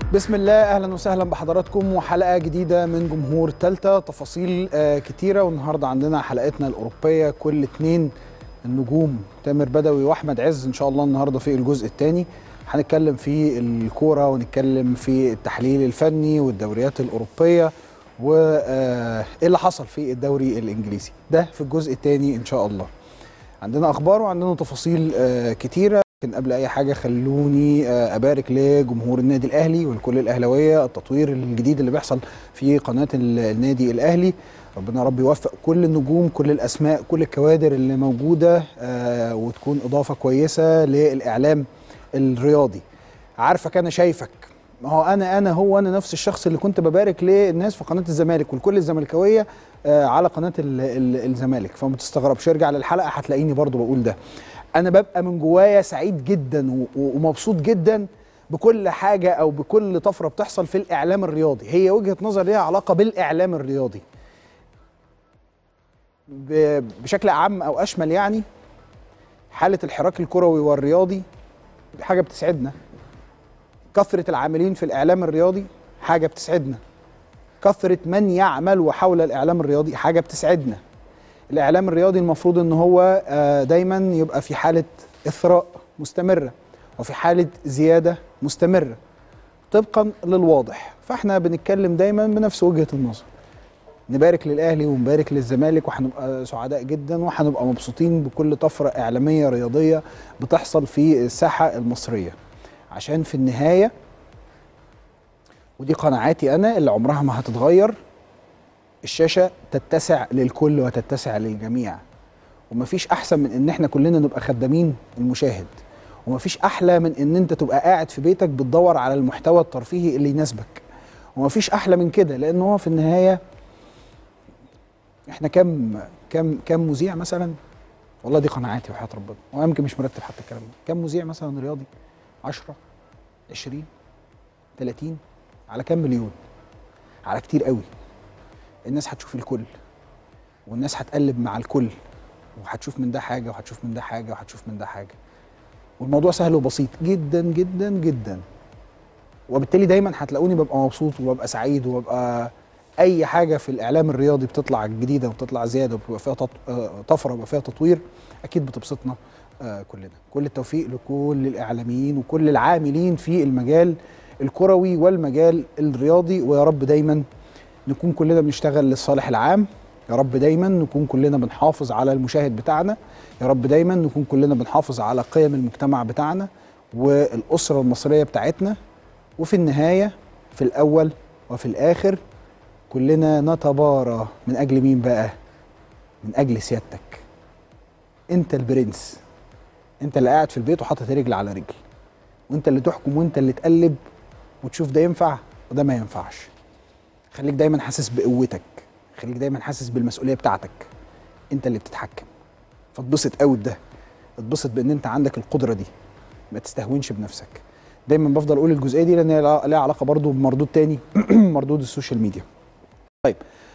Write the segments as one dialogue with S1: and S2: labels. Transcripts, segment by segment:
S1: بسم الله اهلا وسهلا بحضراتكم وحلقه جديده من جمهور تالتة تفاصيل آه كتيره والنهارده عندنا حلقتنا الاوروبيه كل اتنين النجوم تامر بدوي واحمد عز ان شاء الله النهارده في الجزء الثاني هنتكلم في الكوره ونتكلم في التحليل الفني والدوريات الاوروبيه وايه اللي حصل في الدوري الانجليزي ده في الجزء الثاني ان شاء الله عندنا اخبار وعندنا تفاصيل آه كتيره لكن قبل اي حاجه خلوني ابارك لجمهور النادي الاهلي ولكل الاهلاويه التطوير الجديد اللي بيحصل في قناه النادي الاهلي ربنا رب يوفق كل النجوم كل الاسماء كل الكوادر اللي موجوده وتكون اضافه كويسه للاعلام الرياضي عارفك انا شايفك ما هو انا انا هو انا نفس الشخص اللي كنت ببارك للناس في قناه الزمالك والكل الزملكاويه على قناه الزمالك فما تستغربش ارجع للحلقه هتلاقيني برضو بقول ده انا ببقى من جوايا سعيد جدا ومبسوط جدا بكل حاجه او بكل طفره بتحصل في الاعلام الرياضي هي وجهه نظر ليها علاقه بالاعلام الرياضي بشكل اعم او اشمل يعني حاله الحراك الكروي والرياضي حاجه بتسعدنا كثره العاملين في الاعلام الرياضي حاجه بتسعدنا كثره من يعمل وحول الاعلام الرياضي حاجه بتسعدنا الاعلام الرياضي المفروض ان هو دايما يبقى في حاله اثراء مستمره وفي حاله زياده مستمره طبقا للواضح فاحنا بنتكلم دايما بنفس وجهه النظر نبارك للاهلي ونبارك للزمالك وهنبقى سعداء جدا وهنبقى مبسوطين بكل طفره اعلاميه رياضيه بتحصل في الساحه المصريه عشان في النهايه ودي قناعاتي انا اللي عمرها ما هتتغير الشاشه تتسع للكل وتتسع للجميع ومفيش احسن من ان احنا كلنا نبقى خدامين المشاهد ومفيش احلى من ان انت تبقى قاعد في بيتك بتدور على المحتوى الترفيهي اللي يناسبك ومفيش احلى من كده لان هو في النهايه احنا كم كم كم مذيع مثلا والله دي قناعاتي وحياه ربنا وانا يمكن مش مرتب حتى الكلام ده كم مذيع مثلا رياضي 10 20 30 على كم مليون على كتير قوي الناس هتشوف الكل والناس هتقلب مع الكل وهتشوف من ده حاجه وهتشوف من ده حاجه وهتشوف من ده حاجه والموضوع سهل وبسيط جدا جدا جدا وبالتالي دايما هتلاقوني ببقى مبسوط وببقى سعيد وببقى اي حاجه في الاعلام الرياضي بتطلع جديده وبتطلع زياده وبيبقى فيها طفره وبيبقى فيها تطوير اكيد بتبسطنا كلنا كل التوفيق لكل الاعلاميين وكل العاملين في المجال الكروي والمجال الرياضي ويا رب دايما نكون كلنا بنشتغل للصالح العام يا رب دايما نكون كلنا بنحافظ على المشاهد بتاعنا يا رب دايما نكون كلنا بنحافظ على قيم المجتمع بتاعنا والأسرة المصرية بتاعتنا وفي النهاية في الأول وفي الآخر كلنا نتبارى من أجل مين بقى من أجل سيادتك أنت البرنس أنت اللي قاعد في البيت وحاطط رجل على رجل وأنت اللي تحكم وأنت اللي تقلب وتشوف ده ينفع وده ما ينفعش خليك دايما حاسس بقوتك خليك دايما حاسس بالمسؤوليه بتاعتك انت اللي بتتحكم فاتبسط قوي بده اتبسط بان انت عندك القدره دي ما تستهونش بنفسك دايما بفضل اقول الجزئيه دي لان لها علاقه برضو بمردود تاني مردود السوشيال ميديا طيب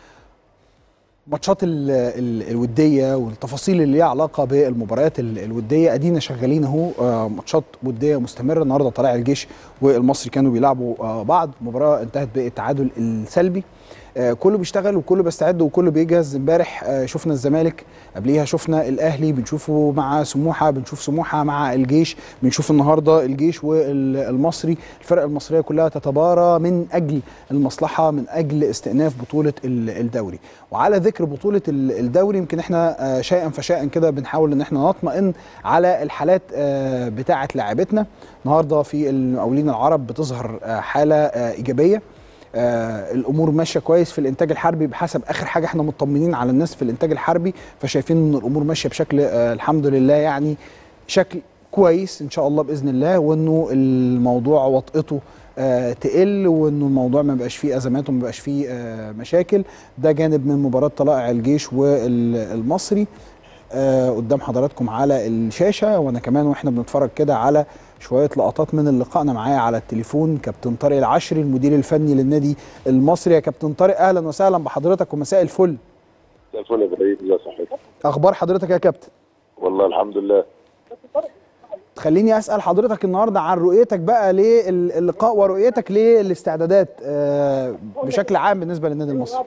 S1: ماتشات الوديه والتفاصيل اللي ليها علاقه بالمباريات الوديه ادينا شغالين اهو ماتشات وديه مستمره النهارده طلائع الجيش والمصري كانوا بيلعبوا بعض مباراه انتهت بالتعادل السلبي كله بيشتغل وكله بيستعد وكله بيجهز امبارح شفنا الزمالك قبليها شفنا الاهلي بنشوفه مع سموحه بنشوف سموحه مع الجيش بنشوف النهارده الجيش والمصري الفرق المصريه كلها تتبارى من اجل المصلحه من اجل استئناف بطوله الدوري وعلى ذكر بطوله الدوري يمكن احنا شيئا فشيئا كده بنحاول ان احنا نطمئن على الحالات بتاعه لاعبتنا النهارده في المقاولين العرب بتظهر حاله ايجابيه آه الامور ماشيه كويس في الانتاج الحربي بحسب اخر حاجه احنا مطمنين على الناس في الانتاج الحربي فشايفين ان الامور ماشيه بشكل آه الحمد لله يعني شكل كويس ان شاء الله باذن الله وانه الموضوع وطئته آه تقل وانه الموضوع ما بقاش فيه ازمات وما بقاش فيه آه مشاكل ده جانب من مباراه طلائع الجيش والمصري آه قدام حضراتكم على الشاشه وانا كمان واحنا بنتفرج كده على شويه لقطات من اللقاء انا معايا على التليفون كابتن طارق العشري المدير الفني للنادي المصري يا كابتن طارق اهلا وسهلا بحضرتك ومساء الفل
S2: مساء الفل يا ابراهيم ازي صحتك
S1: اخبار حضرتك يا كابتن
S2: والله الحمد لله
S1: خليني اسال حضرتك النهارده عن رؤيتك بقى للقاء ورؤيتك للاستعدادات آه، بشكل عام بالنسبه للنادي المصري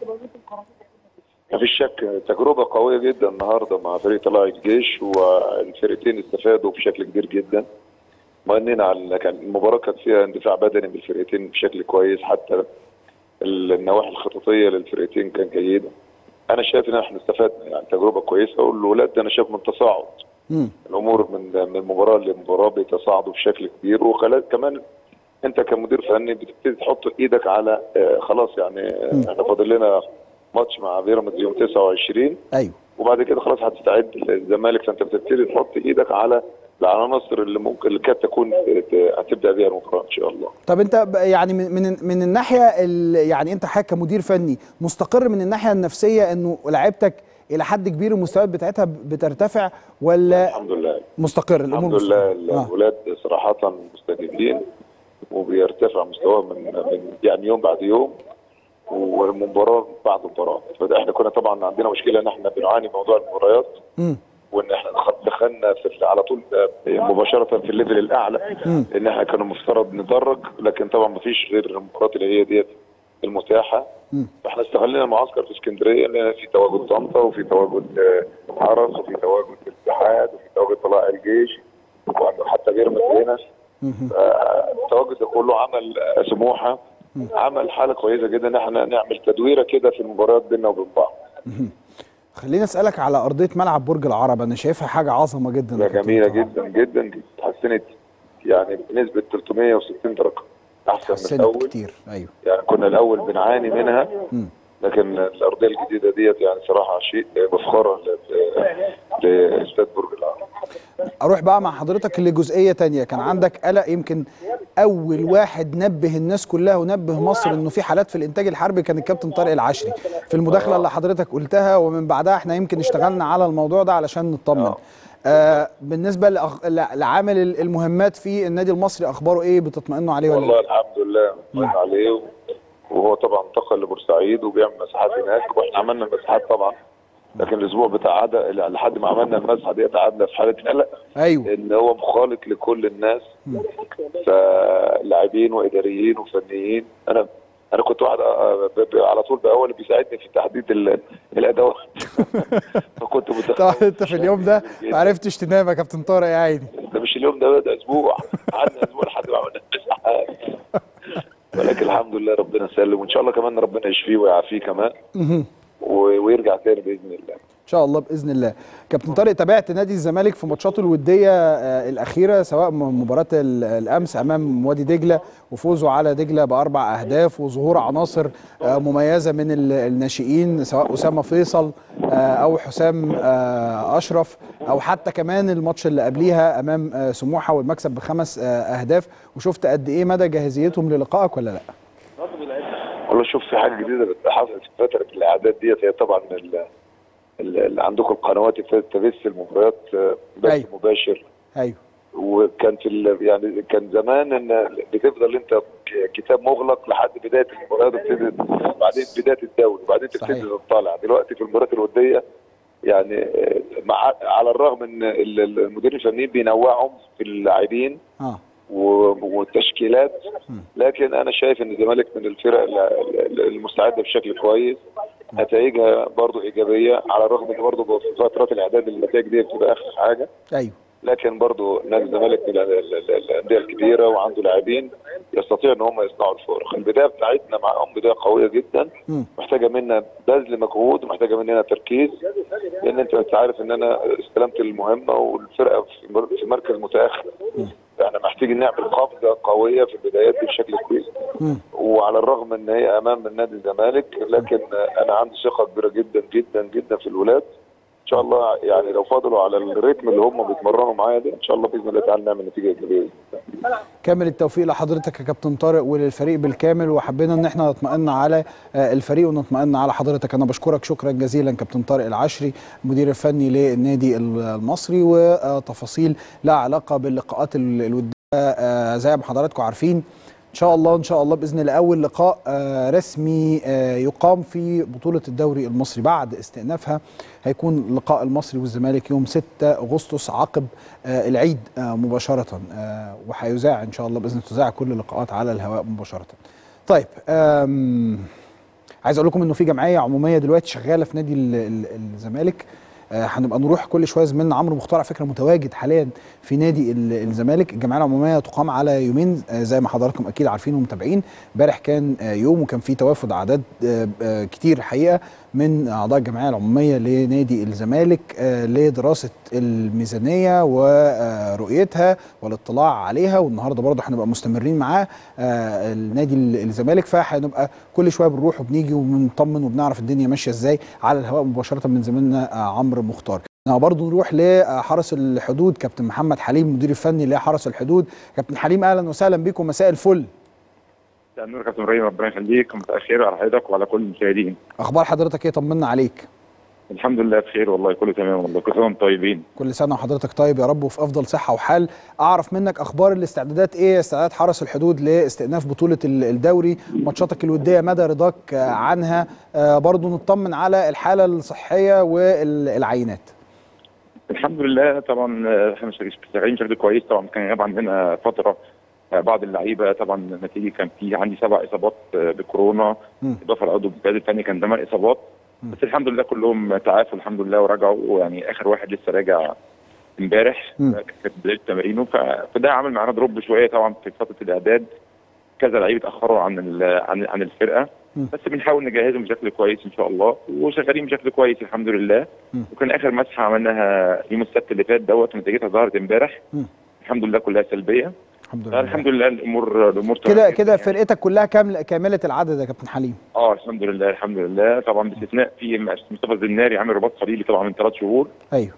S2: مفيش شك تجربة قوية جدا النهاردة مع فريق طلائع الجيش والفرقتين استفادوا بشكل كبير جدا مؤمنين على كان المباراة كانت فيها اندفاع بدني من الفرقتين بشكل كويس حتى النواحي الخططية للفرقتين كان جيدة أنا شايف إن احنا استفدنا يعني تجربة كويسة والولاد أنا شايف من تصاعد
S1: مم.
S2: الأمور من من مباراة لمباراة بيتصاعدوا بشكل كبير وكمان أنت كمدير فني بتبتدي تحط إيدك على آه، خلاص يعني آه، احنا فاضل لنا ماتش مع بيراميدز يوم 29
S1: ايوه
S2: وبعد كده خلاص هتستعد للزمالك فانت بتبتدي تحط ايدك على العناصر اللي ممكن اللي كانت تكون ت- هتبدا بيها المباراه ان شاء الله.
S1: طب انت ب- يعني من من من الناحيه ال- يعني انت حضرتك كمدير فني مستقر من الناحيه النفسيه انه لعيبتك الى حد كبير المستويات بتاعتها بترتفع ولا
S2: الحمد لله
S1: مستقر الامور
S2: الحمد لله
S1: مستقرة؟ آه.
S2: الاولاد صراحه مستجيبين وبيرتفع مستواهم من من يعني يوم بعد يوم ومباراه بعد مباراه فده احنا كنا طبعا عندنا مشكله ان احنا بنعاني من موضوع المباريات
S1: مم.
S2: وان احنا دخل- دخلنا في على طول مباشره في الليفل الاعلى
S1: مم.
S2: لان احنا كان المفترض ندرج لكن طبعا ما فيش غير المباريات اللي هي ديت المتاحه
S1: مم.
S2: فاحنا استغلنا المعسكر في اسكندريه ان في تواجد طنطا وفي تواجد آه، حرس وفي تواجد الاتحاد وفي تواجد طلائع الجيش وحتى بيراميدز هنا
S1: مم.
S2: آه، التواجد ده كله عمل آه، سموحه عمل حاله كويسه جدا ان احنا نعمل تدويره كده في المباريات بيننا وبين بعض
S1: خليني اسالك على ارضيه ملعب برج العرب انا شايفها حاجه عظمه جدا
S2: ده
S1: يا كابتن
S2: جميله
S1: طه.
S2: جدا جدا جدا اتحسنت يعني بنسبه 360 درجه احسن من
S1: حسنت
S2: الاول
S1: كتير ايوه
S2: يعني كنا الاول بنعاني منها
S1: مم.
S2: لكن الارضيه الجديده ديت يعني صراحه شيء مفخره ل- لاستاد برج العرب
S1: اروح بقى مع حضرتك لجزئيه تانية كان عندك قلق يمكن اول واحد نبه الناس كلها ونبه مصر انه في حالات في الانتاج الحربي كان الكابتن طارق العشري في المداخله اللي حضرتك قلتها ومن بعدها احنا يمكن اشتغلنا على الموضوع ده علشان نطمن
S2: آه.
S1: آه بالنسبه لأخ... ل- لعامل ال- المهمات في النادي المصري اخباره ايه بتطمئنوا عليه ولا
S2: والله
S1: لا؟
S2: الحمد لله مطمئن عليه و- وهو طبعا انتقل لبورسعيد وبيعمل مساحات هناك واحنا عملنا المساحات طبعا لكن الاسبوع بتاع عدا لحد ما عملنا المسحه ديت قعدنا في حاله قلق
S1: ايوه
S2: ان هو مخالط لكل الناس فلاعبين واداريين وفنيين انا انا كنت واحد آه، ب- ب- على طول باول بيساعدني في تحديد ال- الادوات فكنت
S1: طبعا
S2: متخيل
S1: انت في اليوم ده ما عرفتش تنام يا كابتن طارق يا عيني
S2: ده مش اليوم ده ده اسبوع قعدنا اسبوع لحد ما عملنا المساحات ولكن الحمد لله ربنا سلم وان شاء الله كمان ربنا يشفيه ويعافيه كمان
S1: مهم.
S2: و- ويرجع تاني باذن الله
S1: ان شاء الله باذن الله كابتن طارق تابعت نادي الزمالك في ماتشاته الوديه آه، الاخيره سواء م- مباراه ال- الامس امام وادي دجله وفوزه على دجله باربع اهداف وظهور عناصر آه، مميزه من ال- الناشئين سواء اسامه فيصل آه، او حسام آه، اشرف او حتى كمان الماتش اللي قبليها امام آه، سموحه والمكسب بخمس آه، اهداف وشفت قد ايه مدى جاهزيتهم للقائك ولا لا؟
S2: والله شوف في حاجه جديده حصلت في فتره الاعداد ديت هي طبعا ال- ال- اللي عندكم القنوات ابتدت تبث المباريات آه، بث
S1: أيوة.
S2: مباشر
S1: ايوه
S2: وكان في ال- يعني كان زمان ان بتفضل انت ك- كتاب مغلق لحد بدايه المباريات وبتبتدي بعدين بدايه الدوري وبعدين تبتدي
S1: صحيح.
S2: تطلع دلوقتي في المباريات الوديه يعني آه، مع على الرغم ان ال- ال- المدير الفني بينوعهم في اللاعبين
S1: اه
S2: و- والتشكيلات لكن انا شايف ان الزمالك من الفرق ال- ال- المستعده بشكل كويس نتائجها برضو ايجابيه على الرغم ان برضو في فترات الاعداد النتائج دي بتبقى اخر حاجه
S1: ايوه
S2: لكن برضو نادي الزمالك من ال- ال- ال- الانديه الكبيره وعنده لاعبين يستطيع ان هم يصنعوا الفارق البدايه بتاعتنا معاهم بدايه قويه جدا
S1: مم.
S2: محتاجه منا بذل مجهود ومحتاجه مننا تركيز لان انت أنت عارف ان انا استلمت المهمه والفرقه في مر- في مركز متاخر احنا محتاجين نعمل قفزه قويه في البدايات دي بشكل كبير
S1: مم.
S2: وعلى الرغم ان هي امام النادي الزمالك لكن انا عندي ثقه كبيره جدا جدا جدا في الولاد ان شاء الله يعني لو فضلوا على الريتم اللي هم بيتمرنوا معايا ده ان شاء الله باذن الله تعالى نعمل نتيجه ايجابيه
S1: كامل التوفيق لحضرتك يا كابتن طارق وللفريق بالكامل وحبينا ان احنا نطمئن على آه، الفريق ونطمئن على حضرتك انا بشكرك شكرا جزيلا كابتن طارق العشري المدير الفني للنادي المصري وتفاصيل لها علاقه باللقاءات ال- الوديه آه، زي ما حضراتكم عارفين ان شاء الله ان شاء الله باذن الله اول لقاء آه، رسمي آه، يقام في بطوله الدوري المصري بعد استئنافها هيكون لقاء المصري والزمالك يوم 6 اغسطس عقب آه، العيد آه، مباشره آه، وهيذاع ان شاء الله باذن الله تذاع كل اللقاءات على الهواء مباشره. طيب آم، عايز اقول لكم انه في جمعيه عموميه دلوقتي شغاله في نادي ال- ال- الزمالك آه، هنبقى نروح كل شويه زميلنا عمرو مختار على فكره متواجد حاليا في نادي ال- الزمالك الجمعيه العموميه تقام على يومين آه، زي ما حضراتكم اكيد عارفين ومتابعين امبارح كان آه، يوم وكان في توافد اعداد آه، آه، كتير الحقيقه من اعضاء الجمعيه العموميه لنادي الزمالك آه، لدراسه الميزانيه ورؤيتها والاطلاع عليها والنهارده برضه هنبقى مستمرين معاه آه، النادي ال- الزمالك فهنبقى كل شويه بنروح وبنيجي وبنطمن وبنعرف الدنيا ماشيه ازاي على الهواء مباشره من زميلنا آه، عمرو مختار برضه نروح لحرس الحدود كابتن محمد حليم مدير الفني لحرس الحدود كابتن حليم اهلا وسهلا بكم مساء الفل
S3: مساء النور يا كابتن ابراهيم ربنا يخليك مساء الخير على حضرتك وعلى كل المشاهدين
S1: اخبار حضرتك ايه طمنا عليك
S3: الحمد لله بخير والله كله تمام والله كل سنه وانتم طيبين
S1: كل سنه وحضرتك طيب يا رب وفي افضل صحه وحال اعرف منك اخبار الاستعدادات ايه استعدادات حرس الحدود لاستئناف بطوله ال- الدوري ماتشاتك الوديه مدى رضاك آه، عنها آه، برضو نطمن على الحاله الصحيه والعينات
S3: الحمد لله طبعا آه، احنا مش شغالين بشكل كويس طبعا كان غاب عندنا فتره آه، بعض اللعيبه طبعا نتيجه كان في عندي سبع اصابات آه، بكورونا
S1: مم.
S3: اضافه لعضو الجهاز الفني كان ثمان اصابات
S1: مم.
S3: بس الحمد لله كلهم تعافوا الحمد لله ورجعوا يعني اخر واحد لسه راجع امبارح
S1: مم.
S3: آه، كانت بدايه تمارينه ف- فده عمل معانا دروب شويه طبعا في فتره الاعداد كذا لعيب اتاخروا عن ال- عن عن الفرقه
S1: مم.
S3: بس بنحاول نجهزهم بشكل كويس ان شاء الله وشغالين بشكل كويس الحمد لله
S1: مم.
S3: وكان اخر مسحه عملناها يوم السبت اللي فات دوت ونتيجتها ظهرت امبارح
S1: مم.
S3: الحمد لله كلها سلبيه
S1: الحمد لله
S3: الحمد لله الامور الامور
S1: كده
S3: تمام
S1: كده
S3: جداً
S1: فرقتك كلها كامله كامله العدد يا كابتن حليم
S3: اه الحمد لله الحمد لله طبعا باستثناء في مصطفى الزناري عامل رباط صليبي طبعا من ثلاث شهور
S1: ايوه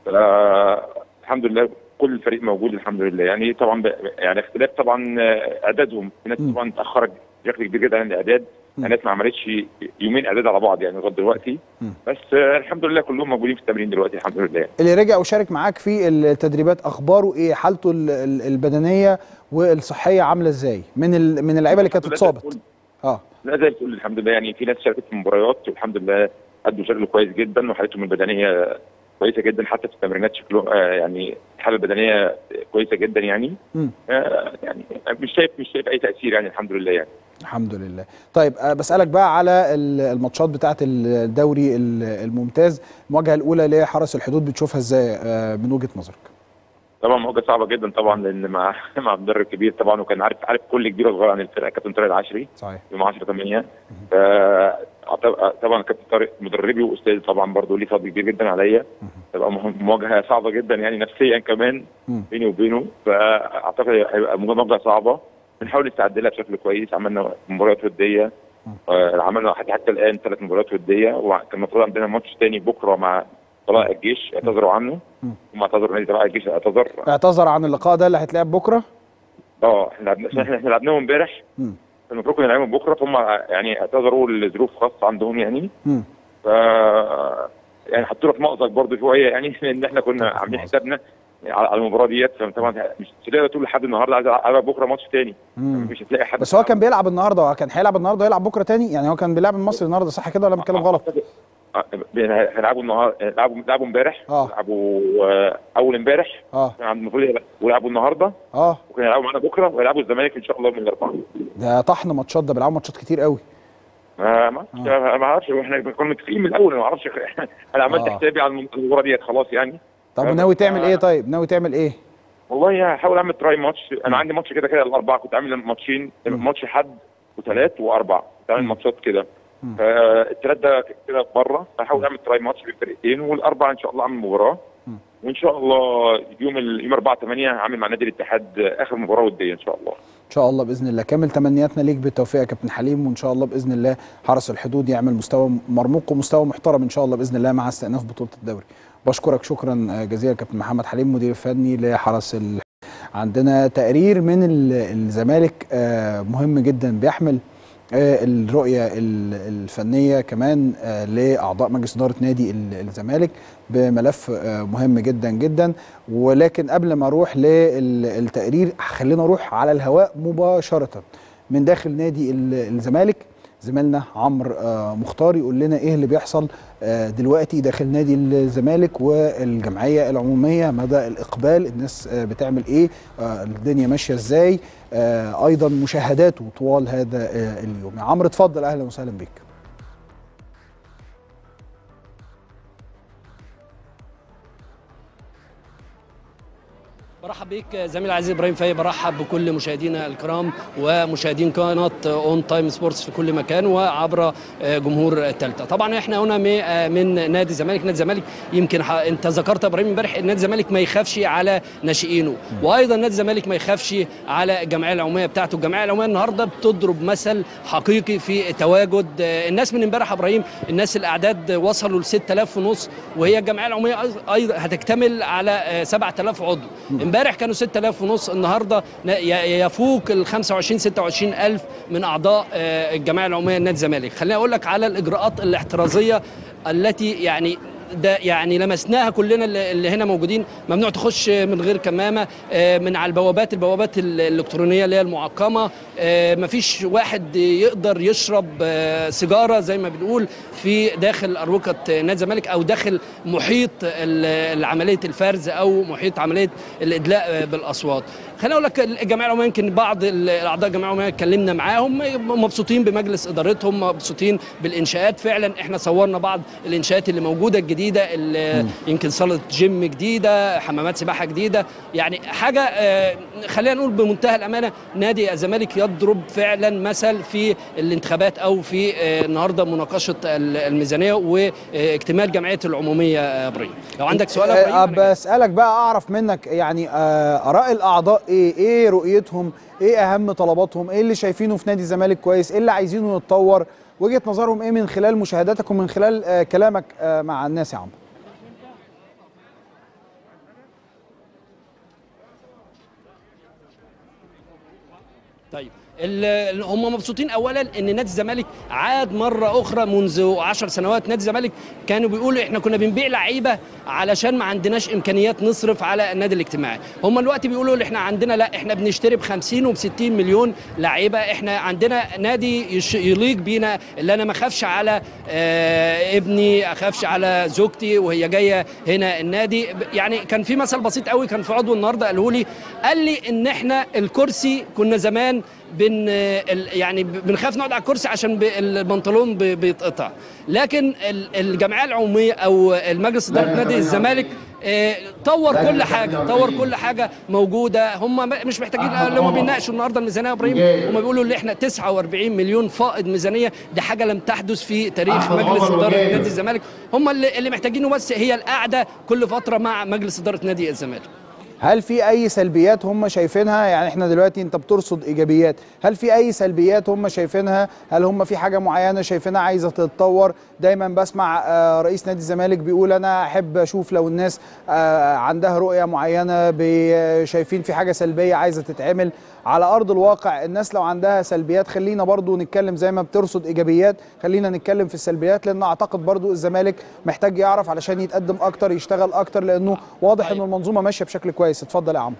S3: ف- الحمد لله كل الفريق موجود الحمد لله يعني طبعا ب... يعني اختلاف طبعا آه، اعدادهم في ناس
S1: مم.
S3: طبعا اتاخرت بشكل كبير جدا عن الاعداد
S1: مم.
S3: ناس ما عملتش يومين اعداد على بعض يعني لغايه دلوقتي
S1: مم.
S3: بس آه، الحمد لله كلهم موجودين في التمرين دلوقتي الحمد لله
S1: اللي رجع وشارك معاك في التدريبات اخباره ايه حالته ال- ال- البدنيه والصحيه عامله ازاي من ال- من اللعيبه اللي كانت
S3: الحمد لله زي
S1: اتصابت
S3: الفل.
S1: اه
S3: لا زي الفل الحمد لله يعني في ناس شاركت في مباريات والحمد لله ادوا شكل كويس جدا وحالتهم البدنيه كويسه جدا حتى في التمرينات شكلهم آه يعني الحاله البدنيه كويسه جدا يعني
S1: مم.
S3: آه يعني مش شايف مش شايف اي تاثير يعني الحمد لله يعني
S1: الحمد لله طيب أه بسألك بقى على ال- الماتشات بتاعة الدوري ال- الممتاز المواجهة الأولى لحرس الحدود بتشوفها ازاي أه من وجهة نظرك
S3: طبعا مواجهه صعبه جدا طبعا لان مع مع مدرب كبير طبعا وكان عارف عارف كل كبير وصغير عن الفرقه كابتن طارق العشري
S1: صحيح
S3: يوم 10 8 طبعا كابتن طارق مدربي واستاذي طبعا برضه ليه فضل كبير جدا عليا تبقى مه- مواجهه صعبه جدا يعني نفسيا كمان
S1: مم.
S3: بيني وبينه فاعتقد هيبقى مواجهه صعبه بنحاول نستعد لها بشكل كويس عملنا مباريات وديه آه، عملنا حتى, حتى الان ثلاث مباريات وديه وكان المفروض عندنا ماتش تاني بكره مع طلائع الجيش اعتذروا عنه
S1: مم.
S3: هم اعتذروا نادي طلائع الجيش اعتذر
S1: اعتذر عن اللقاء ده اللي هيتلعب بكرة
S3: اه احنا لعبنا احنا لعبناهم امبارح
S1: مم.
S3: المفروض كنا نلعبهم بكره فهم يعني اعتذروا لظروف خاصه عندهم يعني
S1: مم.
S3: ف يعني حطونا في مأزق برضه شويه يعني لان احنا كنا
S1: في
S3: عاملين
S1: مأزق.
S3: حسابنا على على المباراه ديت فطبعا مش هتلاقي طول لحد النهارده عايز العب بكره ماتش تاني
S1: مم.
S3: مش هتلاقي حد
S1: بس هو كان بيلعب النهارده هو كان هيلعب النهارده ويلعب بكرة تاني يعني هو كان بيلعب المصري النهارده صح كده ولا أنا بتكلم غلط
S3: آه، هيلعبوا النهارده هيلعبوا لعبوا امبارح
S1: آه.
S3: لعبوا آه، اول امبارح
S1: اه
S3: كان المفروض يلعبوا- ويلعبوا النهارده
S1: اه
S3: وكانوا يلعبوا معانا بكره ويلعبوا الزمالك ان شاء الله من الاربعه
S1: ده طحن ماتشات ده بيلعبوا ماتشات كتير قوي
S3: ما ما ما اعرفش احنا كنا متفقين من الاول ما اعرفش انا عملت
S1: آه.
S3: حسابي على المباراه ديت خلاص يعني
S1: طب
S3: آه،
S1: وناوي تعمل
S3: آه.
S1: ايه طيب ناوي تعمل ايه
S3: والله هحاول اعمل تراي ماتش انا عندي ماتش كده كده الاربعه كنت عامل ماتشين ماتش حد وثلاث واربع كنت عامل ماتشات كده
S1: مم.
S3: فالثلاث ده كده بره هحاول اعمل تراي ماتش بالفرقتين والاربعه ان شاء الله اعمل مباراه
S1: مم.
S3: وان شاء الله يوم ال... يوم 4 8 هعمل مع نادي الاتحاد اخر مباراه وديه ان شاء الله
S1: ان شاء الله باذن الله كامل تمنياتنا ليك بالتوفيق يا كابتن حليم وان شاء الله باذن الله حرس الحدود يعمل مستوى مرموق ومستوى محترم ان شاء الله باذن الله مع استئناف بطوله الدوري بشكرك شكرا جزيلا كابتن محمد حليم مدير فني لحرس ال... عندنا تقرير من ال- الزمالك آه، مهم جدا بيحمل آه، الرؤيه ال- الفنيه كمان آه، لاعضاء مجلس اداره نادي ال- الزمالك بملف آه، مهم جدا جدا ولكن قبل ما اروح للتقرير خلينا اروح على الهواء مباشره من داخل نادي ال- الزمالك زميلنا عمرو آه، مختار يقول لنا ايه اللي بيحصل آه، دلوقتي داخل نادي الزمالك والجمعيه العموميه مدى الاقبال الناس آه، بتعمل ايه آه، الدنيا ماشيه ازاي آه، ايضا مشاهداته طوال هذا آه، اليوم يا عمرو اتفضل اهلا وسهلا بك
S4: برحب بيك زميل العزيز ابراهيم فاي برحب بكل مشاهدينا الكرام ومشاهدين قناه اون تايم سبورتس في كل مكان وعبر جمهور التالتة طبعا احنا هنا م- من نادي الزمالك نادي الزمالك يمكن ح- انت ذكرت يا ابراهيم امبارح ان نادي الزمالك ما يخافش على ناشئينه وايضا نادي الزمالك ما يخافش على الجمعيه العموميه بتاعته الجمعيه العموميه النهارده بتضرب مثل حقيقي في تواجد الناس من امبارح يا ابراهيم الناس الاعداد وصلوا ل 6000 ونص وهي الجمعيه العموميه أيض- ايضا هتكتمل على 7000 عضو امبارح كانوا 6000 ونص النهارده ن- ي- يفوق ال 25 26 الف من اعضاء آه، الجمعيه العموميه لنادي الزمالك خليني اقول لك على الاجراءات الاحترازيه التي يعني ده يعني لمسناها كلنا اللي اللي هنا موجودين ممنوع تخش من غير كمامه آه، من على البوابات البوابات ال- الالكترونيه اللي هي المعقمه آه، مفيش واحد يقدر يشرب آه، سيجاره زي ما بنقول في داخل اروقه نادي الزمالك او داخل محيط ال- عمليه الفرز او محيط عمليه الادلاء آه، بالاصوات خليني اقول لك الجمعيه العموميه يمكن بعض ال- الاعضاء الجمعيه العموميه اتكلمنا معاهم مبسوطين بمجلس ادارتهم مبسوطين بالانشاءات فعلا احنا صورنا بعض الانشاءات اللي موجوده الجديده اللي يمكن صاله جيم جديده حمامات سباحه جديده يعني حاجه آه، خلينا نقول بمنتهى الامانه نادي الزمالك يضرب فعلا مثل في الانتخابات او في آه، النهارده مناقشه ال- الميزانيه واكتمال جمعيه العموميه يا ابراهيم لو عندك سؤال يا
S1: آه،
S4: ابراهيم أنا
S1: بسألك بقى أعرف منك يعني آه، آراء الأعضاء إيه؟ إيه رؤيتهم؟ إيه أهم طلباتهم؟ إيه اللي شايفينه في نادي الزمالك كويس؟ إيه اللي عايزينه يتطور؟ وجهة نظرهم إيه من خلال مشاهداتك ومن خلال آه، كلامك آه، مع الناس يا عمرو؟
S4: طيب ال- ال- هم مبسوطين اولا ان نادي الزمالك عاد مره اخرى منذ 10 سنوات نادي الزمالك كانوا بيقولوا احنا كنا بنبيع لعيبه علشان ما عندناش امكانيات نصرف على النادي الاجتماعي هم دلوقتي بيقولوا اللي احنا عندنا لا احنا بنشتري ب 50 وب 60 مليون لعيبه احنا عندنا نادي يش- يليق بينا اللي انا ما اخافش على آه ابني اخافش على زوجتي وهي جايه هنا النادي ب- يعني كان في مثل بسيط قوي كان في عضو النهارده قاله لي قال لي ان احنا الكرسي كنا زمان بن ال- يعني ب- بنخاف نقعد على الكرسي عشان ب- البنطلون ب- بيتقطع لكن ال- الجمعيه العموميه او المجلس اداره نادي الزمالك آه، طور كل حاجه طور كل حاجه موجوده هم م- مش محتاجين اللي هم بيناقشوا النهارده الميزانيه يا ابراهيم هم بيقولوا ان احنا 49 مليون فائض ميزانيه دي حاجه لم تحدث في تاريخ مجلس اداره نادي الزمالك هم اللي, اللي محتاجينه بس هي القعده كل فتره مع مجلس اداره نادي الزمالك
S1: هل في أي سلبيات هم شايفينها؟ يعني إحنا دلوقتي أنت بترصد إيجابيات، هل في أي سلبيات هم شايفينها؟ هل هم في حاجة معينة شايفينها عايزة تتطور؟ دايما بسمع آه، رئيس نادي الزمالك بيقول أنا أحب أشوف لو الناس آه، عندها رؤية معينة بي- شايفين في حاجة سلبية عايزة تتعمل على أرض الواقع الناس لو عندها سلبيات خلينا برضو نتكلم زي ما بترصد إيجابيات خلينا نتكلم في السلبيات لأن أعتقد برضو الزمالك محتاج يعرف علشان يتقدم أكتر يشتغل أكتر لأنه واضح إن المنظومة ماشية بشكل كويس اتفضل يا عمرو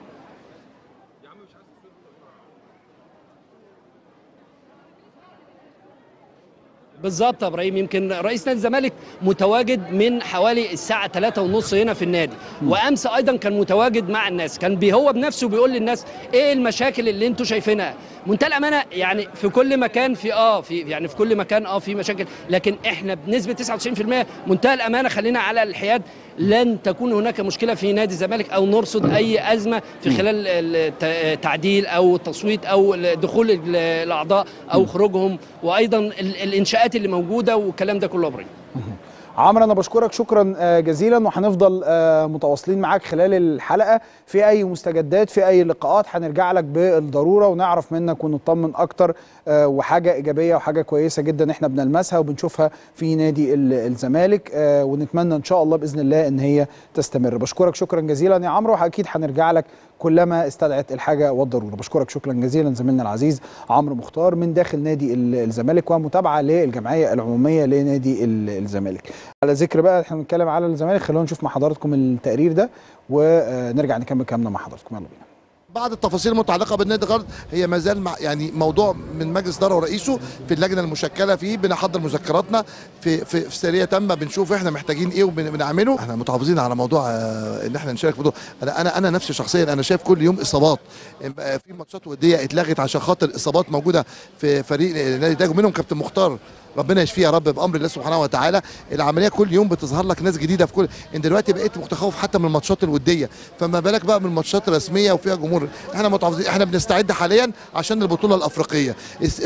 S4: بالظبط يا ابراهيم يمكن رئيس نادي الزمالك متواجد من حوالي الساعه 3 ونص هنا في النادي وامس ايضا كان متواجد مع الناس كان بي هو بنفسه بيقول للناس ايه المشاكل اللي انتوا شايفينها منتهى الامانه يعني في كل مكان في اه في يعني في كل مكان اه في مشاكل لكن احنا بنسبه 99% منتهى الامانه خلينا على الحياد لن تكون هناك مشكله في نادي الزمالك او نرصد اي ازمه في خلال التعديل او التصويت او دخول ال- الاعضاء او خروجهم وايضا ال- الانشاءات اللي موجوده والكلام ده كله يا ابراهيم
S1: عمرو انا بشكرك شكرا آه، جزيلا وهنفضل آه، متواصلين معاك خلال الحلقه في اي مستجدات في اي لقاءات هنرجع لك بالضروره ونعرف منك ونطمن اكتر آه، وحاجه ايجابيه وحاجه كويسه جدا احنا بنلمسها وبنشوفها في نادي ال- الزمالك آه، ونتمنى ان شاء الله باذن الله ان هي تستمر بشكرك شكرا جزيلا يا عمرو واكيد هنرجع لك كلما استدعت الحاجه والضروره بشكرك شكرا جزيلا زميلنا العزيز عمرو مختار من داخل نادي ال- الزمالك ومتابعه للجمعيه العموميه لنادي ال- الزمالك على ذكر بقى احنا بنتكلم على الزمالك خلونا نشوف مع حضراتكم التقرير ده ونرجع نكمل كلامنا مع حضراتكم يلا بينا
S5: بعض التفاصيل المتعلقه بالنادي غرد هي ما زال مع يعني موضوع من مجلس اداره ورئيسه في اللجنه المشكله فيه بنحضر مذكراتنا في في, في سريه تامه بنشوف احنا محتاجين ايه وبنعمله احنا متحافظين على موضوع آه، ان احنا نشارك في موضوع انا انا انا نفسي شخصيا انا شايف كل يوم اصابات آه، في ماتشات وديه اتلغت عشان خاطر اصابات موجوده في فريق نادي داجو منهم كابتن مختار ربنا يشفيه يا رب بامر الله سبحانه وتعالى العمليه كل يوم بتظهر لك ناس جديده في كل انت دلوقتي بقيت متخوف حتى من الماتشات الوديه فما بالك بقى من الماتشات الرسميه وفيها جمهور احنا متحافظين احنا بنستعد حاليا عشان البطوله الافريقيه اس-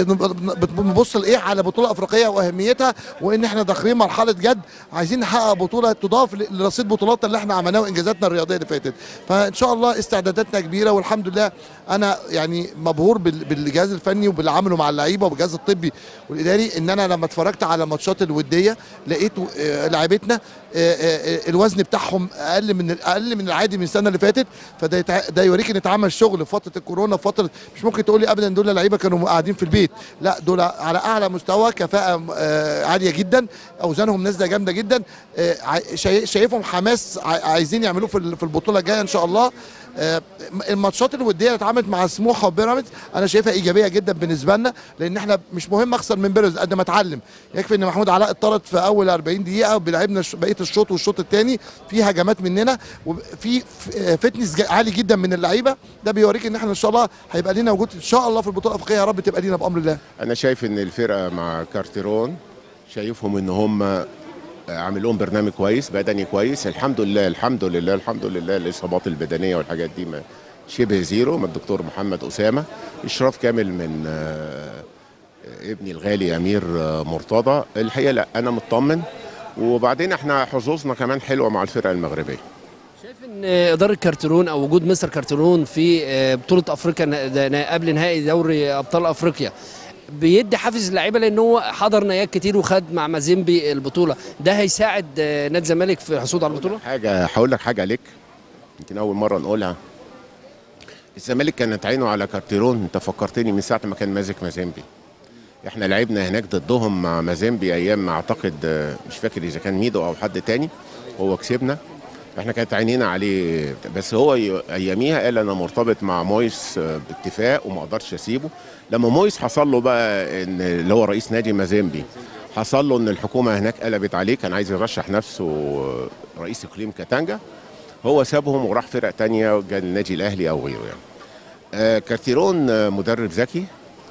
S5: بنبص لايه على بطوله افريقيه واهميتها وان احنا داخلين مرحله جد عايزين نحقق بطوله تضاف ل- لرصيد بطولاتنا اللي احنا عملناها وانجازاتنا الرياضيه اللي فاتت فان شاء الله استعداداتنا كبيره والحمد لله انا يعني مبهور بال- بالجهاز الفني وباللي عمله مع اللعيبه والجهاز الطبي والاداري ان انا لما اتفرجت على الماتشات الوديه لقيت آه، لعيبتنا آه، آه، الوزن بتاعهم اقل من اقل من العادي من السنه اللي فاتت فده يتع- ده يوريك ان اتعمل شغل في فتره الكورونا في فتره مش ممكن تقول لي ابدا دول لعيبه كانوا قاعدين في البيت لا دول على اعلى مستوى كفاءه آه، عاليه جدا اوزانهم نازله جامده جدا آه، عاي- شاي- شايفهم حماس عاي- عايزين يعملوه في ال- في البطوله الجايه ان شاء الله آه، الماتشات الوديه اللي اتعملت مع سموحه وبيراميدز انا شايفها ايجابيه جدا بالنسبه لنا لان احنا مش مهم اخسر من بيراميدز قد ما اتعلم يكفي ان محمود علاء اتطرد في اول 40 دقيقه وبيلعبنا ش- بقيه الشوط والشوط الثاني في هجمات مننا وفي ف- آه، فتنس جا- عالي جدا من اللعيبه ده بيوريك ان احنا ان شاء الله هيبقى لنا وجود ان شاء الله في البطوله الافريقيه يا رب تبقى لينا بامر الله
S6: انا شايف ان الفرقه مع كارتيرون شايفهم ان هم عامل لهم برنامج كويس بدني كويس الحمد لله الحمد لله الحمد لله الاصابات البدنيه والحاجات دي ما شبه زيرو من الدكتور محمد اسامه اشراف كامل من آه، ابني الغالي امير آه، مرتضى الحقيقه لا انا مطمن وبعدين احنا حظوظنا كمان حلوه مع الفرقه المغربيه
S4: شايف ان اداره كارترون او وجود مستر كارترون في آه، بطوله افريقيا نا- ده نا- قبل نهائي دوري ابطال افريقيا بيدي حافز اللعيبه لان هو حضر نهائيات كتير وخد مع مازيمبي البطوله ده هيساعد آه، نادي الزمالك في الحصول على البطوله
S6: حاجه هقول لك حاجه عليك يمكن اول مره نقولها الزمالك كانت عينه على كارتيرون انت فكرتني من ساعه ما كان ماسك مازيمبي احنا لعبنا هناك ضدهم مع مازيمبي ايام اعتقد آه، مش فاكر اذا كان ميدو او حد تاني هو كسبنا احنا كانت عينينا عليه بس هو ي- اياميها قال انا مرتبط مع مويس آه، باتفاق وما اقدرش اسيبه لما مويس حصل له بقى ان اللي هو رئيس نادي مازيمبي حصل له ان الحكومه هناك قلبت عليه كان عايز يرشح نفسه آه، رئيس اقليم كاتانجا هو سابهم وراح فرق تانية وجا النادي الاهلي او غيره يعني آه كارتيرون آه مدرب ذكي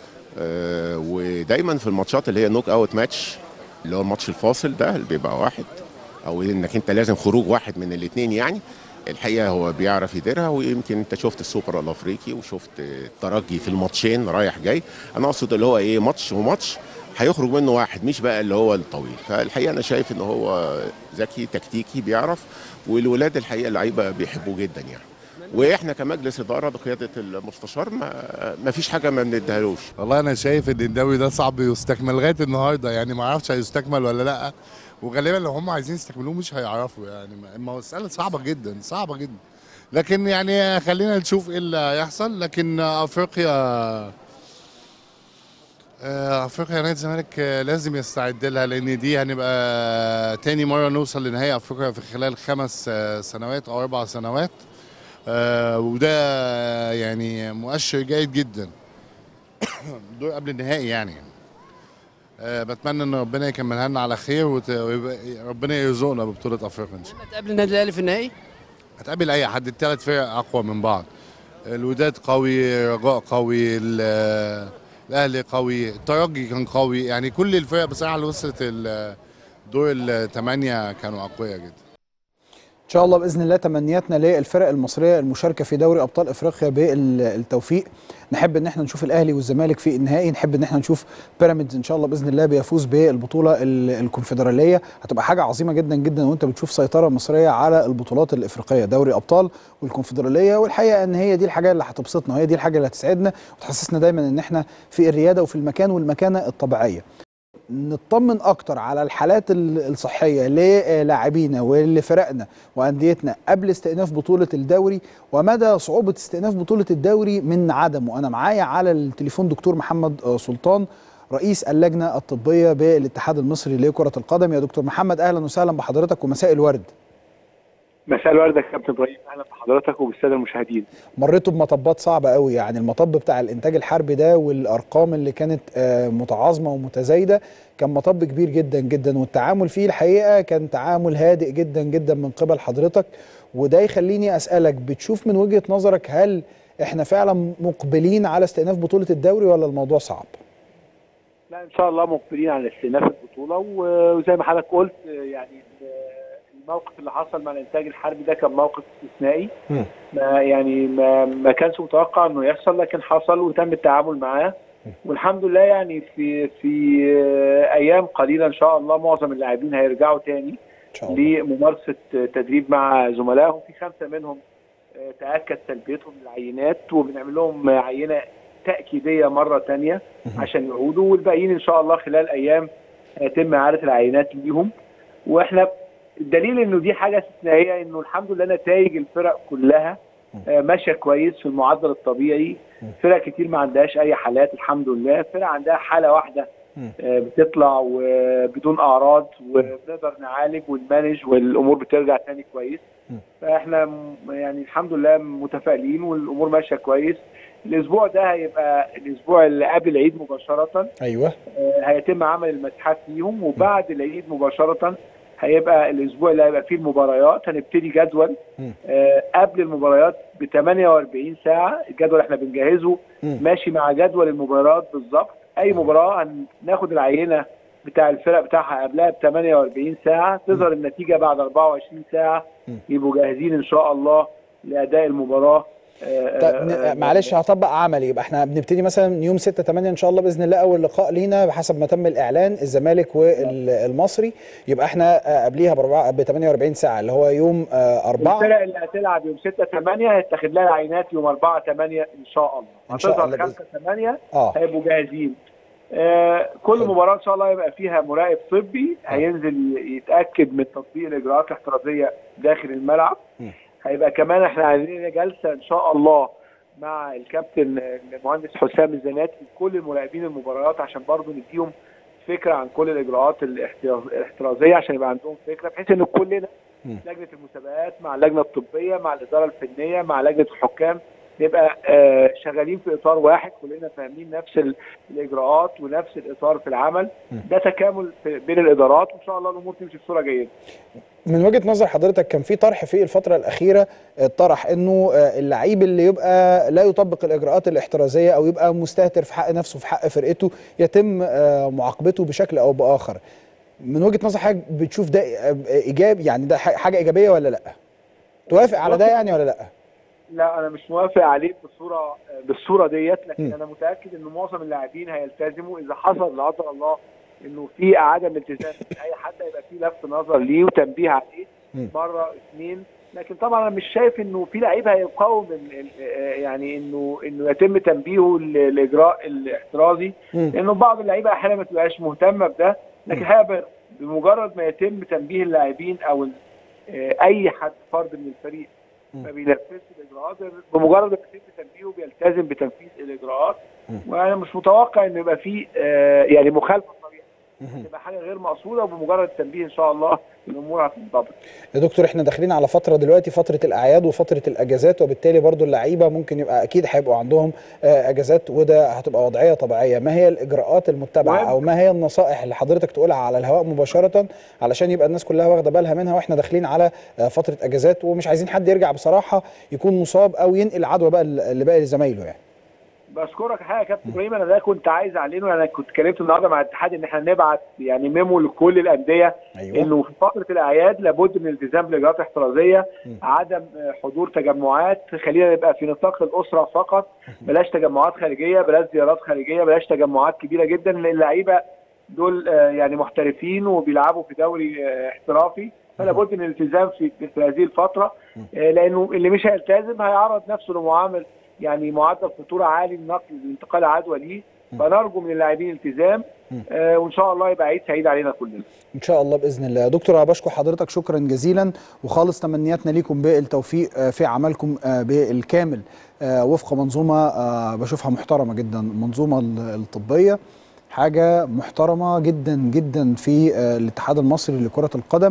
S6: آه ودايما في الماتشات اللي هي نوك اوت ماتش اللي هو الماتش الفاصل ده اللي بيبقى واحد او انك انت لازم خروج واحد من الاثنين يعني الحقيقه هو بيعرف يديرها ويمكن انت شفت السوبر الافريقي وشفت الترجي في الماتشين رايح جاي انا اقصد اللي هو ايه ماتش وماتش هيخرج منه واحد مش بقى اللي هو الطويل فالحقيقه انا شايف ان هو ذكي تكتيكي بيعرف والولاد الحقيقه اللعيبه بيحبوه جدا يعني واحنا كمجلس اداره بقياده المستشار ما, ما فيش حاجه ما بنديهالوش
S7: والله انا شايف ان الدوري ده صعب يستكمل لغايه النهارده يعني ما اعرفش هيستكمل ولا لا وغالبا لو هم عايزين يستكملوه مش هيعرفوا يعني ما- ما مساله صعبه جدا صعبه جدا لكن يعني خلينا نشوف ايه اللي هيحصل لكن افريقيا آه، افريقيا نادي الزمالك آه، لازم يستعد لها لان دي هنبقى تاني مره نوصل لنهائي افريقيا في خلال خمس آه، سنوات او اربع سنوات آه، وده يعني مؤشر جيد جدا دور قبل النهائي يعني آه، بتمنى ان ربنا يكملها لنا على خير وت- ويبقى ربنا يرزقنا ببطوله افريقيا ان شاء الله
S4: هتقابل النادي الاهلي في النهائي
S7: هتقابل اي حد الثلاث فرق اقوى من بعض الوداد قوي رجاء قوي ال- الاهلي قوي الترجي كان قوي يعني كل الفرق بصراحه اللي وصلت ال- دور الثمانيه كانوا اقوياء جدا
S1: ان شاء الله باذن الله تمنياتنا للفرق المصريه المشاركه في دوري ابطال افريقيا بالتوفيق نحب ان احنا نشوف الاهلي والزمالك في النهائي نحب ان احنا نشوف بيراميدز ان شاء الله باذن الله بيفوز بالبطوله ال- الكونفدراليه هتبقى حاجه عظيمه جدا جدا وانت بتشوف سيطره مصريه على البطولات الافريقيه دوري ابطال والكونفدراليه والحقيقه ان هي دي الحاجه اللي هتبسطنا وهي دي الحاجه اللي هتسعدنا وتحسسنا دايما ان احنا في الرياده وفي المكان والمكانه الطبيعيه نطمن اكتر على الحالات ال- الصحيه للاعبينا ولفرقنا وانديتنا قبل استئناف بطوله الدوري ومدى صعوبه استئناف بطوله الدوري من عدمه انا معايا على التليفون دكتور محمد آه، سلطان رئيس اللجنه الطبيه بالاتحاد المصري لكره القدم يا دكتور محمد اهلا وسهلا بحضرتك ومساء الورد
S8: مساء الورد يا كابتن ابراهيم اهلا بحضرتك وبالساده المشاهدين
S1: مريتوا بمطبات صعبه قوي يعني المطب بتاع الانتاج الحربي ده والارقام اللي كانت آه، متعاظمه ومتزايده كان مطب كبير جدا جدا والتعامل فيه الحقيقه كان تعامل هادئ جدا جدا من قبل حضرتك وده يخليني اسالك بتشوف من وجهه نظرك هل احنا فعلا مقبلين على استئناف بطوله الدوري ولا الموضوع صعب؟
S8: لا ان شاء الله مقبلين على استئناف البطوله وزي ما حضرتك قلت يعني الموقف اللي حصل مع الانتاج الحربي ده كان موقف استثنائي
S1: مم.
S8: ما يعني ما, ما كانش متوقع انه يحصل لكن حصل وتم التعامل معاه والحمد لله يعني في في ايام قليله ان شاء الله معظم اللاعبين هيرجعوا تاني
S1: ان شاء الله
S8: لممارسه تدريب مع زملائهم في خمسه منهم آه، تاكد سلبيتهم للعينات وبنعمل لهم عينه تاكيديه مره تانية عشان يعودوا والباقيين ان شاء الله خلال ايام هيتم اعاده العينات ليهم واحنا الدليل انه دي حاجه استثنائيه انه الحمد لله نتائج الفرق كلها آه، ماشيه كويس في المعدل الطبيعي فرق كتير ما عندهاش اي حالات الحمد لله فرق عندها حاله واحده آه، بتطلع وبدون اعراض وبنقدر نعالج ونمانج والامور بترجع تاني كويس فاحنا م- يعني الحمد لله متفائلين والامور ماشيه كويس الاسبوع ده هيبقى الاسبوع اللي قبل العيد مباشره
S1: ايوه
S8: آه، هيتم عمل المسحات فيهم وبعد العيد مباشره هيبقى الاسبوع اللي هيبقى فيه المباريات هنبتدي جدول
S1: مم.
S8: آه، قبل المباريات ب 48 ساعه الجدول احنا بنجهزه
S1: مم.
S8: ماشي مع جدول المباريات بالظبط اي مباراه هناخد العينه بتاع الفرق بتاعها قبلها ب 48 ساعه تظهر النتيجه بعد 24 ساعه
S1: مم.
S8: يبقوا جاهزين ان شاء الله لاداء المباراه آه،
S1: طيب
S8: آه،
S1: ن- معلش هطبق عملي يبقى احنا بنبتدي مثلا يوم 6 8 ان شاء الله باذن الله اول لقاء لينا بحسب ما تم الاعلان الزمالك والمصري يبقى احنا آه، قبليها ب 48 ساعه اللي هو يوم 4
S8: الفرق اللي هتلعب يوم 6 8 هيتاخد لها العينات يوم 4 8 ان شاء الله
S1: إن شاء
S8: هتظهر
S1: الله
S8: 5 8
S1: اه
S8: هيبقوا جاهزين آه كل
S1: حلو.
S8: مباراه ان شاء الله يبقى فيها مراقب طبي هينزل يتاكد من تطبيق الاجراءات الاحترازيه داخل الملعب
S1: مم.
S8: هيبقى كمان احنا عايزين جلسه ان شاء الله مع الكابتن المهندس حسام الزناتي كل المراقبين المباريات عشان برضه نديهم فكره عن كل الاجراءات الاحتراز- الاحترازيه عشان يبقى عندهم فكره بحيث ان كلنا
S1: مم.
S8: لجنه المسابقات مع اللجنه الطبيه مع الاداره الفنيه مع لجنه الحكام نبقى آه، شغالين في اطار واحد كلنا فاهمين نفس ال- الاجراءات ونفس الاطار في العمل ده تكامل في- بين الادارات وان شاء الله الامور تمشي بصوره جيده
S1: من وجهه نظر حضرتك كان في طرح في الفتره الاخيره آه، طرح انه آه، اللعيب اللي يبقى لا يطبق الاجراءات الاحترازيه او يبقى مستهتر في حق نفسه في حق فرقته يتم آه، معاقبته بشكل او باخر من وجهه نظر حضرتك بتشوف ده آه، ايجابي يعني ده ح- حاجه ايجابيه ولا لا توافق على ده يعني ولا لا
S8: لا انا مش موافق عليه بالصوره بالصوره ديت لكن
S1: مم.
S8: انا متاكد ان معظم اللاعبين هيلتزموا اذا حصل لا قدر الله انه في عدم التزام من اي حد هيبقى في لفت نظر ليه وتنبيه عليه
S1: مم.
S8: مره اثنين لكن طبعا انا مش شايف انه في لعيب هيقاوم ال- ال- آه يعني انه انه يتم تنبيهه للاجراء الاحترازي
S1: مم.
S8: لانه بعض اللعيبه احيانا ما تبقاش مهتمه بده لكن الحقيقه بمجرد ما يتم تنبيه اللاعبين او ال- آه، اي حد فرد من الفريق ما بينفذش الاجراءات بمجرد ما يتم تنبيهه بيلتزم بتنفيذ الاجراءات وانا مش متوقع انه يبقى في آه، يعني مخالفه صريحه تبقى حاجه غير مقصوده وبمجرد التنبيه ان شاء الله الامور هتنضبط
S1: يا دكتور احنا داخلين على فتره دلوقتي فتره الاعياد وفتره الاجازات وبالتالي برضو اللعيبه ممكن يبقى اكيد هيبقوا عندهم آه، اجازات وده هتبقى وضعيه طبيعيه ما هي الاجراءات المتبعه
S8: مهم.
S1: او ما هي النصائح اللي حضرتك تقولها على الهواء مباشره علشان يبقى الناس كلها واخده بالها منها واحنا داخلين على آه، فتره اجازات ومش عايزين حد يرجع بصراحه يكون مصاب او ينقل عدوى بقى لباقي زمايله يعني
S8: بشكرك حاجه يا كابتن ابراهيم انا ده كنت عايز اعلنه انا كنت اتكلمت النهارده مع الاتحاد ان احنا نبعت يعني ميمو لكل الانديه
S1: ايوه
S8: انه في فتره الاعياد لابد من الالتزام بالاجراءات الاحترازيه عدم آه، حضور تجمعات خلينا نبقى في نطاق الاسره فقط بلاش تجمعات خارجيه بلاش زيارات خارجيه بلاش تجمعات كبيره جدا لان اللعيبه دول آه، يعني محترفين وبيلعبوا في دوري آه، احترافي فلا بد من الالتزام في, في هذه الفتره آه، لانه اللي مش هيلتزم هيعرض نفسه لمعامل يعني معدل خطوره عالي لنقل لانتقال عدوى ليه فنرجو من اللاعبين التزام آه، وان شاء الله يبقى عيد سعيد علينا كلنا
S1: ان شاء الله باذن الله دكتور انا بشكر حضرتك شكرا جزيلا وخالص تمنياتنا ليكم بالتوفيق آه، في عملكم آه، بالكامل آه، وفق منظومه آه، بشوفها محترمه جدا المنظومه ال- الطبيه حاجه محترمه جدا جدا في آه، الاتحاد المصري لكره القدم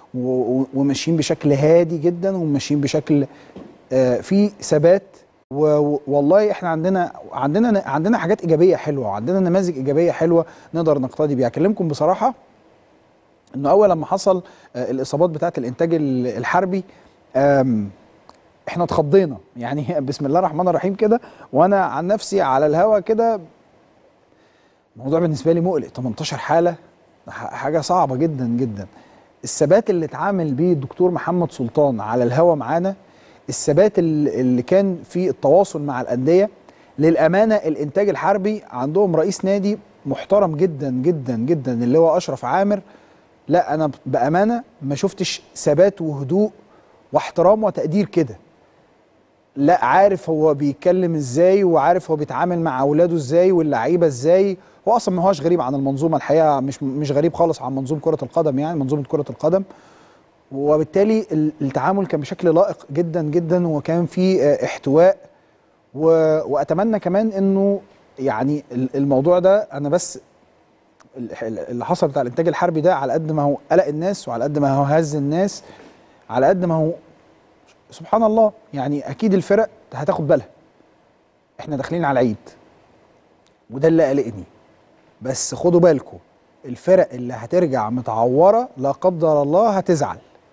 S1: و- و- وماشيين بشكل هادي جدا وماشيين بشكل آه، في ثبات و- و- والله احنا عندنا عندنا عندنا حاجات ايجابيه حلوه وعندنا نماذج ايجابيه حلوه نقدر نقتدي بيها اكلمكم بصراحه انه اول لما حصل آه، الاصابات بتاعه الانتاج ال- الحربي آم، احنا اتخضينا يعني بسم الله الرحمن الرحيم كده وانا عن نفسي على الهوا كده الموضوع بالنسبه لي مقلق 18 حاله ح- حاجه صعبه جدا جدا الثبات اللي اتعامل بيه الدكتور محمد سلطان على الهوا معانا الثبات اللي اللي كان في التواصل مع الانديه للامانه الانتاج الحربي عندهم رئيس نادي محترم جدا جدا جدا اللي هو اشرف عامر لا انا بامانه ما شفتش ثبات وهدوء واحترام وتقدير كده لا عارف هو بيتكلم ازاي وعارف هو بيتعامل مع اولاده ازاي واللعيبه ازاي هو اصلا ما هوش غريب عن المنظومه الحقيقه مش مش غريب خالص عن منظومه كره القدم يعني منظومه كره القدم وبالتالي ال- التعامل كان بشكل لائق جدا جدا وكان في آه، احتواء و... واتمنى كمان انه يعني ال- الموضوع ده انا بس ال- ال- اللي حصل بتاع الانتاج الحربي ده على قد ما هو قلق الناس وعلى قد ما هو هز الناس على قد ما هو سبحان الله يعني اكيد الفرق هتاخد بالها احنا داخلين على العيد وده اللي قلقني بس خدوا بالكم الفرق اللي هترجع متعوره لا قدر الله هتزعل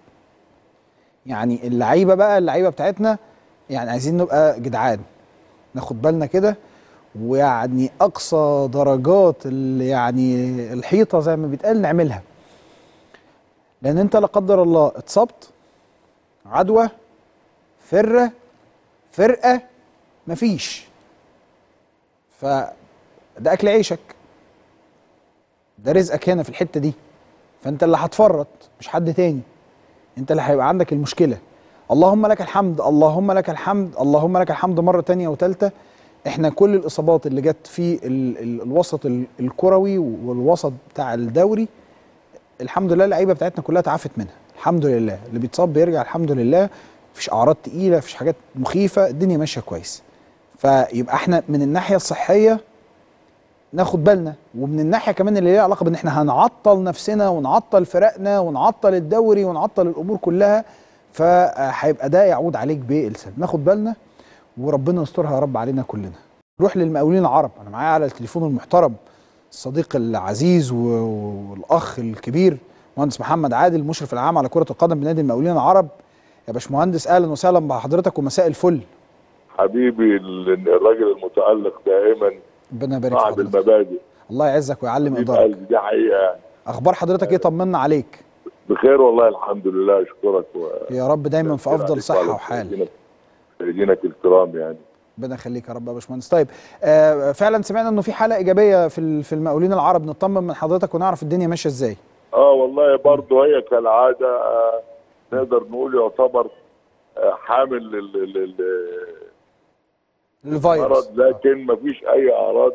S1: يعني اللعيبه بقى اللعيبه بتاعتنا يعني عايزين نبقى جدعان ناخد بالنا كده ويعني اقصى درجات ال- يعني الحيطه زي ما بيتقال نعملها لان انت لا قدر الله اتصبت عدوى فره فرقه مفيش فده اكل عيشك ده رزقك هنا في الحته دي فانت اللي هتفرط مش حد تاني انت اللي هيبقى عندك المشكله اللهم لك الحمد اللهم لك الحمد اللهم لك الحمد مره تانية وتالتة احنا كل الاصابات اللي جت في ال ال الوسط ال- الكروي والوسط بتاع الدوري الحمد لله اللعيبه بتاعتنا كلها تعافت منها الحمد لله اللي بيتصاب بيرجع الحمد لله مفيش اعراض تقيله مفيش حاجات مخيفه الدنيا ماشيه كويس فيبقى احنا من الناحيه الصحيه ناخد بالنا ومن الناحيه كمان اللي ليها علاقه بان احنا هنعطل نفسنا ونعطل فرقنا ونعطل الدوري ونعطل الامور كلها فهيبقى ده يعود عليك بالسلب ناخد بالنا وربنا يسترها يا رب علينا كلنا نروح للمقاولين العرب انا معايا على التليفون المحترم الصديق العزيز و- والاخ الكبير مهندس محمد عادل المشرف العام على كره القدم بنادي المقاولين العرب يا باشمهندس اهلا وسهلا بحضرتك ومساء الفل
S9: حبيبي ال- الراجل المتألق دائما
S1: ربنا يبارك في
S9: صاحب
S1: حضرتك
S9: المبادئ
S1: الله يعزك ويعلم
S9: حبيب
S1: ادارك
S9: قلبي دي حقيقة يعني.
S1: اخبار حضرتك ايه طمنا عليك
S9: بخير والله الحمد لله اشكرك و...
S1: يا رب دايما في افضل
S9: عليك
S1: صحه
S9: وعلى
S1: وحال
S9: سيدنا- سيدينك الكرام يعني
S1: ربنا يخليك يا رب يا باشمهندس طيب آه فعلا سمعنا انه في حاله ايجابيه في ال- في المقاولين العرب نطمن من حضرتك ونعرف الدنيا ماشيه ازاي
S9: اه والله برضه هي كالعادة آه نقدر نقول يعتبر آه حامل ال- ال- ال-
S1: الفيروس
S9: المرض لكن ما فيش اي اعراض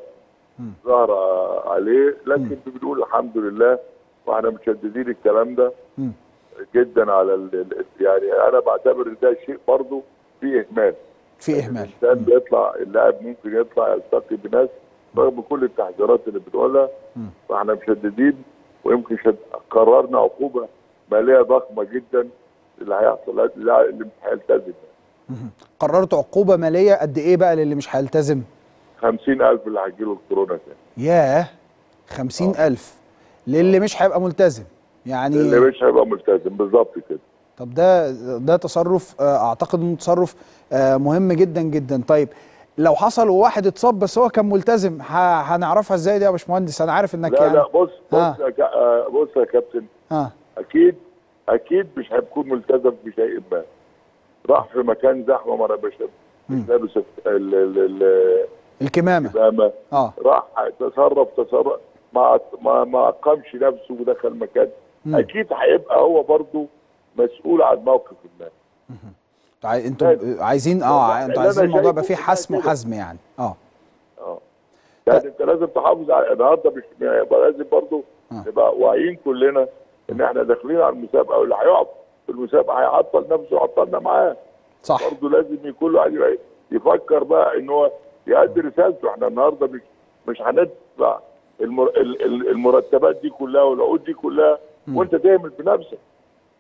S9: ظاهرة عليه لكن بنقول الحمد لله واحنا مشددين الكلام ده
S1: مم.
S9: جدا على ال... ال- يعني انا بعتبر ان ده شيء برضه فيه اهمال
S1: في اهمال
S9: الانسان بيطلع اللاعب ممكن يطلع يلتقي بناس رغم كل التحذيرات اللي بتقولها
S1: مم.
S9: فاحنا مشددين ويمكن شد... قررنا عقوبه ماليه ضخمه جدا اللي هيحصل اللي اللي مش هيلتزم
S1: قررتوا عقوبه ماليه قد ايه بقى للي مش هيلتزم
S9: 50000 اللي هيجيله الكورونا تاني
S1: ياه خمسين ألف للي مش هيبقى ملتزم يعني
S9: اللي مش هيبقى ملتزم بالظبط كده
S1: طب ده ده تصرف آه، اعتقد انه تصرف آه، مهم جدا جدا طيب لو حصل وواحد اتصاب بس هو كان ملتزم ه- هنعرفها ازاي دي يا باشمهندس انا عارف انك
S9: لا
S1: يعني
S9: لا بص بص
S1: آه.
S9: يا كا- آه، بص يا كابتن
S1: اه
S9: اكيد اكيد مش هيكون ملتزم بشيء ما راح في مكان زحمه ما انا مش مش لابس ال- ال- ال-
S1: الكمامه
S9: الكمامه
S1: اه
S9: راح تصرف تصرف ما ما ما اقامش نفسه ودخل مكان
S1: مم.
S9: اكيد هيبقى هو برضه مسؤول عن موقف ما
S1: عاي- انتوا عايزين اه
S9: اللي
S1: انتوا
S9: أنا
S1: عايزين الموضوع يبقى
S9: شايفه
S1: فيه
S9: إنها
S1: حسم
S9: كده.
S1: وحزم يعني اه
S9: اه يعني انت لازم تحافظ على النهارده مش يبقى لازم برضه
S1: آه.
S9: نبقى واعيين كلنا ان احنا داخلين على المسابقه واللي هيقف في المسابقه هيعطل نفسه وعطلنا معاه
S1: صح
S9: برضه لازم يكون له واحد يبقى يفكر بقى ان هو يؤدي رسالته احنا النهارده مش مش هندفع المر... ال- ال- المرتبات دي كلها والعقود دي كلها وانت تعمل بنفسك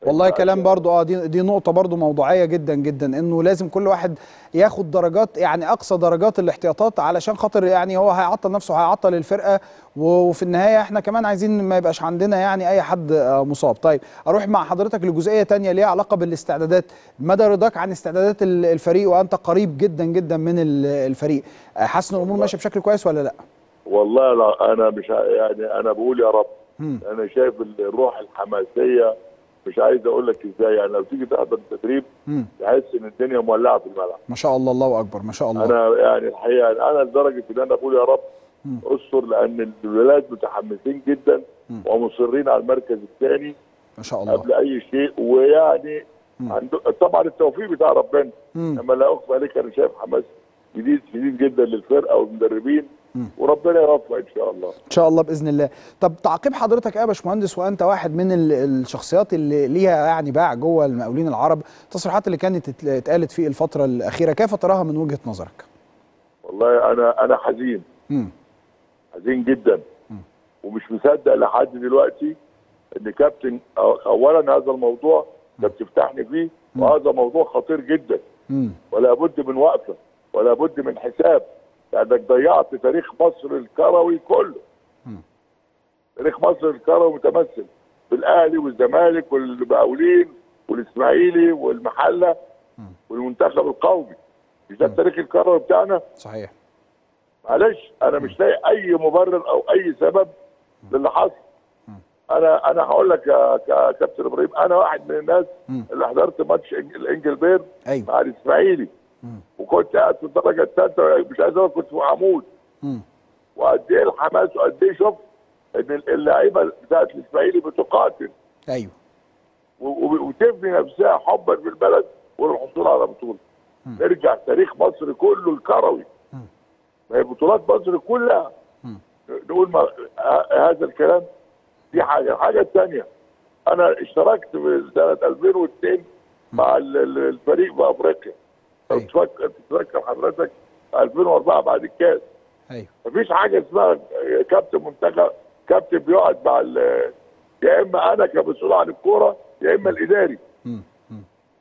S1: والله كلام برضو اه دي دي نقطة برضو موضوعية جدا جدا انه لازم كل واحد ياخد درجات يعني اقصى درجات الاحتياطات علشان خاطر يعني هو هيعطل نفسه هيعطل الفرقة وفي النهاية احنا كمان عايزين ما يبقاش عندنا يعني اي حد آه، مصاب طيب اروح مع حضرتك لجزئية تانية ليها علاقة بالاستعدادات مدى رضاك عن استعدادات ال- الفريق وانت قريب جدا جدا من ال- الفريق آه، حاسس ان الامور ماشية بشكل كويس ولا لا
S9: والله لا انا مش ع- يعني انا بقول يا رب
S1: مم.
S9: انا شايف الروح الحماسيه مش عايز اقول لك ازاي يعني لو تيجي تحضر التدريب
S1: مم.
S9: تحس ان الدنيا مولعه في الملعب
S1: ما شاء الله الله اكبر ما شاء الله
S9: انا يعني الحقيقه انا لدرجه ان انا بقول يا رب
S1: مم.
S9: استر لان الولاد متحمسين جدا
S1: مم.
S9: ومصرين على المركز الثاني
S1: ما شاء الله
S9: قبل اي شيء ويعني
S1: مم.
S9: عنده طبعا التوفيق بتاع ربنا
S1: مم.
S9: لما لا اخفى عليك انا شايف حماس جديد شديد جدا للفرقه والمدربين
S1: مم.
S9: وربنا يوفق ان شاء الله
S1: ان شاء الله باذن الله طب تعقيب حضرتك ايه يا باشمهندس وانت واحد من ال- الشخصيات اللي ليها يعني باع جوه المقاولين العرب التصريحات اللي كانت ات- اتقالت في الفتره الاخيره كيف تراها من وجهه نظرك
S9: والله انا انا حزين
S1: امم
S9: حزين جدا
S1: مم.
S9: ومش مصدق لحد دلوقتي ان كابتن أو- اولا هذا الموضوع انت بتفتحني فيه
S1: مم.
S9: وهذا موضوع خطير جدا
S1: امم
S9: ولا بد من وقفه ولا بد من حساب لانك ضيعت تاريخ مصر الكروي كله
S1: مم.
S9: تاريخ مصر الكروي متمثل بالاهلي والزمالك والمقاولين والاسماعيلي والمحله والمنتخب القومي مش ده التاريخ الكروي بتاعنا
S1: صحيح
S9: معلش انا مش لاقي اي مبرر او اي سبب للي حصل انا انا هقول لك يا كا- كابتن ابراهيم انا واحد من الناس
S1: مم.
S9: اللي حضرت ماتش إنج- الانجلبير
S1: ايوه
S9: مع الاسماعيلي
S1: مم.
S9: وكنت قاعد في الدرجه الثالثه مش عايز اقول كنت في عمود
S1: مم.
S9: وقد ايه الحماس وقد ايه شفت ان اللعيبه بتاعت الاسماعيلي بتقاتل
S1: ايوه
S9: و- و- وتبني نفسها حبا في البلد والحصول على بطوله نرجع تاريخ مصر كله الكروي
S1: مم.
S9: ما هي بطولات مصر كلها
S1: مم.
S9: نقول ما ه- هذا الكلام دي حاجه الحاجه الثانيه انا اشتركت في سنه 2002 مع ال- ال- الفريق في افريقيا لو
S1: أيوة.
S9: تفكر تتذكر حضرتك 2004 بعد الكاس
S1: ايوه
S9: مفيش حاجه اسمها كابتن منتخب كابتن بيقعد مع ال- يا اما انا كمسؤول عن الكوره يا اما الاداري
S1: مم. مم.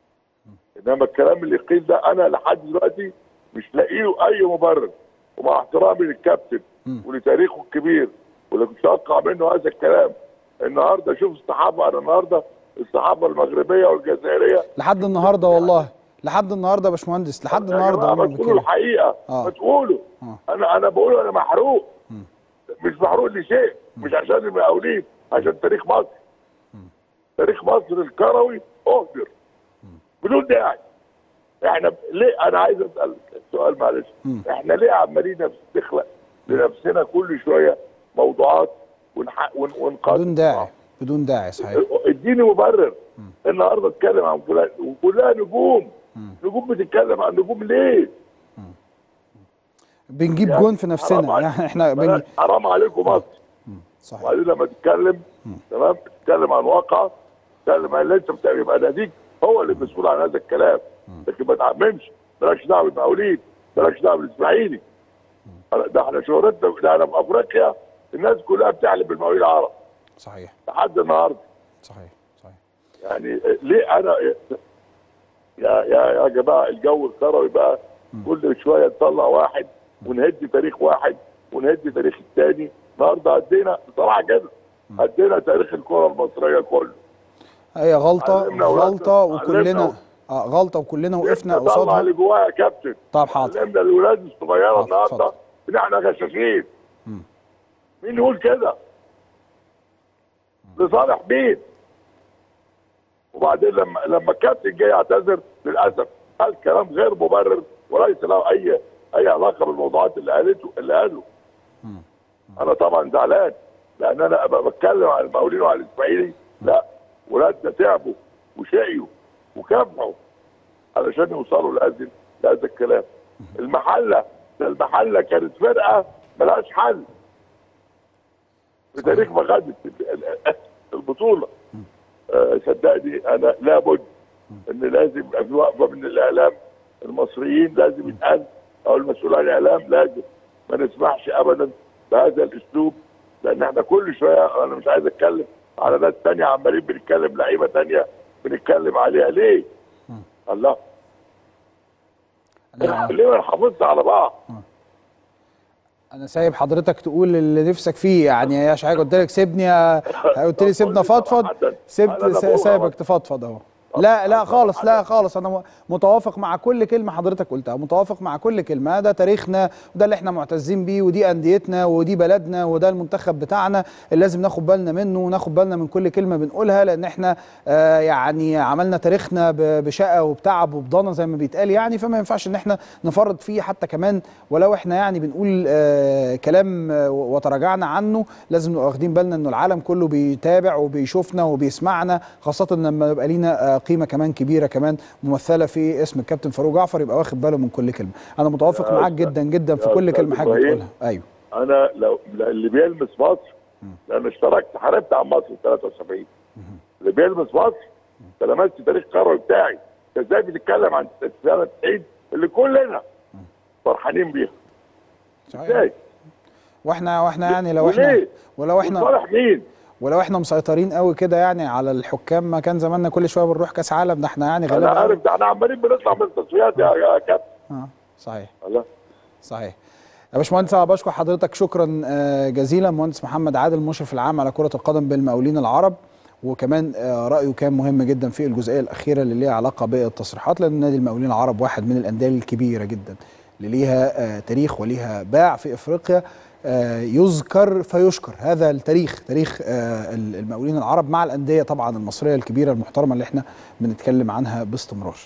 S9: انما الكلام اللي قيل ده انا لحد دلوقتي مش لاقي له اي مبرر ومع احترامي للكابتن
S1: مم.
S9: ولتاريخه الكبير واللي كنت اتوقع منه هذا الكلام النهارده شوف الصحافه انا النهارده الصحافه المغربيه والجزائريه
S1: لحد النهارده والله لحد النهارده يا باشمهندس لحد
S9: يا
S1: النهارده
S9: جماعة ما
S1: هم
S9: تقولوا
S1: بكده
S9: الحقيقه
S1: آه.
S9: ما تقولوا
S1: آه.
S9: انا انا بقول انا محروق
S1: مم.
S9: مش محروق لشيء مش عشان المقاولين عشان تاريخ مصر تاريخ مصر الكروي اهدر بدون داعي احنا ب- ليه انا عايز اسال سؤال معلش
S1: مم.
S9: احنا ليه عمالين نفس- نخلق لنفسنا كل شويه موضوعات ونح... ون... ونقاط
S1: بدون داعي بدون داعي صحيح
S9: اديني مبرر النهارده اتكلم عن فلان وكلها نجوم نجوم بتتكلم عن نجوم ليه؟
S1: بنجيب
S9: يعني
S1: جون في
S9: حرام
S1: نفسنا
S9: عليك.
S1: يعني احنا بن...
S9: بلاش- حرام عليكم مصر
S1: صحيح
S9: وبعدين لما تتكلم تمام تتكلم عن واقع تتكلم عن اللي انت بتعمل يبقى ناديك هو اللي مسؤول عن هذا الكلام لكن ما تعممش مالكش دعوه بالمقاولين مالكش دعوه بالاسماعيلي ده احنا شهرتنا ده احنا في افريقيا الناس كلها بتعلم بالمقاولين العرب
S1: صحيح
S9: لحد النهارده
S1: صحيح صحيح
S9: يعني ليه انا يا يا يا جماعه الجو الكروي بقى كل شويه نطلع واحد ونهد تاريخ واحد ونهد تاريخ الثاني النهارده عدينا بصراحه كده عدينا تاريخ الكره المصريه كله
S1: هي غلطه
S9: علمنا أولادنا.
S1: غلطه وكلنا
S9: علمنا.
S1: اه غلطه وكلنا وقفنا
S9: طلع
S1: قصادها
S9: اللي جوايا يا كابتن
S1: طب حاضر
S9: علمنا الولاد الصغيره
S1: حاضر،
S9: النهارده
S1: اتفضل.
S9: ان احنا غشاشين مين يقول كده؟ لصالح مين؟ وبعدين لما لما الكابتن جه يعتذر للاسف قال كلام غير مبرر وليس له اي اي علاقه بالموضوعات اللي قالته اللي قاله. انا طبعا زعلان لان انا ابقى بتكلم عن المقاولين وعن الاسماعيلي لا ولادنا تعبوا وشقيوا وكافحوا علشان يوصلوا لهذا لهذا الكلام. المحله ده المحله كانت فرقه ملهاش حل. في تاريخ ما خدت البطوله. آه، صدقني انا لابد ان لازم يبقى في وقفه من الاعلام المصريين لازم يتقال او المسؤول عن الاعلام لازم ما نسمحش ابدا بهذا الاسلوب لان احنا كل شويه انا مش عايز اتكلم على ناس تانية عمالين بنتكلم لعيبه تانية بنتكلم عليها ليه؟ الله
S1: انا
S9: ليه ما نحافظش على بعض؟
S1: انا سايب حضرتك تقول اللي نفسك فيه يعني يا شعيب قلت لك سيبني قلت لي سيبنا فضفض سبت
S9: أنا بقول
S1: سايبك تفضفض اهو لا لا خالص لا خالص انا متوافق مع كل كلمه حضرتك قلتها متوافق مع كل كلمه ده تاريخنا وده اللي احنا معتزين بيه ودي انديتنا ودي بلدنا وده المنتخب بتاعنا اللي لازم ناخد بالنا منه وناخد بالنا من كل كلمه بنقولها لان احنا آه يعني عملنا تاريخنا ب- بشقه وبتعب وبضنا زي ما بيتقال يعني فما ينفعش ان احنا نفرط فيه حتى كمان ولو احنا يعني بنقول آه كلام آه وتراجعنا عنه لازم نبقى واخدين بالنا انه العالم كله بيتابع وبيشوفنا وبيسمعنا خاصه لما يبقى لينا آه قيمه كمان كبيره كمان ممثله في اسم الكابتن فاروق جعفر يبقى واخد باله من كل كلمه انا متوافق
S9: يا
S1: معاك
S9: أستاذ-
S1: جدا جدا في
S9: يا
S1: كل
S9: أستاذ
S1: كلمه حاجه
S9: إبراهيم.
S1: بتقولها ايوه
S9: انا لو اللي بيلمس مصر لان اشتركت حاربت عن مصر في 73 اللي بيلمس مصر انت لمست تاريخ القاره بتاعي انت ازاي بتتكلم عن سنه 90 اللي كلنا فرحانين بيها
S1: صحيح
S9: ازاي؟
S1: واحنا واحنا يعني لو احنا
S9: وليه؟
S1: ولو احنا
S9: وصالح مين؟
S1: ولو احنا مسيطرين قوي كده يعني على الحكام ما كان زماننا كل شويه بنروح كاس عالم ده احنا يعني
S9: انا
S1: غالبا
S9: عارف ده احنا عمالين بنطلع من التصفيات يا يا كابتن
S1: اه صحيح
S9: الله
S1: صحيح يا باشمهندس انا بشكر حضرتك شكرا آه، جزيلا مهندس محمد عادل المشرف العام على كره القدم بالمقاولين العرب وكمان آه، رايه كان مهم جدا في الجزئيه الاخيره اللي ليها علاقه بالتصريحات لان نادي المقاولين العرب واحد من الانديه الكبيره جدا اللي ليها آه، تاريخ وليها باع في افريقيا آه، يذكر فيشكر هذا التاريخ تاريخ آه، المقاولين العرب مع الانديه طبعا المصريه الكبيره المحترمه اللي احنا بنتكلم عنها باستمرار.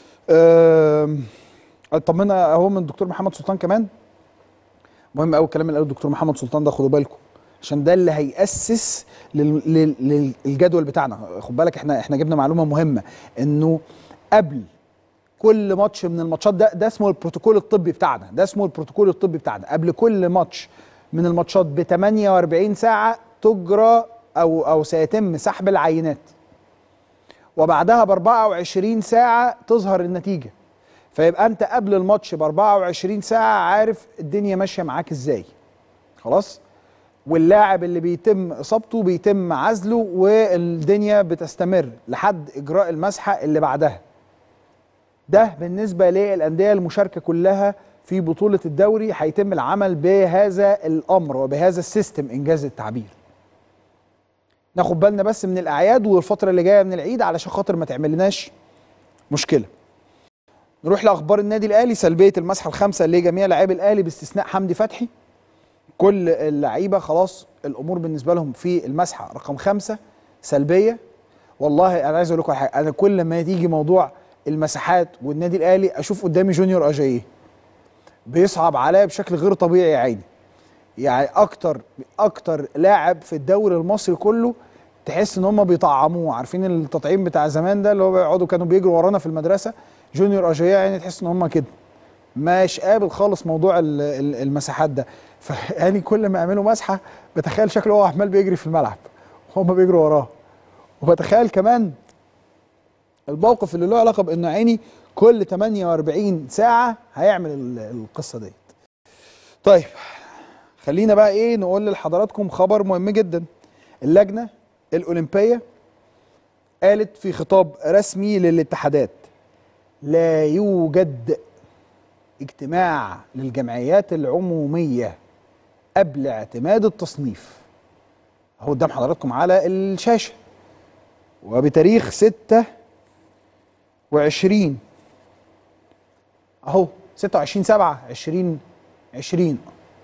S1: آم، طمنا اهو من الدكتور محمد سلطان كمان مهم قوي الكلام اللي قاله الدكتور محمد سلطان ده خدوا بالكم عشان ده اللي هيأسس لل- لل- للجدول بتاعنا خد بالك احنا احنا جبنا معلومه مهمه انه قبل كل ماتش من الماتشات ده ده اسمه البروتوكول الطبي بتاعنا ده اسمه البروتوكول الطبي بتاعنا قبل كل ماتش من الماتشات ب 48 ساعه تجرى او او سيتم سحب العينات وبعدها ب 24 ساعه تظهر النتيجه فيبقى انت قبل الماتش ب 24 ساعه عارف الدنيا ماشيه معاك ازاي خلاص واللاعب اللي بيتم اصابته بيتم عزله والدنيا بتستمر لحد اجراء المسحه اللي بعدها ده بالنسبه للانديه المشاركه كلها في بطوله الدوري هيتم العمل بهذا الامر وبهذا السيستم انجاز التعبير ناخد بالنا بس من الاعياد والفتره اللي جايه من العيد علشان خاطر ما تعملناش مشكله نروح لاخبار النادي الاهلي سلبيه المسحه الخامسه لجميع لاعبي الاهلي باستثناء حمدي فتحي كل اللعيبه خلاص الامور بالنسبه لهم في المسحه رقم خمسة سلبيه والله انا عايز اقول لكم على حاجه انا كل ما تيجي موضوع المساحات والنادي الاهلي اشوف قدامي جونيور اجاييه بيصعب عليا بشكل غير طبيعي يا عيني يعني اكتر اكتر لاعب في الدوري المصري كله تحس ان هم بيطعموه عارفين التطعيم بتاع زمان ده اللي هو بيقعدوا كانوا بيجروا ورانا في المدرسه جونيور اجاييه يعني تحس ان هم كده مش قابل خالص موضوع ال- ال- المساحات ده فيعني كل ما يعملوا مسحه بتخيل شكله هو عمال بيجري في الملعب وهم بيجروا وراه وبتخيل كمان الموقف اللي له علاقه بانه عيني كل 48 ساعه هيعمل ال- القصه ديت. طيب خلينا بقى ايه نقول لحضراتكم خبر مهم جدا. اللجنه الاولمبيه قالت في خطاب رسمي للاتحادات لا يوجد اجتماع للجمعيات العموميه قبل اعتماد التصنيف. اهو قدام حضراتكم على الشاشه. وبتاريخ 6 و20 اهو 26 7 20 20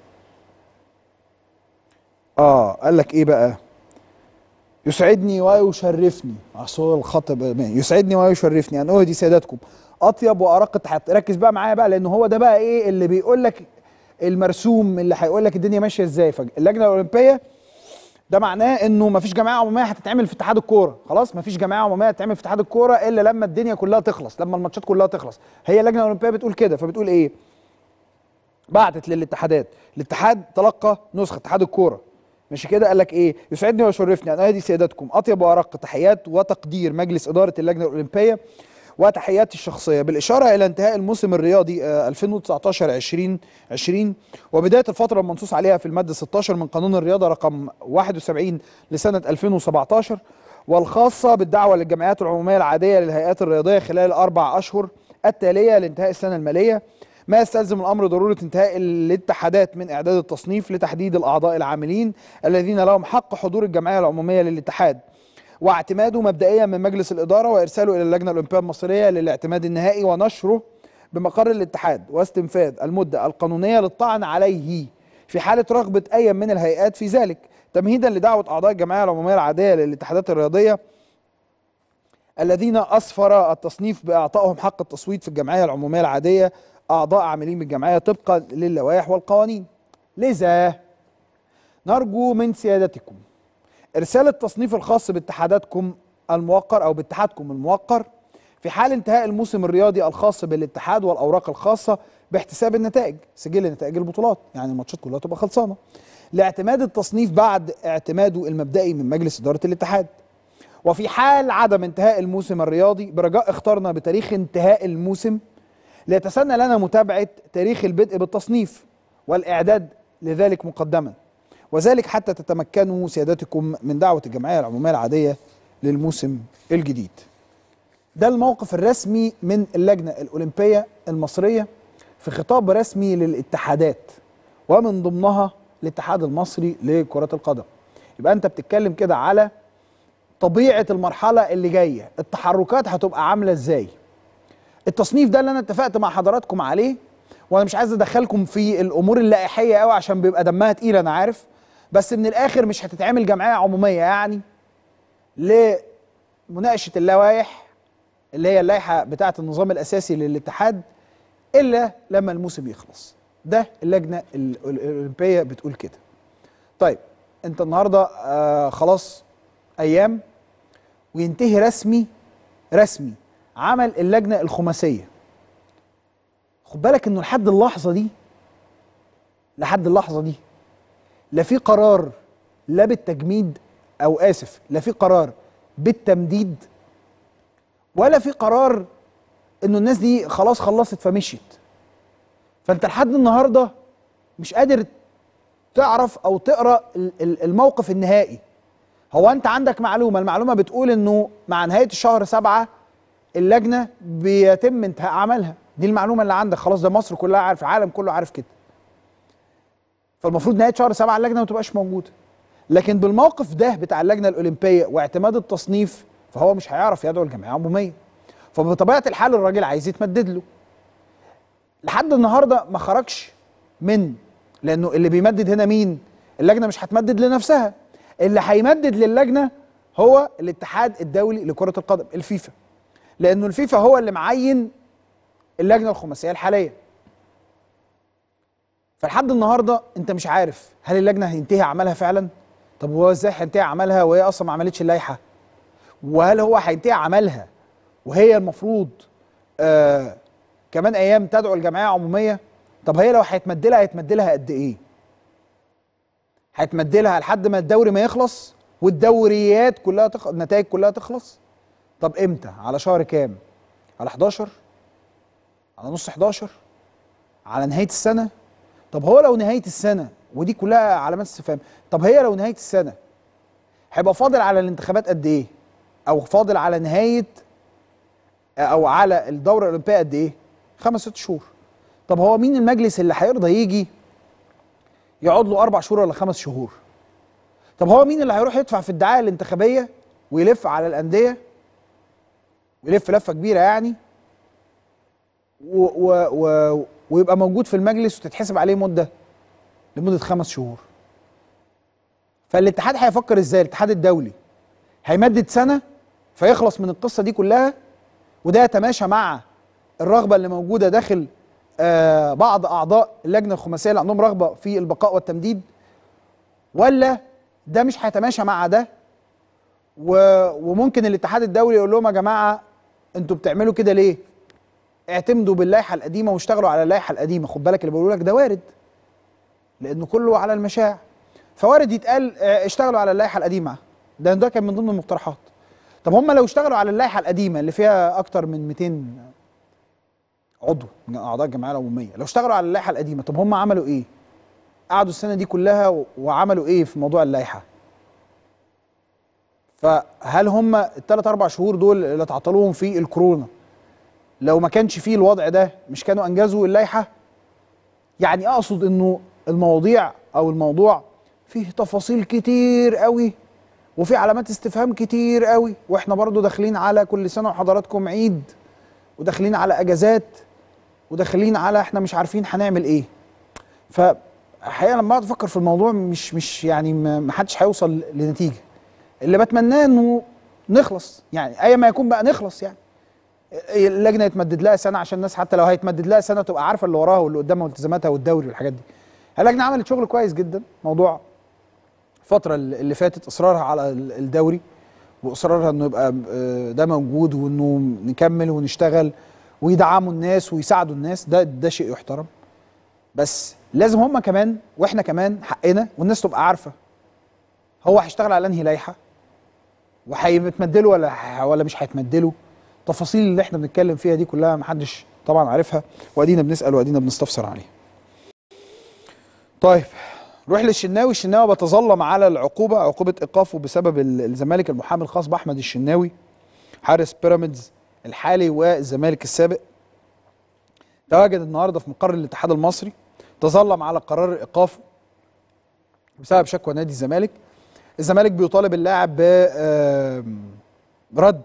S1: اه قال لك ايه بقى يسعدني ويشرفني اصل هو الخطب يسعدني ويشرفني ان اهدي سادتكم اطيب وارق التحيات ركز بقى معايا بقى لان هو ده بقى ايه اللي بيقول لك المرسوم اللي هيقول لك الدنيا ماشيه ازاي فاللجنه الاولمبيه ده معناه انه مفيش جمعيه عموميه هتتعمل في اتحاد الكوره خلاص مفيش جمعيه عموميه هتتعمل في اتحاد الكوره الا لما الدنيا كلها تخلص لما الماتشات كلها تخلص هي اللجنه الاولمبيه بتقول كده فبتقول ايه بعتت للاتحادات الاتحاد تلقى نسخه اتحاد الكوره ماشي كده قال لك ايه يسعدني ويشرفني ان اهدي سيادتكم اطيب وارق تحيات وتقدير مجلس اداره اللجنه الاولمبيه وتحياتي الشخصيه بالاشاره الى انتهاء الموسم الرياضي آه، 2019 2020 وبدايه الفتره المنصوص عليها في الماده 16 من قانون الرياضه رقم 71 لسنه 2017 والخاصة بالدعوة للجمعيات العمومية العادية للهيئات الرياضية خلال الأربع أشهر التالية لانتهاء السنة المالية ما يستلزم الأمر ضرورة انتهاء الاتحادات من إعداد التصنيف لتحديد الأعضاء العاملين الذين لهم حق حضور الجمعية العمومية للاتحاد واعتماده مبدئيا من مجلس الإدارة وإرساله إلى اللجنة الأولمبية المصرية للاعتماد النهائي ونشره بمقر الاتحاد واستنفاذ المدة القانونية للطعن عليه في حالة رغبة أي من الهيئات في ذلك تمهيدا لدعوة أعضاء الجمعية العمومية العادية للاتحادات الرياضية الذين أسفر التصنيف بإعطائهم حق التصويت في الجمعية العمومية العادية أعضاء عاملين بالجمعية طبقا للوائح والقوانين لذا نرجو من سيادتكم إرسال التصنيف الخاص باتحاداتكم الموقر أو باتحادكم الموقر في حال انتهاء الموسم الرياضي الخاص بالاتحاد والأوراق الخاصة باحتساب النتائج سجل نتائج البطولات يعني الماتشات كلها تبقى خلصانة لاعتماد التصنيف بعد اعتماده المبدئي من مجلس إدارة الاتحاد وفي حال عدم انتهاء الموسم الرياضي برجاء اخترنا بتاريخ انتهاء الموسم ليتسنى لنا متابعة تاريخ البدء بالتصنيف والإعداد لذلك مقدما وذلك حتى تتمكنوا سيادتكم من دعوة الجمعية العمومية العادية للموسم الجديد ده الموقف الرسمي من اللجنة الأولمبية المصرية في خطاب رسمي للاتحادات ومن ضمنها الاتحاد المصري لكرة القدم يبقى أنت بتتكلم كده على طبيعة المرحلة اللي جاية التحركات هتبقى عاملة ازاي التصنيف ده اللي انا اتفقت مع حضراتكم عليه وانا مش عايز ادخلكم في الامور اللائحيه قوي عشان بيبقى دمها تقيل انا عارف بس من الاخر مش هتتعمل جمعيه عموميه يعني لمناقشه اللوائح اللي هي اللائحه بتاعه النظام الاساسي للاتحاد الا لما الموسم يخلص ده اللجنه ال- الاولمبيه بتقول كده طيب انت النهارده آه خلاص ايام وينتهي رسمي رسمي عمل اللجنه الخماسيه خد بالك انه لحد اللحظه دي لحد اللحظه دي لا في قرار لا بالتجميد او اسف لا في قرار بالتمديد ولا في قرار انه الناس دي خلاص خلصت فمشيت فانت لحد النهارده مش قادر تعرف او تقرا ال- ال- الموقف النهائي هو انت عندك معلومه المعلومه بتقول انه مع نهايه الشهر سبعة اللجنه بيتم انتهاء عملها دي المعلومه اللي عندك خلاص ده مصر كلها عارف العالم كله عارف كده فالمفروض نهايه شهر سبعة اللجنه ما تبقاش موجوده لكن بالموقف ده بتاع اللجنه الاولمبيه واعتماد التصنيف فهو مش هيعرف يدعو الجمعيه عموميه فبطبيعه الحال الراجل عايز يتمدد له لحد النهارده ما خرجش من لانه اللي بيمدد هنا مين اللجنه مش هتمدد لنفسها اللي هيمدد للجنه هو الاتحاد الدولي لكره القدم الفيفا لانه الفيفا هو اللي معين اللجنه الخماسيه الحاليه فلحد النهارده انت مش عارف هل اللجنه هينتهي عملها فعلا طب هو ازاي هينتهي عملها وهي اصلا ما عملتش اللائحه وهل هو هينتهي عملها وهي المفروض آه كمان ايام تدعو الجمعيه عموميه طب هي لو هيتمدلها هيتمدلها قد ايه هيتمدلها لحد ما الدوري ما يخلص والدوريات كلها تخ... النتائج كلها تخلص طب امتى على شهر كام على 11 على نص 11 على نهايه السنه طب هو لو نهايه السنه ودي كلها علامات استفهام طب هي لو نهايه السنه هيبقى فاضل على الانتخابات قد ايه او فاضل على نهايه او على الدوره الاولمبيه قد ايه خمس ست شهور طب هو مين المجلس اللي هيرضى يجي يقعد له اربع شهور ولا خمس شهور طب هو مين اللي هيروح يدفع في الدعايه الانتخابيه ويلف على الانديه ويلف لفه كبيره يعني و و و ويبقى موجود في المجلس وتتحسب عليه مده لمده خمس شهور فالاتحاد هيفكر ازاي الاتحاد الدولي هيمدد سنه فيخلص من القصه دي كلها وده يتماشى مع الرغبه اللي موجوده داخل آه بعض اعضاء اللجنه الخماسيه اللي عندهم رغبه في البقاء والتمديد ولا ده مش هيتماشى مع ده و وممكن الاتحاد الدولي يقول لهم يا جماعه انتوا بتعملوا كده ليه؟ اعتمدوا باللائحه القديمه واشتغلوا على اللائحه القديمه خد بالك اللي بقوله لك ده وارد لانه كله على المشاع فوارد يتقال اه، اشتغلوا على اللائحه القديمه ده ده كان من ضمن المقترحات طب هم لو اشتغلوا على اللائحه القديمه اللي فيها اكتر من 200 عضو من اعضاء الجمعيه العموميه لو اشتغلوا على اللائحه القديمه طب هم عملوا ايه قعدوا السنه دي كلها و- وعملوا ايه في موضوع اللائحه فهل هم الثلاث اربع شهور دول اللي تعطلوهم في الكورونا لو ما كانش فيه الوضع ده مش كانوا انجزوا اللائحه يعني اقصد انه المواضيع او الموضوع فيه تفاصيل كتير قوي وفي علامات استفهام كتير قوي واحنا برضو داخلين على كل سنه وحضراتكم عيد وداخلين على اجازات وداخلين على احنا مش عارفين هنعمل ايه فاحيانا لما اقعد افكر في الموضوع مش مش يعني ما ما حدش هيوصل لنتيجه اللي بتمناه انه نخلص يعني اي ما يكون بقى نخلص يعني اللجنه يتمدد لها سنه عشان الناس حتى لو هيتمدد لها سنه تبقى عارفه اللي وراها واللي قدامها والتزاماتها والدوري والحاجات دي اللجنه عملت شغل كويس جدا موضوع الفتره اللي فاتت اصرارها على الدوري واصرارها انه يبقى آه، ده موجود وانه نكمل ونشتغل ويدعموا الناس ويساعدوا الناس ده ده شيء يحترم بس لازم هم كمان واحنا كمان حقنا والناس تبقى عارفه هو هيشتغل على انهي لائحه وهيتمدله ولا ح- ولا مش هيتمدله التفاصيل اللي احنا بنتكلم فيها دي كلها محدش طبعا عارفها وادينا بنسال وادينا بنستفسر عليها طيب نروح للشناوي الشناوي بتظلم على العقوبه عقوبه ايقافه بسبب ال- الزمالك المحامي الخاص باحمد الشناوي حارس بيراميدز الحالي والزمالك السابق تواجد النهارده في مقر الاتحاد المصري تظلم على قرار ايقافه بسبب شكوى نادي الزمالك الزمالك بيطالب اللاعب ب آم، رد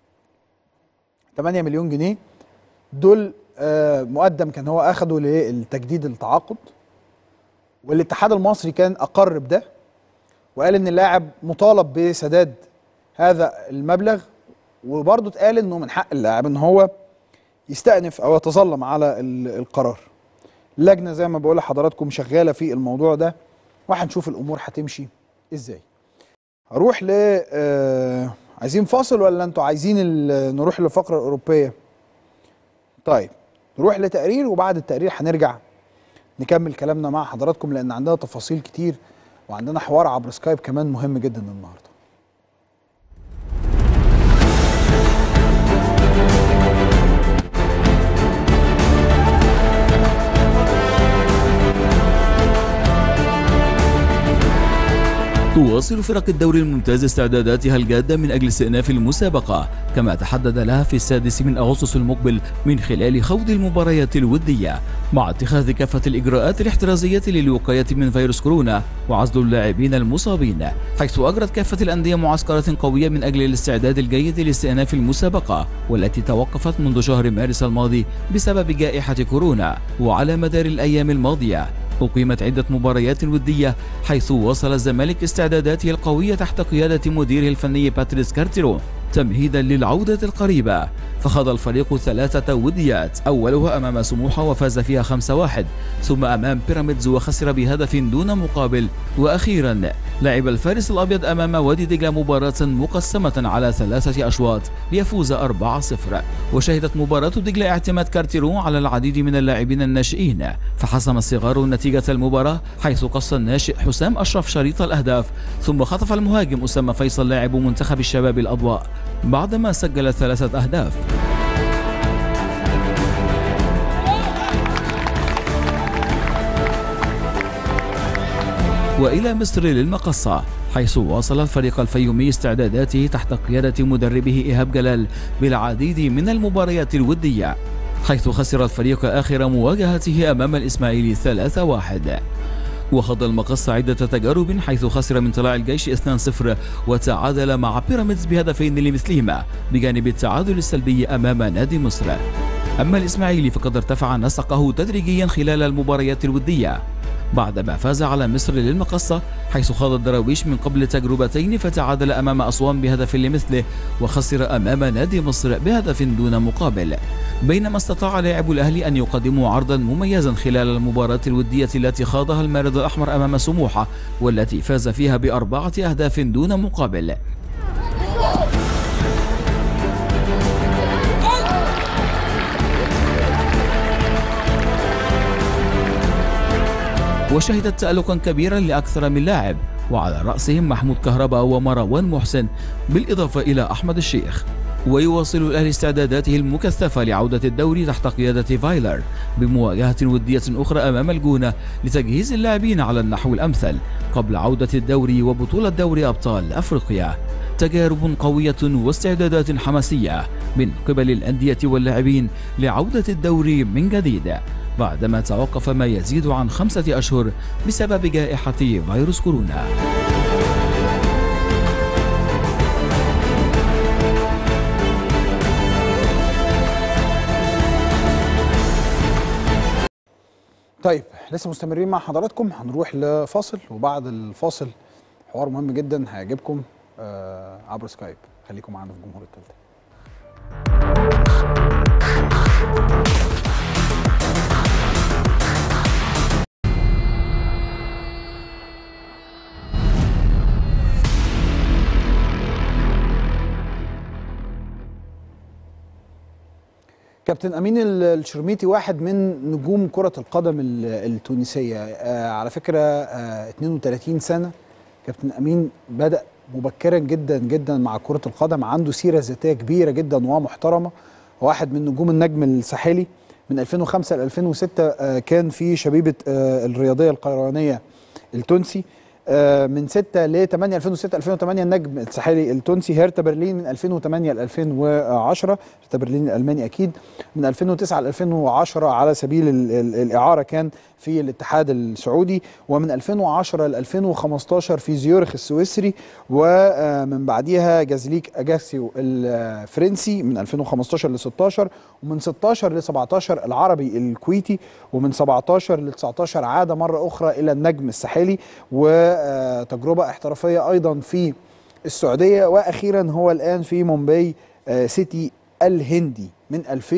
S1: 8 مليون جنيه دول آه، مقدم كان هو اخده للتجديد التعاقد والاتحاد المصري كان اقر بده وقال ان اللاعب مطالب بسداد هذا المبلغ وبرضه اتقال انه من حق اللاعب ان هو يستأنف او يتظلم على ال- القرار اللجنه زي ما بقول لحضراتكم شغاله في الموضوع ده وهنشوف الامور هتمشي ازاي هروح ل آه، عايزين فاصل ولا انتوا عايزين ال- نروح للفقره الاوروبيه طيب نروح لتقرير وبعد التقرير هنرجع نكمل كلامنا مع حضراتكم لان عندنا تفاصيل كتير وعندنا حوار عبر سكايب كمان مهم جدا النهارده
S10: تواصل فرق الدوري الممتاز استعداداتها الجادة من أجل استئناف المسابقة كما تحدد لها في السادس من أغسطس المقبل من خلال خوض المباريات الودية مع اتخاذ كافة الإجراءات الاحترازية للوقاية من فيروس كورونا وعزل اللاعبين المصابين حيث أجرت كافة الأندية معسكرات قوية من أجل الاستعداد الجيد لاستئناف المسابقة والتي توقفت منذ شهر مارس الماضي بسبب جائحة كورونا وعلى مدار الأيام الماضية أقيمت عدة مباريات ودية حيث وصل الزمالك استعداداته القوية تحت قيادة مديره الفني باتريس كارتيرو تمهيدا للعودة القريبة فخاض الفريق ثلاثة وديات أولها أمام سموحة وفاز فيها 5-1 ثم أمام بيراميدز وخسر بهدف دون مقابل وأخيرا لعب الفارس الأبيض أمام وادي دجلة مباراة مقسمة على ثلاثة أشواط ليفوز 4-0 وشهدت مباراة دجلة اعتماد كارتيرو على العديد من اللاعبين الناشئين فحسم الصغار نتيجة المباراة حيث قص الناشئ حسام أشرف شريط الأهداف ثم خطف المهاجم أسامة فيصل لاعب منتخب الشباب الأضواء بعدما سجل ثلاثة أهداف وإلى مصر للمقصة حيث واصل الفريق الفيومي استعداداته تحت قيادة مدربه إيهاب جلال بالعديد من المباريات الودية حيث خسر الفريق آخر مواجهته أمام الإسماعيلي 3-1 وخاض المقص عدة تجارب حيث خسر من طلاع الجيش 2-0 وتعادل مع بيراميدز بهدفين لمثلهما بجانب التعادل السلبي أمام نادي مصر أما الإسماعيلي فقد ارتفع نسقه تدريجيا خلال المباريات الودية بعدما فاز على مصر للمقصة حيث خاض الدراويش من قبل تجربتين فتعادل أمام أسوان بهدف لمثله وخسر أمام نادي مصر بهدف دون مقابل بينما استطاع لاعب الأهلي أن يقدموا عرضا مميزا خلال المباراة الودية التي خاضها المارد الأحمر أمام سموحة والتي فاز فيها بأربعة أهداف دون مقابل وشهدت تألقا كبيرا لأكثر من لاعب وعلى رأسهم محمود كهرباء ومروان محسن بالإضافة إلى أحمد الشيخ ويواصل الأهلي استعداداته المكثفة لعودة الدوري تحت قيادة فايلر بمواجهة ودية أخرى أمام الجونة لتجهيز اللاعبين على النحو الأمثل قبل عودة الدوري وبطولة دوري أبطال أفريقيا تجارب قوية واستعدادات حماسية من قبل الأندية واللاعبين لعودة الدوري من جديد بعدما توقف ما يزيد عن خمسة أشهر بسبب جائحة فيروس كورونا
S1: طيب لسه مستمرين مع حضراتكم هنروح لفاصل وبعد الفاصل حوار مهم جدا هيعجبكم آه عبر سكايب خليكم معانا في جمهور التالتة كابتن امين ال- الشرميتي واحد من نجوم كره القدم ال- التونسيه آه على فكره آه 32 سنه كابتن امين بدا مبكرا جدا جدا مع كره القدم عنده سيره ذاتيه كبيره جدا ومحترمه واحد من نجوم النجم الساحلي من 2005 ل 2006 آه كان في شبيبه آه الرياضيه القيروانيه التونسي آه، من 6 ل 8 2006 2008 النجم الساحلي التونسي هيرتا برلين من 2008 ل 2010 هيرتا برلين الالماني اكيد من 2009 ل 2010 على سبيل ال- ال- الاعاره كان في الاتحاد السعودي ومن 2010 ل 2015 في زيورخ السويسري ومن بعديها جازليك اجاسيو الفرنسي من 2015 ل 16 ومن 16 ل 17 العربي الكويتي ومن 17 ل 19 عاد مره اخرى الى النجم الساحلي وتجربه احترافيه ايضا في السعوديه واخيرا هو الان في مومباي آه، سيتي الهندي من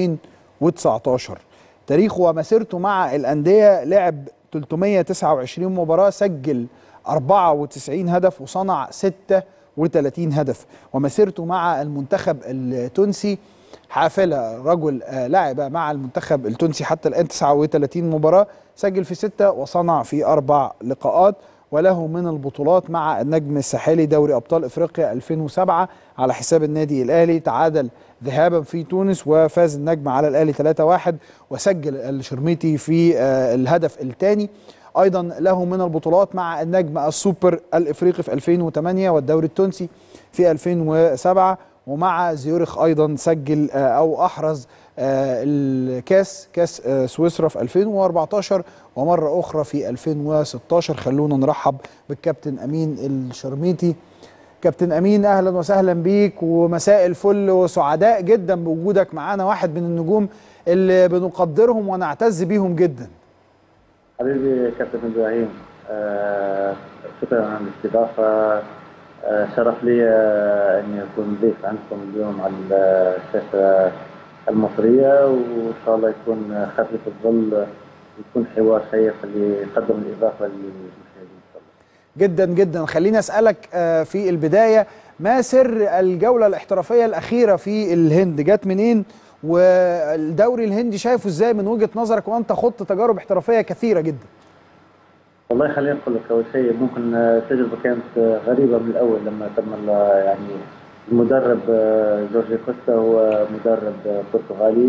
S1: 2019 تاريخه ومسيرته مع الانديه لعب 329 مباراه سجل 94 هدف وصنع 36 هدف ومسيرته مع المنتخب التونسي حافلة رجل آه، لعب مع المنتخب التونسي حتى الآن 39 مباراة سجل في ستة وصنع في أربع لقاءات وله من البطولات مع النجم الساحلي دوري أبطال إفريقيا 2007 على حساب النادي الأهلي تعادل ذهابا في تونس وفاز النجم على الأهلي 3-1 وسجل الشرميطي في آه، الهدف الثاني ايضا له من البطولات مع النجم السوبر الافريقي في 2008 والدوري التونسي في 2007 ومع زيورخ ايضا سجل آه، او احرز آه، الكاس كاس آه، سويسرا في 2014 ومره اخرى في 2016 خلونا نرحب بالكابتن امين الشرميطي كابتن امين اهلا وسهلا بيك ومساء الفل وسعداء جدا بوجودك معانا واحد من النجوم اللي بنقدرهم ونعتز بيهم جدا
S11: حبيبي كابتن ابراهيم آه شكرا على الاستضافه آه شرف لي آه اني اكون ضيف عندكم اليوم على الشاشه المصريه وان شاء الله يكون خفيف الظل يكون حوار شيق اللي يقدم الاضافه للمشاهدين ان شاء الله.
S1: جدا جدا خليني اسالك آه، في البدايه ما سر الجوله الاحترافيه الاخيره في الهند جت منين والدوري الهندي شايفه ازاي من وجهه نظرك وانت خضت تجارب احترافيه كثيره جدا
S11: والله خليني اقول لك اول شيء ممكن آه، التجربه كانت آه، غريبه من الاول لما تم ال- يعني المدرب آه، جورجي كوستا هو مدرب آه، برتغالي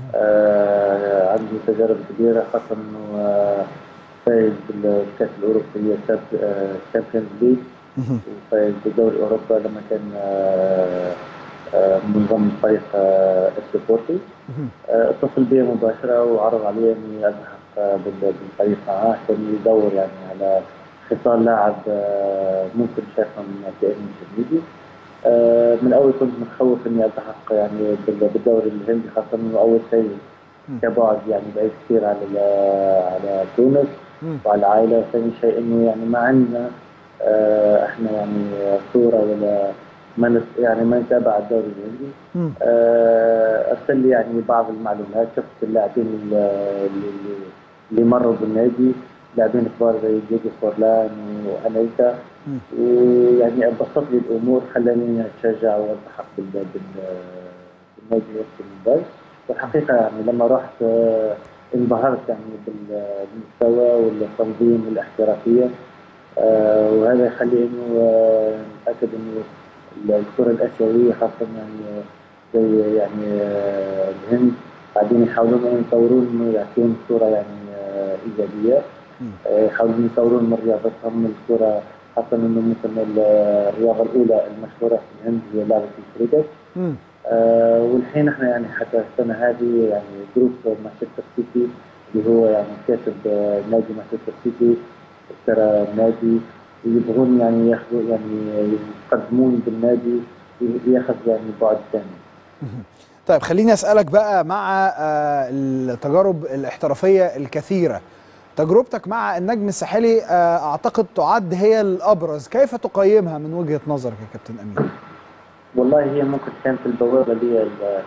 S11: آه، عنده تجارب كبيره خاصه انه آه، فايز بالكاس الاوروبي الشامبيونز ليج وفايز بدوري اوروبا لما كان آه، آه، منضم فريق آه، السبورتي آه، اتصل بي مباشرة وعرض علي اني التحق آه، بال- بالفريق معاه عشان يدور يعني على خصال لاعب آه، ممكن شايفه من كأنه تلميذي آه، من اول كنت متخوف اني التحق يعني بال- بالدوري الهندي خاصة انه اول شيء كبعد يعني بعيد كثير على ال- على تونس وعلى العائلة ثاني شيء انه يعني ما عندنا آه، احنا يعني صورة ولا ما نس- يعني ما نتابع الدوري الهندي آه، ارسل لي يعني بعض المعلومات شفت اللاعبين ال- اللي اللي مروا بالنادي لاعبين كبار زي ديجو فورلان وانيتا ويعني بسط لي الامور خلاني اتشجع والتحق بال- بال- بالنادي وسط الموبايل والحقيقه يعني لما رحت آه، انبهرت يعني بال- بالمستوى والتنظيم والاحترافيه آه، وهذا يخلي انه آه، نتاكد انه الكره الاسيويه خاصه يعني زي يعني آه، الهند بعدين يحاولون إنه يطورون يعطون صوره يعني آه، ايجابيه آه، يحاولون يطورون من رياضتهم الكره خاصه انه ممكن ال- الرياضه الاولى المشهوره في الهند هي لعبه الكريكت
S1: مم.
S11: آه والحين احنا يعني حتى السنه هذه يعني جروب مانشستر سيتي اللي هو يعني كاتب آه، نادي مانشستر سيتي اشترى النادي ويبغون يعني ياخذوا يعني يقدمون بالنادي ياخذ يعني بعد ثاني
S1: طيب خليني اسالك بقى مع آه، التجارب الاحترافيه الكثيره تجربتك مع النجم الساحلي آه، اعتقد تعد هي الابرز كيف تقيمها من وجهه نظرك يا كابتن امين
S11: والله هي ممكن كانت البوابه لي ال-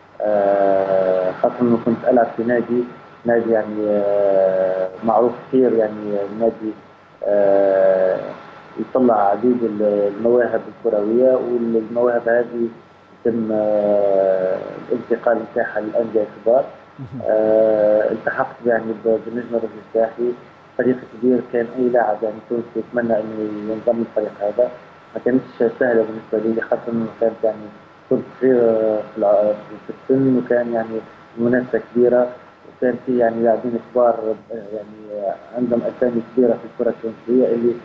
S11: آه، خاصه انه كنت العب في نادي نادي يعني آه، معروف كثير يعني نادي آه، يطلع عديد ال- المواهب الكرويه والمواهب هذه يتم آه، الانتقال نتاعها للانديه الكبار آه، التحقت يعني ب- بالنجم الرجل الساحلي فريق كبير كان اي لاعب يعني تونسي يتمنى انه ينضم للفريق هذا ما كانتش سهله بالنسبه لي خاصه انه كانت يعني كنت صغير في الع- في السن وكان يعني منافسه كبيره وكان في يعني لاعبين كبار آه، يعني عندهم اسامي كبيره في الكره التونسيه اللي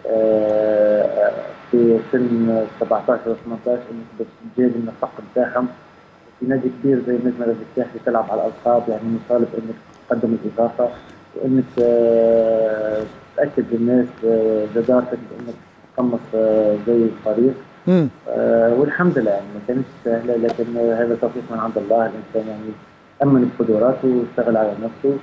S11: آه، في سن 17 و 18 انك بس تجيب من الصف بتاعهم في نادي كبير زي نجم الرجل الساحلي تلعب على الالقاب يعني مطالب انك تقدم الاضافه وانك آه، تاكد للناس آه، جدارتك بانك تقمص آه، زي الفريق
S1: مم.
S11: آه، والحمد لله يعني ما كانتش سهله لكن آه، هذا توفيق من عند الله الانسان يعني امن بقدراته واشتغل على نفسه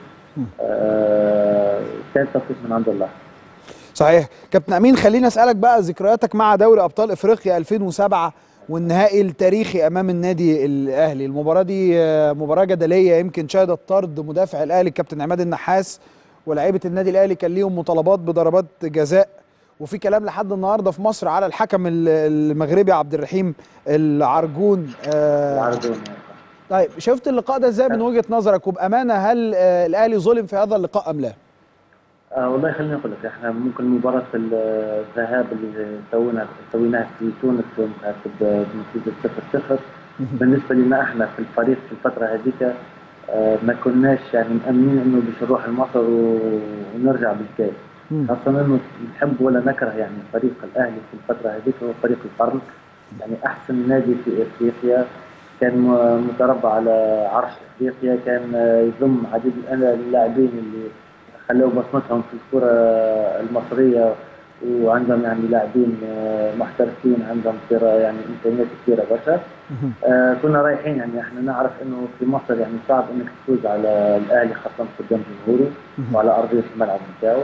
S11: آه، كان توفيق من عند الله
S1: صحيح كابتن امين خليني اسالك بقى ذكرياتك مع دوري ابطال افريقيا 2007 والنهائي التاريخي امام النادي الاهلي المباراه دي آه، مباراه جدليه يمكن شهدت طرد مدافع الاهلي الكابتن عماد النحاس ولاعيبه النادي الاهلي كان ليهم مطالبات بضربات جزاء وفي كلام لحد النهارده في مصر على الحكم ال- المغربي عبد الرحيم العرجون آه،
S11: العرضون
S1: طيب شفت اللقاء ده ازاي من وجهه نظرك وبامانه هل آه، الاهلي ظلم في هذا اللقاء ام لا؟
S11: آه والله خليني اقول لك احنا ممكن مباراه الذهاب اللي سوينا سويناها في تونس وانتهت بنتيجه 0 0 بالنسبه لنا احنا في الفريق في الفتره هذيك آه ما كناش يعني مأمنين انه باش نروح لمصر و- ونرجع بالكاس
S1: مم.
S11: خاصه انه نحب ولا نكره يعني فريق الاهلي في الفتره هذيك هو فريق القرن يعني احسن نادي في افريقيا كان م- متربع على عرش افريقيا كان آه، يضم عديد من اللاعبين اللي خلوا بصمتهم في الكرة المصرية وعندهم يعني لاعبين آه، محترفين عندهم كرة يعني امكانيات كثيرة برشا آه، كنا رايحين يعني احنا نعرف انه في مصر يعني صعب انك تفوز على الاهلي خاصة قدام جمهوره وعلى ارضية الملعب بتاعه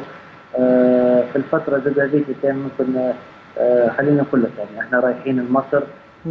S11: آه، في الفترة زاد هذيك كان ممكن آه، خليني نقول لك يعني احنا رايحين لمصر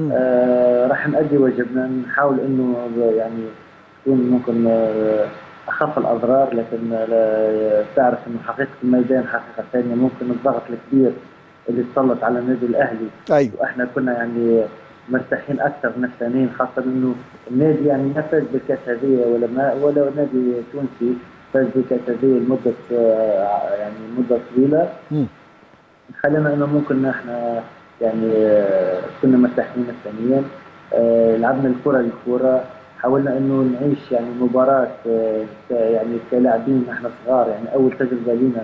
S11: آه، راح نأدي واجبنا نحاول انه يعني تكون ممكن آه، اخف الاضرار لكن لا- تعرف انه حقيقه الميدان حقيقه ثانيه ممكن الضغط الكبير اللي تسلط على النادي الاهلي
S1: ايوه
S11: واحنا كنا يعني مرتاحين اكثر نفسانين خاصه انه النادي يعني ما فاز بالكاس هذه ولا ما ولا نادي تونسي فاز بالكاس هذه لمده آه، يعني مده طويله
S1: مم.
S11: خلينا انه ممكن احنا يعني آه، كنا مرتاحين نفسانيا آه، لعبنا الكره للكره حاولنا انه نعيش يعني مباراه آه، ك- يعني كلاعبين احنا صغار يعني اول تجربه لنا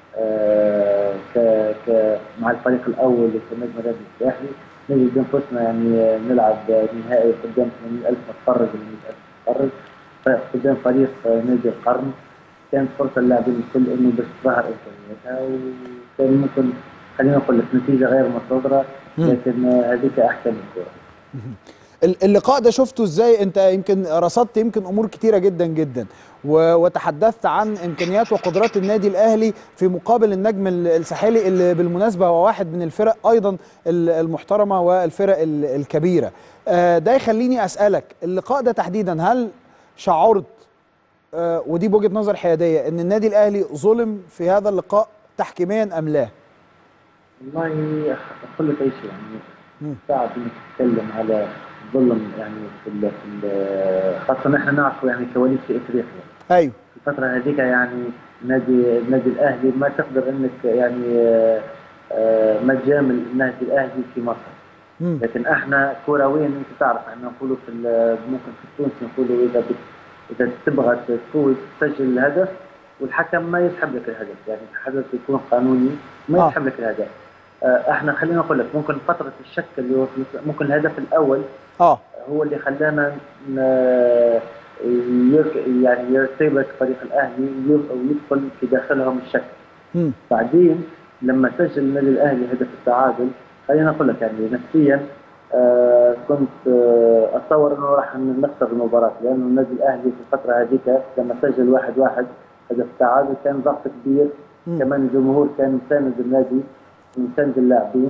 S11: آه، ك ك مع الفريق الاول كنجم الرياضي الساحلي نجي بانفسنا يعني آه، نلعب آه، نهائي قدام 80000 متفرج ولا 100000 متفرج ف- قدام فريق آه، نادي القرن كانت فرصه للاعبين الكل انه بس تظهر امكانياتها وكان ممكن خلينا نقول لك نتيجه غير منتظره
S1: مم.
S11: لكن آه، هذيك احسن الكره
S1: ال- اللقاء ده شفته ازاي انت يمكن رصدت يمكن امور كتيره جدا جدا و- وتحدثت عن امكانيات وقدرات النادي الاهلي في مقابل النجم ال- الساحلي اللي بالمناسبه هو واحد من الفرق ايضا ال- المحترمه والفرق ال- الكبيره آه، ده يخليني اسالك اللقاء ده تحديدا هل شعرت آه، ودي بوجهه نظر حياديه ان النادي الاهلي ظلم في هذا اللقاء تحكيميا ام لا
S11: والله اقول لك اي شيء يعني
S1: مم.
S11: صعب انك تتكلم على ظلم يعني في ال في ال خاصه نحن نعرف يعني كواليس في افريقيا
S1: ايوه
S11: في الفتره هذيك يعني نادي النادي الاهلي ما تقدر انك يعني آه، آه، ما تجامل النادي الاهلي في مصر
S1: مم.
S11: لكن احنا كرويين انت تعرف احنا نقولوا في ال- ممكن في التونسي نقولوا اذا بت- اذا تبغى تفوز تسجل الهدف والحكم ما يسحب لك الهدف يعني الحدث يكون قانوني ما
S1: آه.
S11: يسحب لك الهدف آه، احنا خلينا نقول لك ممكن فتره الشك اللي هو في- ممكن الهدف الاول
S1: اه
S11: هو اللي خلانا ن- يرك- يعني يرتبك فريق الاهلي وير- ويدخل في داخلهم الشك
S1: مم.
S11: بعدين لما سجل النادي الاهلي هدف التعادل خلينا اقول لك يعني نفسيا آه كنت آه اتصور انه راح نخسر المباراه لانه النادي الاهلي في الفتره هذيك لما سجل واحد واحد هدف التعادل كان ضغط كبير
S1: مم.
S11: كمان الجمهور كان مساند النادي مساند اللاعبين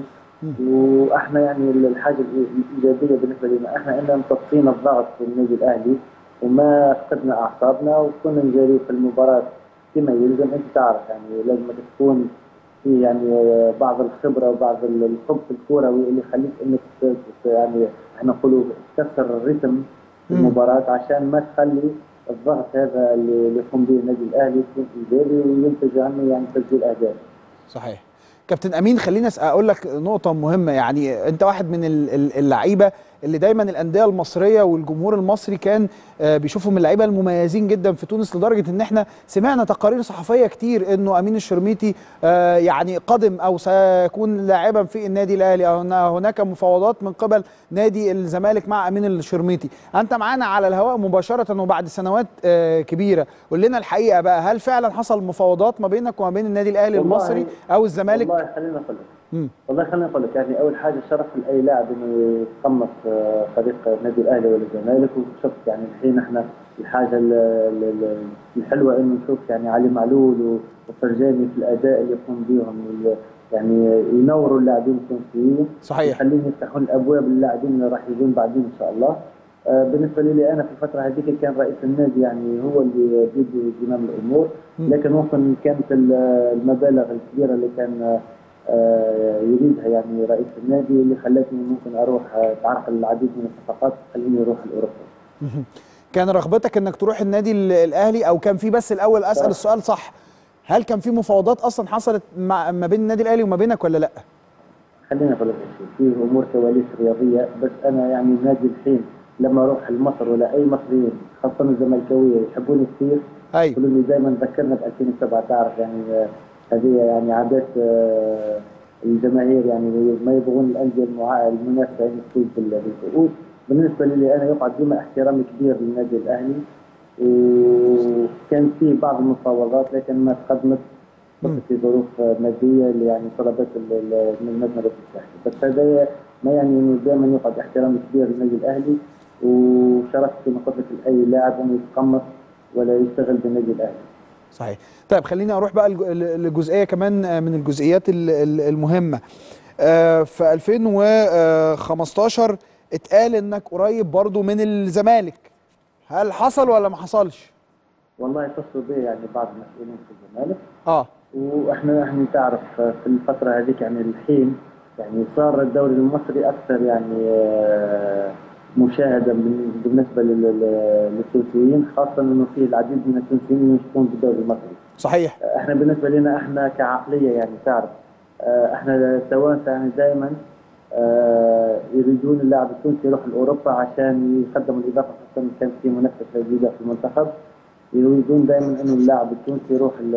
S11: واحنا يعني الحاجه الايجابيه بالنسبه لنا احنا عندنا متصفين الضغط في النادي الاهلي وما فقدنا اعصابنا وكنا نجري في المباراه كما يلزم انت تعرف يعني لازم تكون في يعني بعض الخبره وبعض الحب في الكروي اللي يخليك انك ت- ت- يعني احنا نقولوا تكسر الريتم في
S1: مم.
S11: المباراه عشان ما تخلي الضغط هذا اللي اللي يقوم به النادي الاهلي يكون ايجابي وينتج عنه يعني تسجيل اهداف.
S1: صحيح كابتن امين خليني أسأل- اقول لك نقطه مهمه يعني انت واحد من ال- ال- اللعيبه اللي دايما الانديه المصريه والجمهور المصري كان آه، بيشوفوا من اللعيبه المميزين جدا في تونس لدرجه ان احنا سمعنا تقارير صحفيه كتير انه امين الشرميتي آه، يعني قدم او سيكون لاعبا في النادي الاهلي او هنا- هناك مفاوضات من قبل نادي الزمالك مع امين الشرميتي انت معانا على الهواء مباشره وبعد سنوات آه، كبيره قول لنا الحقيقه بقى هل فعلا حصل مفاوضات ما بينك وما بين النادي الاهلي
S11: والله-
S1: المصري او الزمالك
S11: والله خلينا اقول لك
S1: مم.
S11: والله خليني اقول لك يعني اول حاجه شرف لاي لاعب انه يتقمص آه، فريق النادي الاهلي ولا الزمالك وشفت يعني الحين احنا الحاجه ال- ال- ال- الحلوه انه نشوف يعني علي معلول و- وفرجاني في الاداء اللي يقوم بهم وال- يعني ينوروا اللاعبين التونسيين
S1: صحيح.
S11: يخليهم يفتحون الابواب للاعبين اللي راح يجون بعدين ان شاء الله آه، بالنسبه لي انا في الفتره هذيك كان رئيس النادي يعني هو اللي بيدي زمام الامور
S1: مم.
S11: لكن ممكن كانت ال- المبالغ الكبيره اللي كان آه، يريدها يعني رئيس النادي اللي خلتني ممكن اروح آه، اتعرف على العديد من الصفقات خليني اروح لاوروبا
S1: كان رغبتك انك تروح النادي ال- الاهلي او كان في بس الاول اسال
S11: صح.
S1: السؤال صح هل كان في مفاوضات اصلا حصلت مع ما بين النادي الاهلي وما بينك ولا لا
S11: خليني اقول لك شيء في امور كواليس رياضيه بس انا يعني النادي الحين لما اروح لمصر ولا اي مصريين خاصه الزملكاويه يحبوني كثير
S1: اي
S11: يقولوا لي دائما ذكرنا ب 2007 تعرف يعني آه، هذه يعني عادات آه، الجماهير يعني ما يبغون الانديه المعا- المنافسه يعني تفوز بال- بالكؤوس بالنسبه لي انا يقعد ديما احترامي كبير للنادي الاهلي وكان في بعض المفاوضات لكن ما تقدمت
S1: مم.
S11: في ظروف ماديه اللي يعني طلبت ال- ال- من المجمع الاتحادي بس هذا ما يعني انه دائما يقعد احترامي كبير للنادي الاهلي وشرفت كما قلت لك لاي لاعب انه يتقمص ولا يشتغل بالنادي الاهلي
S1: صحيح طيب خليني اروح بقى الج- ل- لجزئيه كمان آه، من الجزئيات ال- ال- المهمه آه، في 2015 اتقال انك قريب برضو من الزمالك هل حصل ولا ما حصلش
S11: والله اتصلوا بي يعني بعض المسؤولين في الزمالك
S1: اه
S11: واحنا احنا تعرف في الفتره هذيك يعني الحين يعني صار الدوري المصري اكثر يعني آه، مشاهده بال- بالنسبه لل- لل- للتونسيين خاصه انه في العديد من التونسيين يشوفون بالدوري المصري
S1: صحيح
S11: احنا بالنسبه لنا احنا كعقليه يعني تعرف آه، احنا التوانسه يعني دائما آه، يريدون اللاعب التونسي يروح لاوروبا عشان يقدموا الاضافه خاصه كان في منافسه جديده في المنتخب يريدون دائما انه اللاعب التونسي يروح ل-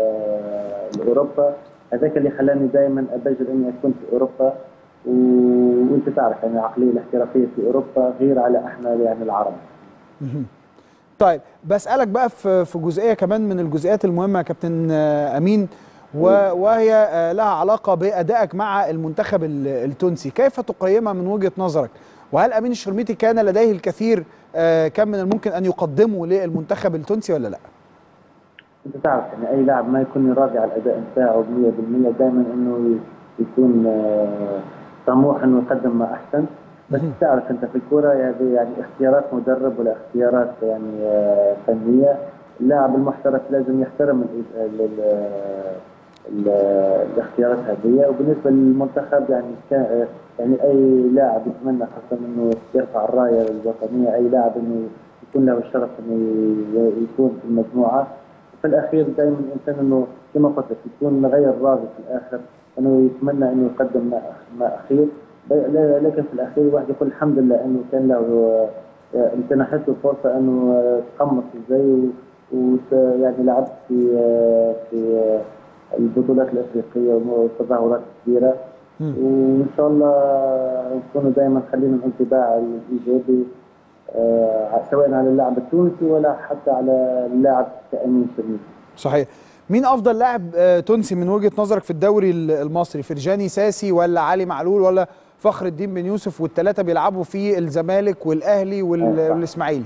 S11: ل- لاوروبا هذاك اللي خلاني دائما ابجل اني اكون في اوروبا و- وانت تعرف يعني العقليه الاحترافيه في اوروبا غير على احنا يعني العرب
S1: مهم. طيب بسألك بقى في في جزئية كمان من الجزئيات المهمة يا كابتن آه، أمين و- وهي آه، لها علاقة بأدائك مع المنتخب ال- التونسي كيف تقيمها من وجهة نظرك وهل أمين الشرميتي كان لديه الكثير آه، كان من الممكن أن يقدمه للمنتخب التونسي ولا لا
S11: انت تعرف يعني اي لاعب ما يكون راضي على الاداء بتاعه 100% دائما انه ي- يكون آه، طموح انه يقدم ما احسن بس
S1: مهم.
S11: تعرف انت في الكوره هذه يعني اختيارات مدرب ولا اختيارات يعني آه، فنيه اللاعب المحترف لازم يحترم ال- ال- ال- ال- الاختيارات هذه وبالنسبه للمنتخب يعني كان يعني اي لاعب يتمنى خاصه انه يرفع الرايه الوطنيه اي لاعب انه يكون له الشرف انه ي- يكون في المجموعه في الاخير دائما الانسان انه كما قلت لك يكون غير راضي في الاخر انه يتمنى انه يقدم ما ما اخير ل- لكن في الاخير الواحد يقول الحمد لله انه كان له آه، امتنحت له الفرصه انه آه، تقمص ازاي ويعني لعبت في آه، في آه، البطولات الافريقيه والتظاهرات الكبيره وان شاء الله نكونوا دائما خلينا الانطباع الايجابي آه، سواء على اللاعب التونسي ولا حتى على اللاعب كامين شرميسي
S1: صحيح مين افضل لاعب آه، تونسي من وجهه نظرك في الدوري ال- المصري فرجاني ساسي ولا علي معلول ولا فخر الدين بن يوسف والثلاثه بيلعبوا في الزمالك والاهلي وال- والاسماعيلي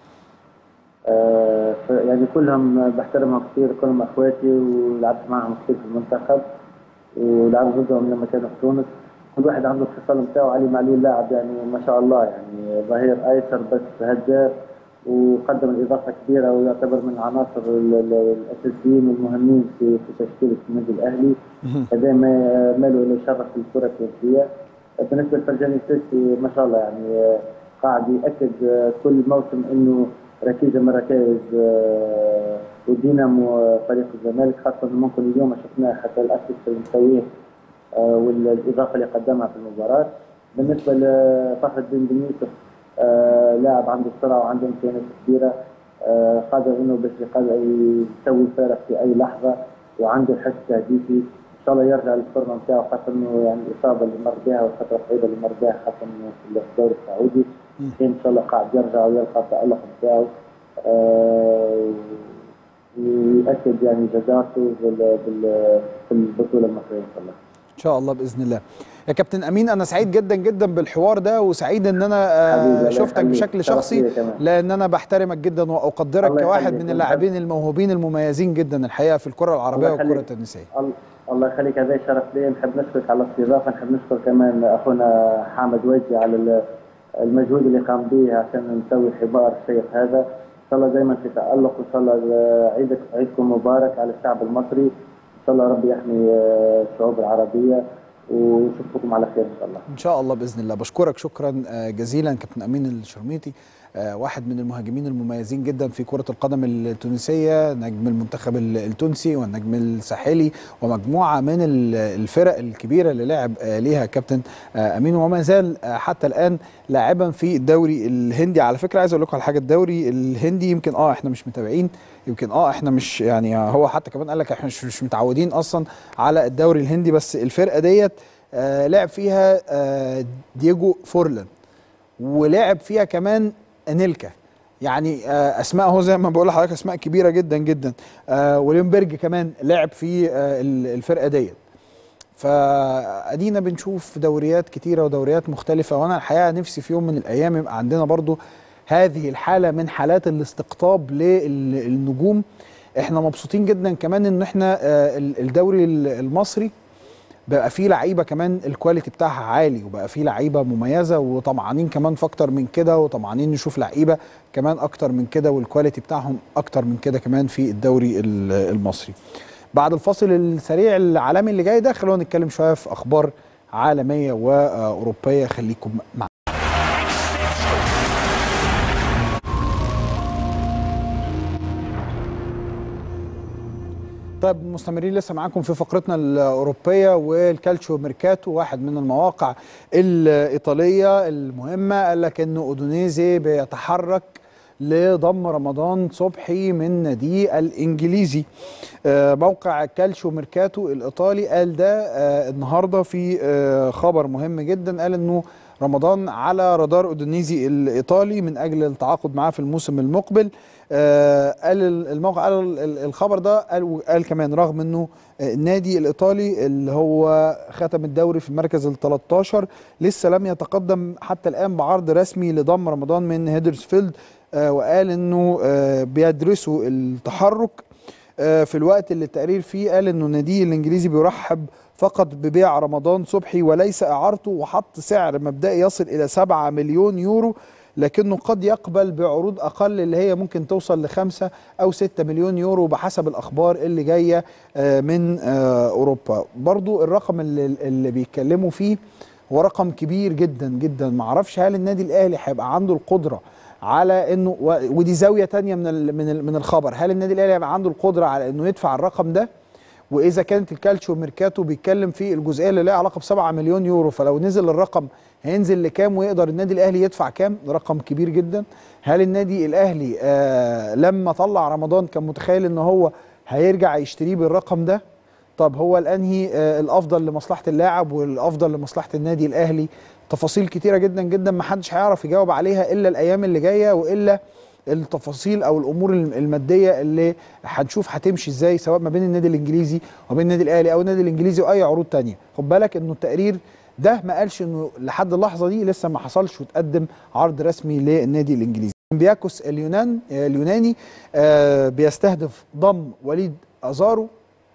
S11: آه، ف- يعني كلهم بحترمهم كثير كلهم اخواتي ولعبت معهم كثير في المنتخب ولعبت ضدهم لما كانوا في تونس كل واحد عنده الخصال نتاعو علي معلول لاعب يعني ما شاء الله يعني ظهير ايسر بس هداف وقدم الاضافه كبيره ويعتبر من العناصر ال- ال- الاساسيين والمهمين في في تشكيله النادي الاهلي هذا ما ماله الى شرف الكره التونسيه بالنسبه لفرجاني السيسي ما شاء الله يعني آه، قاعد ياكد آه، كل موسم انه ركيزه من ركائز آه، ودينامو آه، فريق الزمالك خاصه إنه ممكن اليوم ما شفناه حتى الاسيست اللي مسويه آه، والاضافه اللي قدمها في المباراه بالنسبه لفخر الدين بن يوسف آه، لاعب عنده سرعه وعنده امكانيات كبيره آه، قادر انه باش يقدر يسوي الفارق في اي لحظه وعنده الحس التهديفي ان شاء الله يرجع للفورمه نتاعو خاصه انه يعني الاصابه اللي مر بها والفتره الطويله اللي مر بها خاصه إنه في الدوري السعودي ان شاء الله قاعد يرجع ويلقى التالق نتاعو آه، ويأكد يعني جدارته بال- بال- في البطوله المصريه ان شاء الله
S1: ان شاء الله باذن الله يا كابتن امين انا سعيد جدا جدا بالحوار ده وسعيد ان انا
S11: حبيبي،
S1: آه
S11: الله
S1: شفتك
S11: يخليك.
S1: بشكل
S11: شرف
S1: شخصي
S11: ليا كمان.
S1: لان انا بحترمك جدا واقدرك
S11: الله
S1: كواحد
S11: يخليك.
S1: من اللاعبين الموهوبين المميزين جدا الحقيقه في الكره العربيه
S11: الله
S1: والكره
S11: يخليك.
S1: التونسيه
S11: ال- الله يخليك هذا شرف لي نحب نشكرك على الاستضافه نحب نشكر كمان اخونا حامد وجدي على ال- المجهود اللي قام به عشان نسوي الحوار الشيق هذا ان شاء الله دائما في تالق وان شاء الله عيدك عيدكم مبارك على الشعب المصري ان شاء الله ربي يحمي آه، الشعوب العربيه ونشوفكم على خير ان شاء الله
S1: ان شاء الله باذن الله بشكرك شكرا آه، جزيلا كابتن امين الشرميطي آه، واحد من المهاجمين المميزين جدا في كره القدم التونسيه نجم المنتخب ال- التونسي والنجم الساحلي ومجموعه من ال- الفرق الكبيره اللي لعب آه، ليها كابتن آه، امين وما زال آه، حتى الان لاعبا في الدوري الهندي على فكره عايز اقول لكم على حاجه الدوري الهندي يمكن اه احنا مش متابعين يمكن اه احنا مش يعني هو حتى كمان قال لك احنا مش, مش متعودين اصلا على الدوري الهندي بس الفرقه ديت آه لعب فيها آه دييجو فورلان ولعب فيها كمان انيلكا يعني آه اسماء هو زي ما بقول لحضرتك اسماء كبيره جدا جدا آه ولينبرج كمان لعب في آه ال- الفرقه ديت فادينا بنشوف دوريات كتيره ودوريات مختلفه وانا الحقيقه نفسي في يوم من الايام يبقى عندنا برضو هذه الحاله من حالات الاستقطاب للنجوم احنا مبسوطين جدا كمان ان احنا آه، ال- الدوري ال- المصري بقى فيه لعيبه كمان الكواليتي بتاعها عالي وبقى فيه لعيبه مميزه وطمعانين كمان في اكتر من كده وطمعانين نشوف لعيبه كمان اكتر من كده والكواليتي بتاعهم اكتر من كده كمان في الدوري ال- المصري. بعد الفاصل السريع العالمي اللي جاي ده خلونا نتكلم شويه في اخبار عالميه واوروبيه خليكم معنا. طيب مستمرين لسه معاكم في فقرتنا الأوروبية والكالتشو ميركاتو واحد من المواقع الإيطالية المهمة قال لك إنه أودونيزي بيتحرك لضم رمضان صبحي من ناديه الإنجليزي آه، موقع كالتشو ميركاتو الإيطالي قال ده آه، النهاردة في آه، خبر مهم جدا قال إنه رمضان على رادار اودونيزي الايطالي من اجل التعاقد معاه في الموسم المقبل آه قال الموقع قال ال- الخبر ده قال, قال كمان رغم انه النادي الايطالي اللي هو ختم الدوري في المركز ال 13 لسه لم يتقدم حتى الان بعرض رسمي لضم رمضان من هيدرسفيلد آه وقال انه آه بيدرسوا التحرك آه، في الوقت اللي التقرير فيه قال انه ناديه الانجليزي بيرحب فقط ببيع رمضان صبحي وليس اعارته وحط سعر مبدئي يصل الى 7 مليون يورو لكنه قد يقبل بعروض اقل اللي هي ممكن توصل لخمسة او 6 مليون يورو بحسب الاخبار اللي جايه آه، من آه، اوروبا برضو الرقم اللي, اللي بيتكلموا فيه هو رقم كبير جدا جدا معرفش هل النادي الاهلي هيبقى عنده القدره على انه و- ودي زاويه تانية من ال من ال من الخبر هل النادي الاهلي هيبقى عنده القدره على انه يدفع الرقم ده واذا كانت الكالتشيو ميركاتو بيتكلم في الجزئيه اللي لها علاقه ب 7 مليون يورو فلو نزل الرقم هينزل لكام ويقدر النادي الاهلي يدفع كام ده رقم كبير جدا هل النادي الاهلي آه لما طلع رمضان كان متخيل ان هو هيرجع يشتريه بالرقم ده طب هو الانهي آه الافضل لمصلحه اللاعب والافضل لمصلحه النادي الاهلي تفاصيل كتيره جدا جدا ما حدش هيعرف يجاوب عليها الا الايام اللي جايه والا التفاصيل او الامور الماديه اللي هنشوف هتمشي ازاي سواء ما بين النادي الانجليزي وبين النادي الاهلي او النادي الانجليزي واي عروض تانية خد بالك انه التقرير ده ما قالش انه لحد اللحظه دي لسه ما حصلش وتقدم عرض رسمي للنادي الانجليزي اولمبياكوس اليونان اليوناني آه بيستهدف ضم وليد ازارو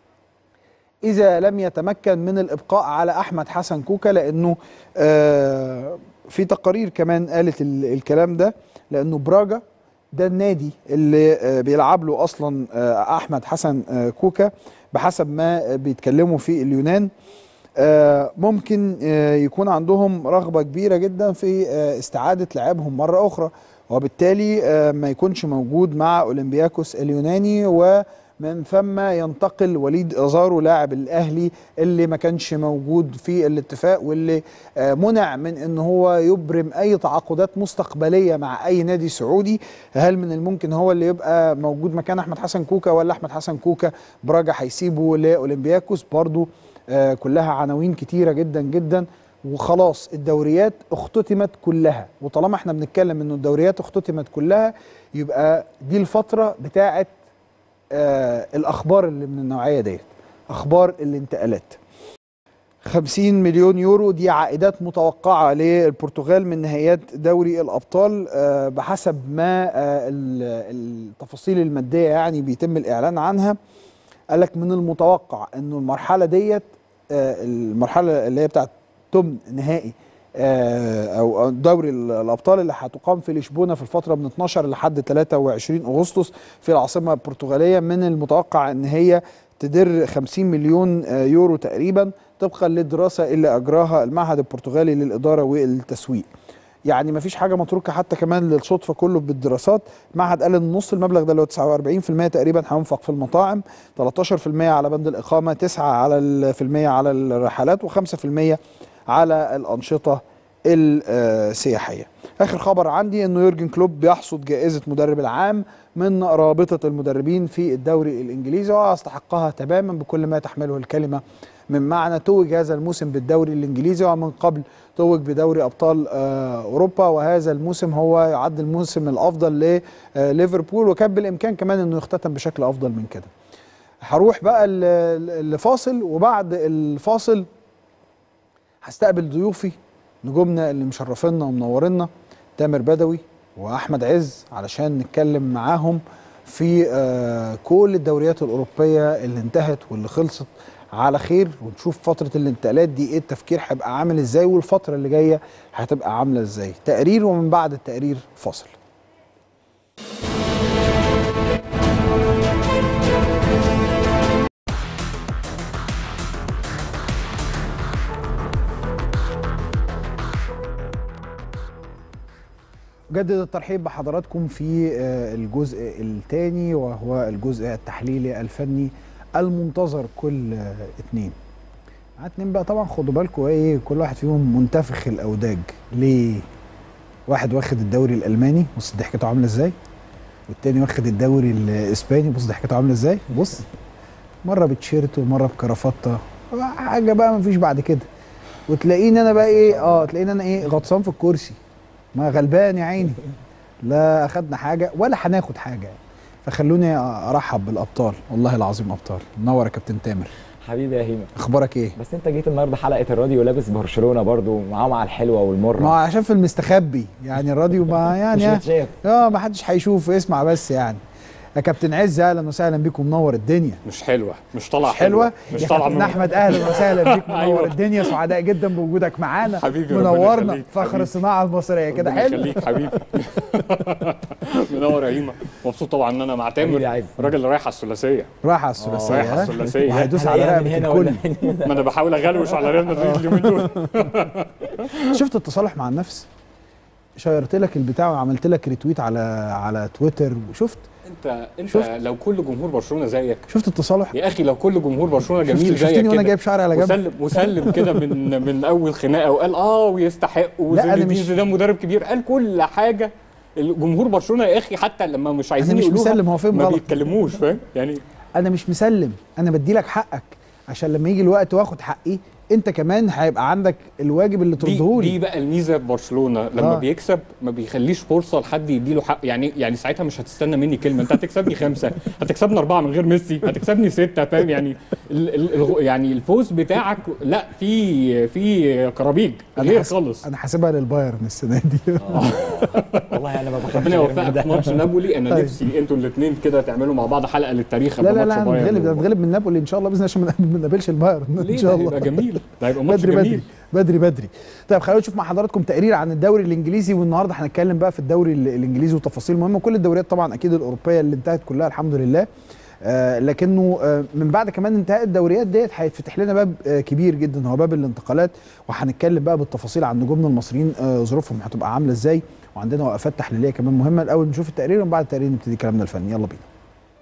S1: اذا لم يتمكن من الابقاء على احمد حسن كوكا لانه آه في تقارير كمان قالت الكلام ده لانه براجا ده النادي اللي آه بيلعب له اصلا آه احمد حسن كوكا بحسب ما بيتكلموا في اليونان ممكن يكون عندهم رغبه كبيره جدا في استعاده لعبهم مره اخرى وبالتالي ما يكونش موجود مع اولمبياكوس اليوناني ومن ثم ينتقل وليد ازارو لاعب الاهلي اللي ما كانش موجود في الاتفاق واللي منع من ان هو يبرم اي تعاقدات مستقبليه مع اي نادي سعودي هل من الممكن هو اللي يبقى موجود مكان احمد حسن كوكا ولا احمد حسن كوكا براجا هيسيبه لاولمبياكوس برضو كلها عناوين كتيره جدا جدا وخلاص الدوريات اختتمت كلها وطالما احنا بنتكلم انه الدوريات اختتمت كلها يبقى دي الفتره بتاعه آه الاخبار اللي من النوعيه ديت اخبار الانتقالات 50 مليون يورو دي عائدات متوقعه للبرتغال من نهائيات دوري الابطال آه بحسب ما آه التفاصيل الماديه يعني بيتم الاعلان عنها قال لك من المتوقع انه المرحله ديت المرحله اللي هي بتاعت ثمن نهائي او دوري الابطال اللي هتقام في لشبونه في الفتره من 12 لحد 23 اغسطس في العاصمه البرتغاليه من المتوقع ان هي تدر 50 مليون يورو تقريبا طبقا للدراسه اللي اجراها المعهد البرتغالي للاداره والتسويق يعني ما فيش حاجه متروكه حتى كمان للصدفه كله بالدراسات المعهد قال ان نص المبلغ ده اللي هو 49% تقريبا هينفق في المطاعم 13% على بند الاقامه 9 على المية على الرحلات و5% على الانشطه السياحيه اخر خبر عندي انه يورجن كلوب بيحصد جائزه مدرب العام من رابطه المدربين في الدوري الانجليزي واستحقها تماما بكل ما تحمله الكلمه من معنى توج هذا الموسم بالدوري الانجليزي ومن قبل توج بدوري ابطال اوروبا وهذا الموسم هو يعد الموسم الافضل لليفربول وكان بالامكان كمان انه يختتم بشكل افضل من كده هروح بقى لفاصل وبعد الفاصل هستقبل ضيوفي نجومنا اللي مشرفينا ومنورينا تامر بدوي واحمد عز علشان نتكلم معاهم في كل الدوريات الاوروبيه اللي انتهت واللي خلصت على خير ونشوف فتره الانتقالات دي ايه التفكير هيبقى عامل ازاي والفتره اللي جايه هتبقى عامله ازاي تقرير ومن بعد التقرير فاصل جدد الترحيب بحضراتكم في الجزء الثاني وهو الجزء التحليلي الفني المنتظر كل اتنين مع اتنين بقى طبعا خدوا بالكم ايه كل واحد فيهم منتفخ الاوداج ليه واحد واخد الدوري الالماني بص ضحكته عامله ازاي والتاني واخد الدوري الاسباني بص ضحكته عامله ازاي بص مره بتشيرت ومره بكرافته حاجه بقى مفيش بعد كده وتلاقيني انا بقى ايه اه تلاقيني انا ايه غطسان في الكرسي ما غلبان يا عيني لا اخدنا حاجه ولا هناخد حاجه فخلوني ارحب بالابطال والله العظيم ابطال منور يا كابتن تامر
S12: حبيبي يا هيما
S1: اخبارك ايه
S12: بس انت جيت النهارده حلقه الراديو لابس برشلونه برضو معاهم على الحلوه والمره
S1: ما عشان في المستخبي يعني الراديو ما يعني
S12: مش متشاف
S1: اه ما حدش هيشوف اسمع بس يعني يا كابتن عز اهلا وسهلا بيكم منور الدنيا
S13: مش حلوه مش طالعه
S1: مش حلوه
S13: مش
S1: يا
S13: طالعه
S1: كابتن
S13: من-
S1: احمد اهلا وسهلا بيك منور
S13: أيوة.
S1: الدنيا سعداء جدا بوجودك معانا
S13: حبيبي ربنا
S1: منورنا
S13: يخليك،
S1: فخر
S13: حبيبي.
S1: الصناعه المصريه كده
S13: ربنا
S1: حلو
S13: يخليك حبيبي منور يا هيما مبسوط طبعا ان انا مع تامر الراجل رايح على الثلاثيه
S1: رايح على الثلاثيه
S13: رايح على
S1: ها؟
S13: الثلاثيه
S1: وهيدوس على رقبه الكل
S13: ما انا بحاول اغلوش على ريال مدريد اليومين دول
S1: شفت التصالح مع النفس شيرت لك البتاع وعملت لك ريتويت على على تويتر وشفت
S13: انت انت
S1: شفت؟
S13: لو كل جمهور برشلونه زيك
S1: شفت التصالح
S13: يا اخي لو كل جمهور برشلونه
S1: شفت-
S13: جميل
S1: شفتني
S13: زيك
S1: وأنا
S13: كده
S1: جايب شعري على جنب؟
S13: وسلم وسلم كده من من اول خناقه وقال اه ويستحق
S1: لا، أنا
S13: وزين
S1: مش-
S13: الدين زيدان مدرب كبير قال كل حاجه الجمهور برشلونه يا اخي حتى لما مش عايزين
S1: مش
S13: يقولوها
S1: مسلم، هو فهم
S13: ما
S1: غلط.
S13: بيتكلموش فاهم يعني
S1: انا مش مسلم انا بدي لك حقك عشان لما يجي الوقت واخد حقي انت كمان هيبقى عندك الواجب اللي
S13: دي,
S1: تردهولي
S13: دي بقى الميزه في برشلونه لما
S1: آه.
S13: آه. بيكسب ما بيخليش فرصه لحد يديله حق يعني يعني ساعتها مش هتستنى مني كلمه انت هتكسبني خمسه هتكسبني اربعه من غير ميسي هتكسبني سته فاهم يعني ال ال ال يعني الفوز بتاعك لا في في كرابيج غير
S1: حاس-
S13: خالص
S1: انا حاسبها للبايرن السنه دي
S12: والله انا ما بخافش
S13: ربنا
S12: غير من
S13: يوفقك
S12: ده.
S13: في ماتش نابولي انا
S1: طيب.
S13: نفسي انتوا الاثنين كده تعملوا مع بعض حلقه للتاريخ
S1: لا
S13: قبل
S1: لا
S13: ماتش
S1: لا
S13: بايرن
S1: هنتغلب
S13: و-
S1: هنتغلب من نابولي ان شاء الله باذن الله عشان ما ما نقابلش البايرن ان
S13: ليه
S1: شاء
S13: ده
S1: الله
S13: هيبقى جميل ده هيبقى ماتش
S1: بدري
S13: جميل
S1: بدري بدري بدري طيب خلينا نشوف مع حضراتكم تقرير عن الدوري الانجليزي والنهارده هنتكلم بقى في الدوري ال- الانجليزي وتفاصيل مهمه كل الدوريات طبعا اكيد الاوروبيه اللي انتهت كلها الحمد لله آه لكنه آه من بعد كمان انتهاء الدوريات ديت هيتفتح لنا باب آه كبير جدا هو باب الانتقالات وهنتكلم بقى بالتفاصيل عن نجومنا المصريين آه ظروفهم هتبقى عامله ازاي وعندنا وقفات تحليليه كمان مهمه الاول نشوف التقرير وبعد التقرير نبتدي كلامنا الفني يلا بينا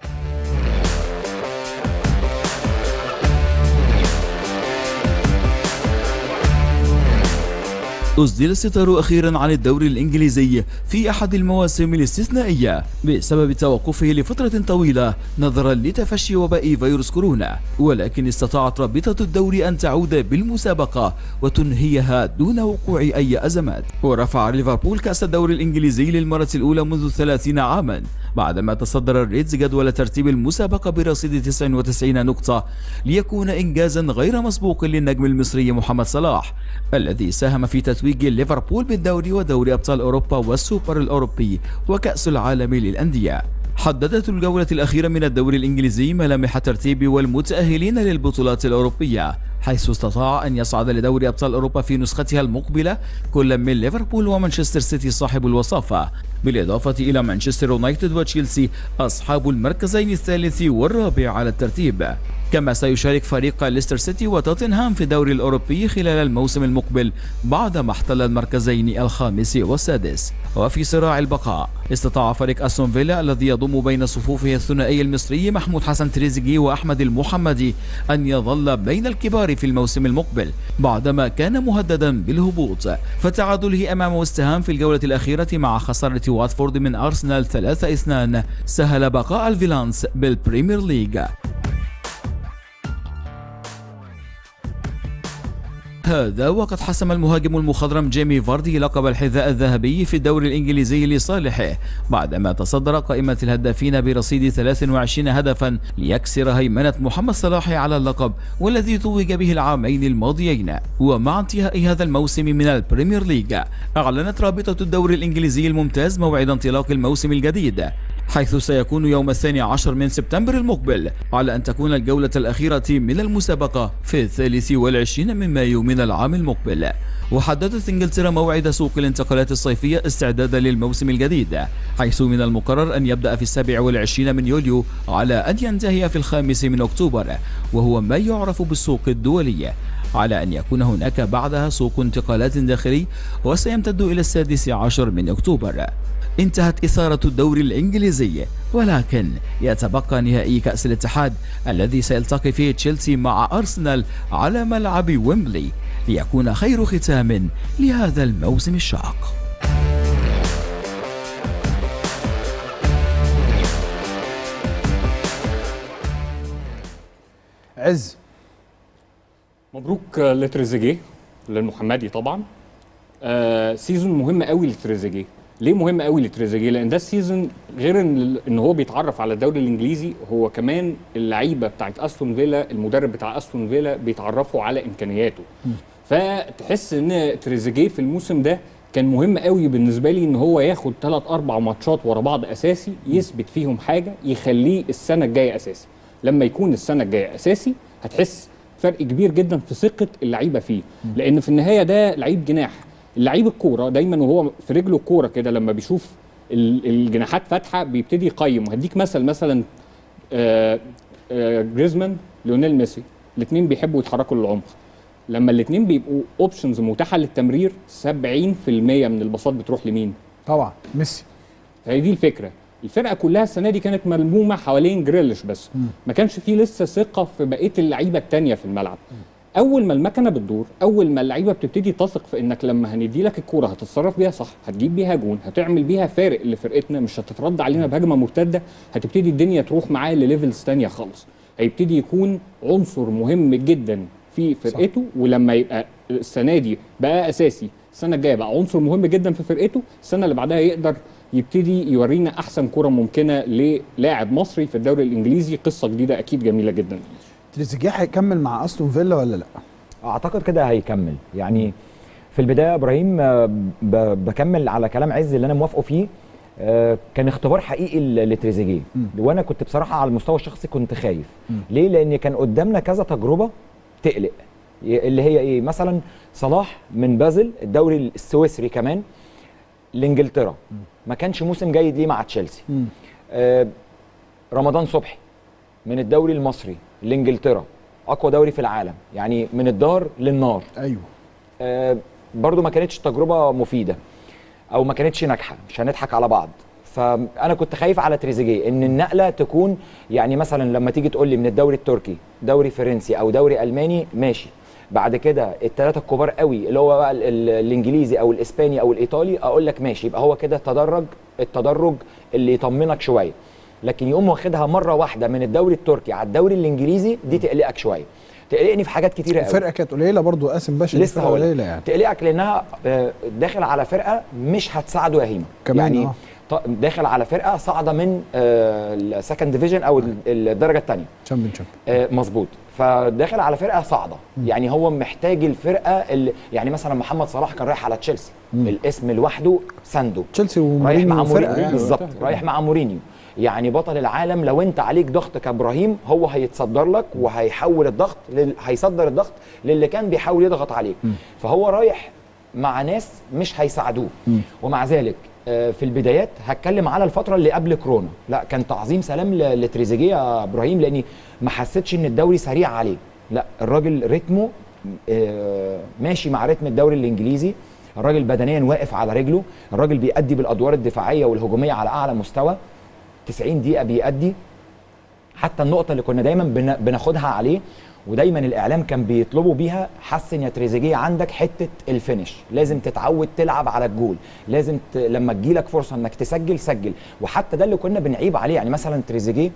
S10: أسدل الستار أخيرا عن الدوري الإنجليزي في أحد المواسم الاستثنائية بسبب توقفه لفترة طويلة نظرا لتفشي وباء فيروس كورونا ولكن استطاعت رابطة الدوري أن تعود بالمسابقة وتنهيها دون وقوع أي أزمات ورفع ليفربول كأس الدوري الإنجليزي للمرة الأولى منذ 30 عاما بعدما تصدر الريدز جدول ترتيب المسابقة برصيد 99 نقطة ليكون إنجازا غير مسبوق للنجم المصري محمد صلاح الذي ساهم في تتويج ليفربول بالدوري ودوري أبطال أوروبا والسوبر الأوروبي وكأس العالم للأندية حددت الجولة الأخيرة من الدوري الإنجليزي ملامح الترتيب والمتأهلين للبطولات الأوروبية حيث استطاع أن يصعد لدوري أبطال أوروبا في نسختها المقبلة كل من ليفربول ومانشستر سيتي صاحب الوصافة بالإضافة إلى مانشستر يونايتد وتشيلسي أصحاب المركزين الثالث والرابع على الترتيب كما سيشارك فريق ليستر سيتي وتوتنهام في الدوري الأوروبي خلال الموسم المقبل بعدما احتل المركزين الخامس والسادس وفي صراع البقاء استطاع فريق أستون فيلا الذي يضم بين صفوفه الثنائي المصري محمود حسن تريزيجي وأحمد المحمدي أن يظل بين الكبار في الموسم المقبل بعدما كان مهددا بالهبوط فتعادله أمام وستهام في الجولة الأخيرة مع خسارة واتفورد من أرسنال 3-2 سهل بقاء الفيلانس بالبريمير ليج هذا وقد حسم المهاجم المخضرم جيمي فاردي لقب الحذاء الذهبي في الدوري الإنجليزي لصالحه بعدما تصدر قائمة الهدافين برصيد 23 هدفا ليكسر هيمنة محمد صلاح على اللقب والذي توج به العامين الماضيين ومع انتهاء هذا الموسم من البريمير ليج أعلنت رابطة الدوري الإنجليزي الممتاز موعد انطلاق الموسم الجديد حيث سيكون يوم الثاني عشر من سبتمبر المقبل على أن تكون الجولة الأخيرة من المسابقة في الثالث والعشرين من مايو من العام المقبل وحددت انجلترا موعد سوق الانتقالات الصيفية استعدادا للموسم الجديد حيث من المقرر أن يبدأ في السابع والعشرين من يوليو على أن ينتهي في الخامس من أكتوبر وهو ما يعرف بالسوق الدولي على أن يكون هناك بعدها سوق انتقالات داخلي وسيمتد إلى السادس عشر من أكتوبر انتهت إثارة الدوري الإنجليزي ولكن يتبقى نهائي كأس الاتحاد الذي سيلتقي فيه تشيلسي مع أرسنال على ملعب ويمبلي ليكون خير ختام لهذا الموسم الشاق
S1: عز
S13: مبروك لتريزيجيه للمحمدي طبعا آه سيزون مهم قوي لتريزيجيه ليه مهم قوي لتريزيجيه لان ده السيزون غير ان ان هو بيتعرف على الدوري الانجليزي هو كمان اللعيبه بتاعت استون فيلا المدرب بتاع استون فيلا بيتعرفوا على امكانياته فتحس ان تريزيجيه في الموسم ده كان مهم قوي بالنسبه لي ان هو ياخد ثلاث اربع ماتشات ورا بعض اساسي يثبت فيهم حاجه يخليه السنه الجايه اساسي لما يكون السنه الجايه اساسي هتحس فرق كبير جدا في ثقه اللعيبه فيه لان في النهايه ده لعيب جناح اللعيب الكوره دايما وهو في رجله الكوره كده لما بيشوف ال- الجناحات فاتحه بيبتدي يقيم وهديك مثل مثلا آه، آه، جريزمان ليونيل ميسي الاثنين بيحبوا يتحركوا للعمق لما الاثنين بيبقوا اوبشنز متاحه للتمرير 70% من الباصات بتروح لمين
S1: طبعا ميسي
S13: فهي دي الفكره الفرقه كلها السنه دي كانت ملمومه حوالين جريليش بس ما كانش فيه لسه ثقه في بقيه اللعيبه التانية في الملعب اول ما المكنه بتدور اول ما اللعيبه بتبتدي تثق في انك لما هندي لك الكوره هتتصرف بيها صح هتجيب بيها جون هتعمل بيها فارق لفرقتنا مش هتترد علينا بهجمه مرتده هتبتدي الدنيا تروح معاه لليفلز تانية خالص هيبتدي يكون عنصر مهم جدا في فرقته ولما يبقى السنه دي بقى اساسي السنه الجايه بقى عنصر مهم جدا في فرقته السنه اللي بعدها يقدر يبتدي يورينا احسن كره ممكنه للاعب مصري في الدوري الانجليزي قصه جديده اكيد جميله جدا
S1: تريزيجيه هيكمل مع استون فيلا ولا لا؟
S12: اعتقد كده هيكمل يعني في البدايه يا ابراهيم آه، ب- بكمل على كلام عز اللي انا موافقه فيه آه، كان اختبار حقيقي ل- لتريزيجيه وانا كنت بصراحه على المستوى الشخصي كنت خايف ليه لان كان قدامنا كذا تجربه تقلق ي- اللي هي ايه مثلا صلاح من بازل الدوري السويسري كمان لانجلترا ما كانش موسم جيد ليه مع تشيلسي آه، رمضان صبحي من الدوري المصري لانجلترا اقوى دوري في العالم يعني من الدار للنار
S1: ايوه
S12: آه برضو ما كانتش تجربه مفيده او ما كانتش ناجحه مش هنضحك على بعض فانا كنت خايف على تريزيجيه ان النقله تكون يعني مثلا لما تيجي تقول لي من الدوري التركي دوري فرنسي او دوري الماني ماشي بعد كده الثلاثه الكبار قوي اللي هو بقى ال- ال- الانجليزي او الاسباني او الايطالي اقول لك ماشي يبقى هو كده تدرج التدرج اللي يطمنك شويه لكن يقوم واخدها مره واحده من الدوري التركي على الدوري الانجليزي دي تقلقك شويه تقلقني في حاجات كتيره قوي
S1: الفرقه كانت قليله برضو قاسم باشا دي
S12: لسه
S1: فرقة
S12: هقول
S1: قليله يعني
S12: تقلقك لانها آه، داخل على فرقه مش هتساعده يا هيما
S1: كمان،
S12: يعني
S1: آه.
S12: ط- داخل على فرقه صاعده من السكند ديفيجن او ال- الدرجه الثانيه
S1: تشامبيون تشامبيون
S12: مظبوط فداخل على فرقه صاعده يعني هو محتاج الفرقه اللي يعني مثلا محمد صلاح كان رايح على تشيلسي
S1: مم.
S12: الاسم لوحده ساندو
S1: تشيلسي
S12: رايح
S1: ومورينيو
S12: مع
S1: فرقه
S12: مورينيو
S1: يعني
S12: بالظبط رايح مع مورينيو يعني بطل العالم لو انت عليك ضغط كابراهيم هو هيتصدر لك وهيحول الضغط لل... هيصدر الضغط للي كان بيحاول يضغط عليك فهو رايح مع ناس مش هيساعدوه ومع ذلك آه، في البدايات هتكلم على الفتره اللي قبل كورونا لا كان تعظيم سلام ل- لتريزيجيه يا ابراهيم لاني ما حسيتش ان الدوري سريع عليه لا الراجل رتمه آه، ماشي مع رتم الدوري الانجليزي الراجل بدنيا واقف على رجله الراجل بيأدي بالادوار الدفاعيه والهجوميه على اعلى مستوى 90 دقيقه بيأدي حتى النقطه اللي كنا دايما بن- بناخدها عليه ودايما الاعلام كان بيطلبوا بيها حسن يا تريزيجيه عندك حته الفينش لازم تتعود تلعب على الجول لازم ت... لما تجيلك فرصه انك تسجل سجل وحتى ده اللي كنا بنعيب عليه يعني مثلا تريزيجيه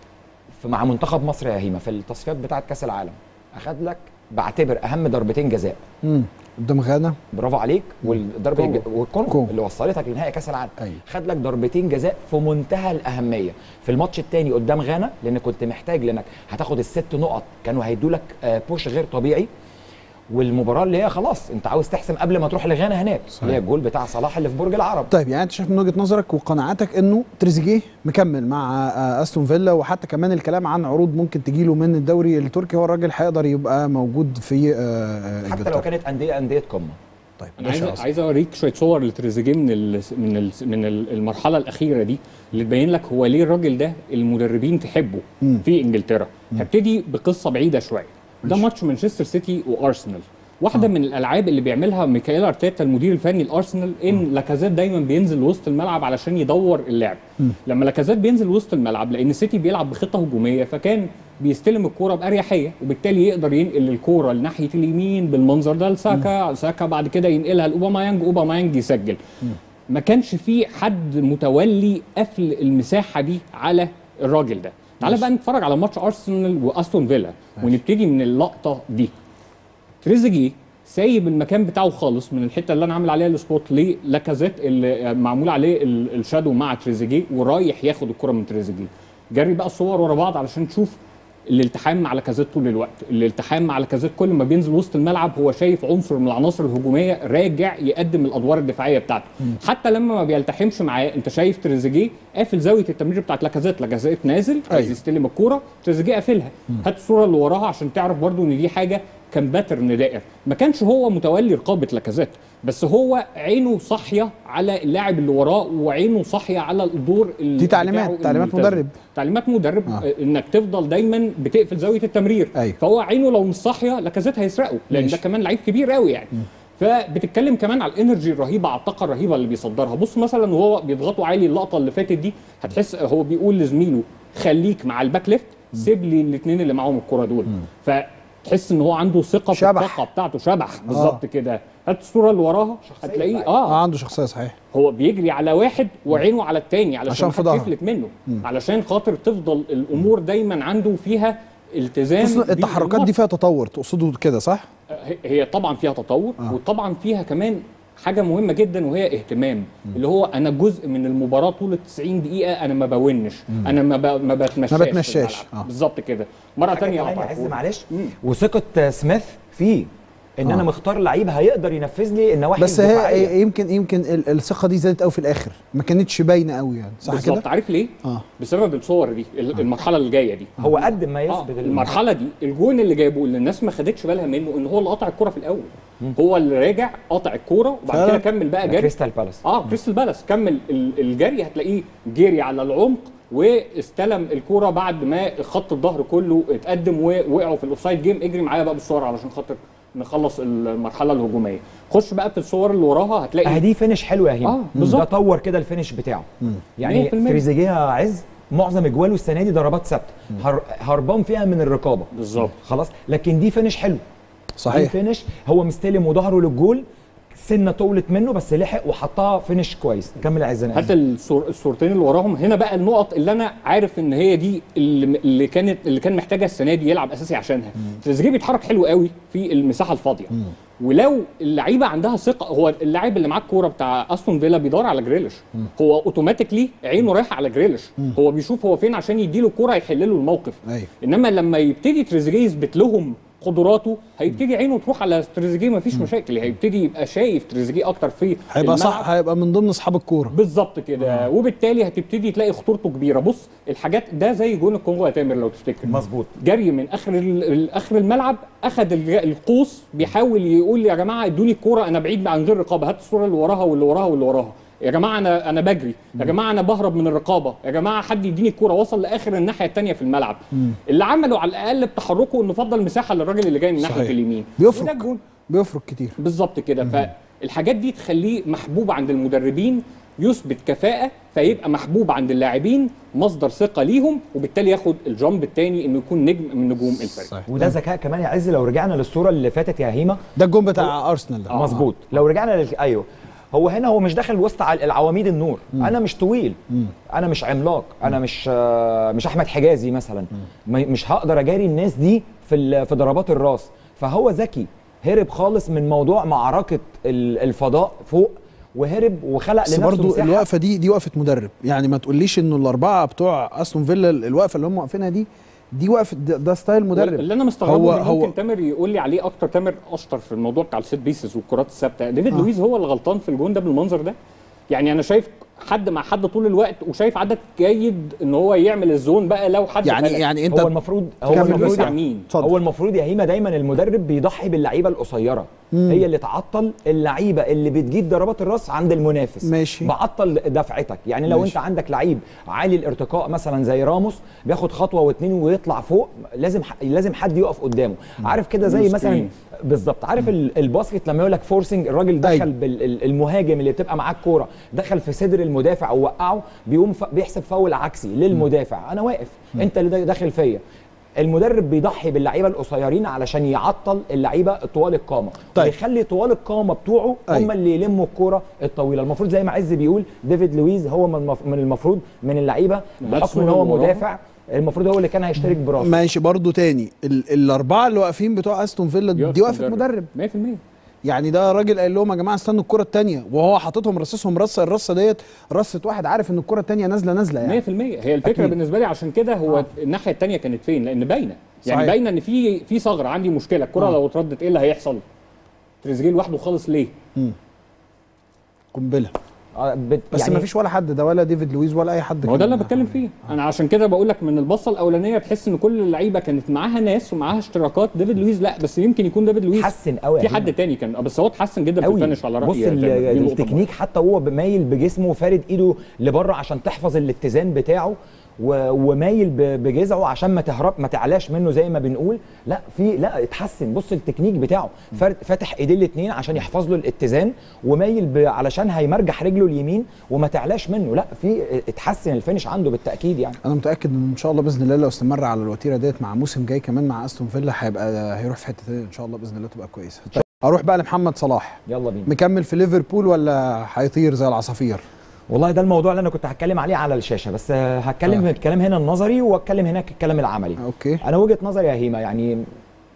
S12: في مع منتخب مصر يا هيما في التصفيات بتاعه كاس العالم اخد لك بعتبر اهم ضربتين جزاء
S1: امم قدام غانا
S12: برافو عليك والضربه
S1: كونغو.
S12: الج- والكونغو
S1: كونغو.
S12: اللي وصلتك لنهائي كاس العالم
S1: أيوة.
S12: خد لك ضربتين جزاء في منتهى الاهميه في الماتش الثاني قدام غانا لان كنت محتاج لانك هتاخد الست نقط كانوا هيدوا لك آه، بوش غير طبيعي والمباراه اللي هي خلاص انت عاوز تحسم قبل ما تروح لغانا هناك اللي هي الجول بتاع صلاح اللي في برج العرب
S1: طيب يعني انت شايف من وجهه نظرك وقناعاتك انه تريزيجيه مكمل مع آه، استون فيلا وحتى كمان الكلام عن عروض ممكن تجيله من الدوري التركي هو الراجل هيقدر يبقى موجود في آه، آه،
S12: حتى
S1: انجلترا
S12: لو كانت انديه انديه قمه
S1: طيب
S13: انا عايز عايز اوريك شويه صور لتريزيجيه من ال من ال من ال- المرحله الاخيره دي اللي تبين لك هو ليه الراجل ده المدربين تحبه
S1: مم.
S13: في انجلترا هبتدي بقصه بعيده شويه ده ماتش مانشستر سيتي وارسنال واحده من الالعاب اللي بيعملها ميكائيل ارتيتا المدير الفني لارسنال ان لاكازيت دايما بينزل وسط الملعب علشان يدور اللعب لما لاكازيت بينزل وسط الملعب لان سيتي بيلعب بخطه هجوميه فكان بيستلم الكوره باريحيه وبالتالي يقدر ينقل الكوره لناحيه اليمين بالمنظر ده لساكا ساكا بعد كده ينقلها لاوبامايانج اوبامايانج يسجل ما كانش في حد متولي قفل المساحه دي على الراجل ده تعال بقى نتفرج على ماتش ارسنال واستون فيلا ونبتدي من اللقطه دي تريزيجيه سايب المكان بتاعه خالص من الحته اللي انا عامل عليها السبوت للاكازيت اللي معمول عليه ال- الشادو مع تريزيجيه ورايح ياخد الكره من تريزيجيه جري بقى الصور ورا بعض علشان تشوف الالتحام مع لاكازيت طول الوقت الالتحام مع لاكازيت كل ما بينزل وسط الملعب هو شايف عنصر من العناصر الهجوميه راجع يقدم الادوار الدفاعيه بتاعته حتى لما ما بيلتحمش معاه انت شايف تريزيجيه قافل زاويه التمرير بتاعت لاكازيت لاكازيت نازل عايز
S1: أيوة.
S13: يستلم الكوره تريزيجيه قافلها هات الصوره اللي وراها عشان تعرف برضو ان دي حاجه كان باترن دائر ما كانش هو متولي رقابه لاكازيت بس هو عينه صاحيه على اللاعب اللي وراه وعينه صاحيه على الدور اللي
S1: دي تعليمات-
S13: بتاعه
S1: تعليمات
S13: الملتزم.
S1: مدرب.
S13: تعليمات مدرب
S1: آه.
S13: آه. انك تفضل دايما بتقفل زاويه التمرير
S1: أيوة.
S13: فهو عينه لو مش صاحيه لاكازيت هيسرقه لان
S1: ماشي.
S13: ده كمان لعيب كبير قوي يعني فبتتكلم كمان على الانرجي الرهيبه على الطاقه الرهيبه اللي بيصدرها بص مثلا وهو بيضغطوا عالي اللقطه اللي فاتت دي هتحس هو بيقول لزميله خليك مع الباك ليفت سيب لي الاثنين اللي معاهم الكره دول فتحس ان هو عنده ثقه في
S1: شبح.
S13: الطاقه بتاعته شبح بالظبط كده هات الصوره اللي وراها هتلاقيه اه
S1: اه عنده شخصيه صحيح
S13: هو بيجري على واحد وعينه على التاني علشان
S1: عشان في
S13: محدش
S1: ظهره.
S13: يفلت منه
S1: مم.
S13: علشان خاطر تفضل الامور دايما عنده فيها التزام
S1: خصوصاً التحركات
S13: بالماتش.
S1: دي فيها تطور تقصدوا كده صح؟
S13: هي- هي طبعا فيها تطور
S1: آه.
S13: وطبعا فيها كمان حاجه مهمه جدا وهي اهتمام اللي هو انا جزء من المباراه طول ال 90 دقيقه انا ما بونش
S1: مم.
S13: انا ما, ب... ما بتمشاش
S1: ما
S13: في
S1: بتمشاش.
S13: الملعب.
S1: آه.
S13: بالظبط كده مره
S12: حاجة
S13: ثانيه
S12: كمان يا عز معلش
S13: مم.
S12: وثقه سميث فيه ان
S1: آه.
S12: انا مختار لعيب هيقدر ينفذ لي النواحي
S1: بس
S12: الدفاعية.
S1: هي يمكن يمكن ال- الثقه دي زادت قوي في الاخر ما كانتش باينه قوي يعني صح
S13: بالظبط
S1: كده؟
S13: عارف ليه؟
S1: اه
S13: بسبب الصور دي ال- المرحله اللي جايه دي
S12: هو قد ما
S13: آه،
S12: يثبت
S13: المرحله دي الجون اللي جايبه اللي الناس ما خدتش بالها منه ان هو اللي قطع الكره في الاول هو اللي راجع قطع الكوره وبعد
S1: فعلا؟
S13: كده كمل بقى جري
S12: كريستال بالاس
S13: اه كريستال بالاس كمل ال- الجري هتلاقيه جري على العمق واستلم الكوره بعد ما خط الظهر كله اتقدم ووقعوا في الاوفسايد جيم اجري معايا بقى بالصور علشان خاطر نخلص المرحله الهجوميه خش بقى في الصور اللي وراها هتلاقي
S12: اهدي فينش حلو يا هيم
S13: آه،
S12: ده
S13: بالظبط.
S12: طور كده الفينش بتاعه يعني
S13: 100%.
S12: تريزيجيه يا عز معظم اجواله السنه دي ضربات ثابته هر... هربان فيها من الرقابه
S13: بالظبط
S12: خلاص لكن دي فينش حلو دي
S1: صحيح
S12: فينش هو مستلم وظهره للجول سنه طولت منه بس لحق وحطها فينش كويس كمل يا عز أنا آسف.
S13: حتى الصور الصورتين اللي وراهم هنا بقى النقط اللي انا عارف ان هي دي اللي, اللي كانت اللي كان محتاجها السنه دي يلعب اساسي عشانها تريزيجيه بيتحرك حلو قوي في المساحه الفاضيه ولو اللعيبه عندها ثقه هو اللاعب اللي معاه الكوره بتاع استون فيلا بيدور على جريليش هو اوتوماتيكلي عينه رايحه على جريليش هو بيشوف هو فين عشان يديله الكوره يحل له الموقف
S1: ايوه
S13: انما لما يبتدي تريزيجيه يثبت لهم قدراته هيبتدي عينه تروح على تريزيجيه مفيش مشاكل هيبتدي يبقى شايف تريزيجيه اكتر في
S1: هيبقى
S13: الملعب.
S1: صح هيبقى من ضمن اصحاب الكوره
S13: بالظبط كده وبالتالي هتبتدي تلاقي خطورته كبيره بص الحاجات ده زي جون الكونغو يا تامر لو تفتكر
S12: مظبوط
S13: جري من اخر ال- ال- اخر الملعب اخذ الج- القوس بيحاول يقول يا جماعه ادوني الكوره انا بعيد عن غير رقابه هات الصوره اللي وراها واللي وراها واللي وراها يا جماعه انا انا بجري يا جماعه انا بهرب من الرقابه يا جماعه حد يديني الكوره وصل لاخر الناحيه الثانيه في الملعب اللي عمله على الاقل بتحركه انه فضل مساحه للراجل اللي جاي من ناحيه
S1: صحيح.
S13: اليمين
S1: بيفرق.
S13: وده الجون.
S1: بيفرق كتير
S13: بالظبط كده فالحاجات دي تخليه محبوب عند المدربين يثبت كفاءة فيبقى محبوب عند اللاعبين مصدر ثقة ليهم وبالتالي ياخد الجامب الثاني انه يكون نجم من نجوم الفريق
S1: صحيح.
S12: وده ذكاء كمان يا عز لو رجعنا للصوره اللي فاتت يا هيما
S1: ده الجون بتاع ارسنال ده
S12: مظبوط لو رجعنا لل... ايوه هو هنا هو مش داخل وسط ع- العواميد النور مم. انا مش طويل
S1: مم.
S12: انا مش عملاق انا مش آه، مش احمد حجازي مثلا م- مش هقدر اجاري الناس دي في ال- في ضربات الراس فهو ذكي هرب خالص من موضوع معركه ال- الفضاء فوق وهرب وخلق
S1: بس
S12: لنفسه
S1: برضو
S12: مساحه
S1: الوقفه دي دي وقفه مدرب يعني ما تقوليش انه الاربعه بتوع استون فيلا الوقفه اللي هم واقفينها دي دي وقفه ده, ده ستايل مدرب
S13: اللي انا مستغربه
S1: هو
S13: هو
S1: هو
S13: ممكن تامر يقول لي عليه اكتر تامر اشطر في الموضوع بتاع السيت بيسز والكرات الثابته ديفيد
S1: آه.
S13: آه. لويز هو اللي غلطان في الجون ده بالمنظر ده يعني انا شايف حد مع حد طول الوقت وشايف عدد جيد ان هو يعمل الزون بقى لو حد
S1: يعني
S13: فلت.
S1: يعني انت
S12: هو المفروض هو
S1: كمل
S12: المفروض
S1: بس.
S13: مع مين
S1: اتفضل.
S12: هو المفروض يا هيما دايما المدرب بيضحي باللعيبه القصيره
S1: مم.
S12: هي اللي تعطل اللعيبه اللي بتجيب ضربات الراس عند المنافس
S1: ماشي.
S12: بعطل دفعتك يعني لو
S1: ماشي.
S12: انت عندك لعيب عالي الارتقاء مثلا زي راموس بياخد خطوه واثنين ويطلع فوق لازم ح- لازم حد يقف قدامه عارف كده زي
S13: مسترين.
S12: مثلا بالظبط عارف ال- الباسكت لما يقول لك فورسنج الراجل دخل
S1: أيوة.
S12: بالمهاجم اللي بتبقى معاه الكوره دخل في صدر المدافع ووقعه بيقوم ف- بيحسب فاول عكسي للمدافع انا واقف انت اللي داخل فيا المدرب بيضحي باللعيبه القصيرين علشان يعطل اللعيبه طوال القامه
S1: طيب.
S12: ويخلي طوال القامه بتوعه هم
S1: أيوة.
S12: اللي يلموا الكوره الطويله المفروض زي ما عز بيقول ديفيد لويز هو من المف- من المفروض من اللعيبه بحكم ان هو
S13: اللي وراهم.
S12: مدافع المفروض هو اللي كان هيشترك براسه
S1: ماشي برضو تاني ال الاربعه اللي واقفين بتوع استون فيلا
S13: يقف
S1: دي وقفه
S13: مدرب.
S1: مدرب
S13: 100%
S1: يعني ده راجل قال لهم يا جماعه استنوا الكره الثانيه وهو حاططهم رصصهم رصه الرصه ديت رصه واحد عارف ان الكره الثانيه نازله نازله يعني
S13: 100% هي الفكره
S1: أكيد.
S13: بالنسبه لي عشان كده هو آه. الناحيه الثانيه كانت فين لان باينه يعني
S1: صحيح.
S13: باينه ان في في ثغره عندي مشكله الكره
S1: آه.
S13: لو اتردت ايه اللي هيحصل تريزيجيه لوحده خالص ليه
S1: قنبله
S12: آه، بت-
S1: بس
S12: يعني
S1: ما فيش ولا حد ده ولا ديفيد لويز ولا اي حد
S13: ما هو ده
S1: كان-
S13: اللي بتكلم فيه انا عشان كده بقول لك من البصه الاولانيه تحس ان كل اللعيبه كانت معاها ناس ومعاها اشتراكات ديفيد لويز لا بس يمكن يكون ديفيد لويز
S12: حسن قوي
S13: في حد تاني كان بس هو اتحسن جدا في
S12: قوي
S13: الفينش على رايي
S12: بص
S13: يا
S12: ال-
S13: تامر. دي نقطة
S12: التكنيك حتى هو مايل بجسمه وفارد ايده لبره عشان تحفظ الاتزان بتاعه و- ومايل ب- بجذعه عشان ما تهرب ما تعلاش منه زي ما بنقول لا في لا اتحسن بص التكنيك بتاعه فر- فاتح ايديه الاثنين عشان يحفظ له الاتزان ومايل ب- علشان هيمرجح رجله اليمين وما تعلاش منه لا في اتحسن الفينش عنده بالتاكيد يعني
S1: انا متاكد ان ان شاء الله باذن الله لو استمر على الوتيره ديت مع موسم جاي كمان مع استون فيلا هيبقى هيروح في حته تانية ان شاء الله باذن الله تبقى كويسه طيب اروح بقى لمحمد صلاح
S12: يلا بينا
S1: مكمل في ليفربول ولا هيطير زي العصافير
S12: والله ده الموضوع اللي انا كنت هتكلم عليه على الشاشه بس آه، هتكلم
S1: آه.
S12: الكلام هنا النظري واتكلم هناك الكلام العملي
S1: اوكي
S12: انا وجهه نظري يا هيما يعني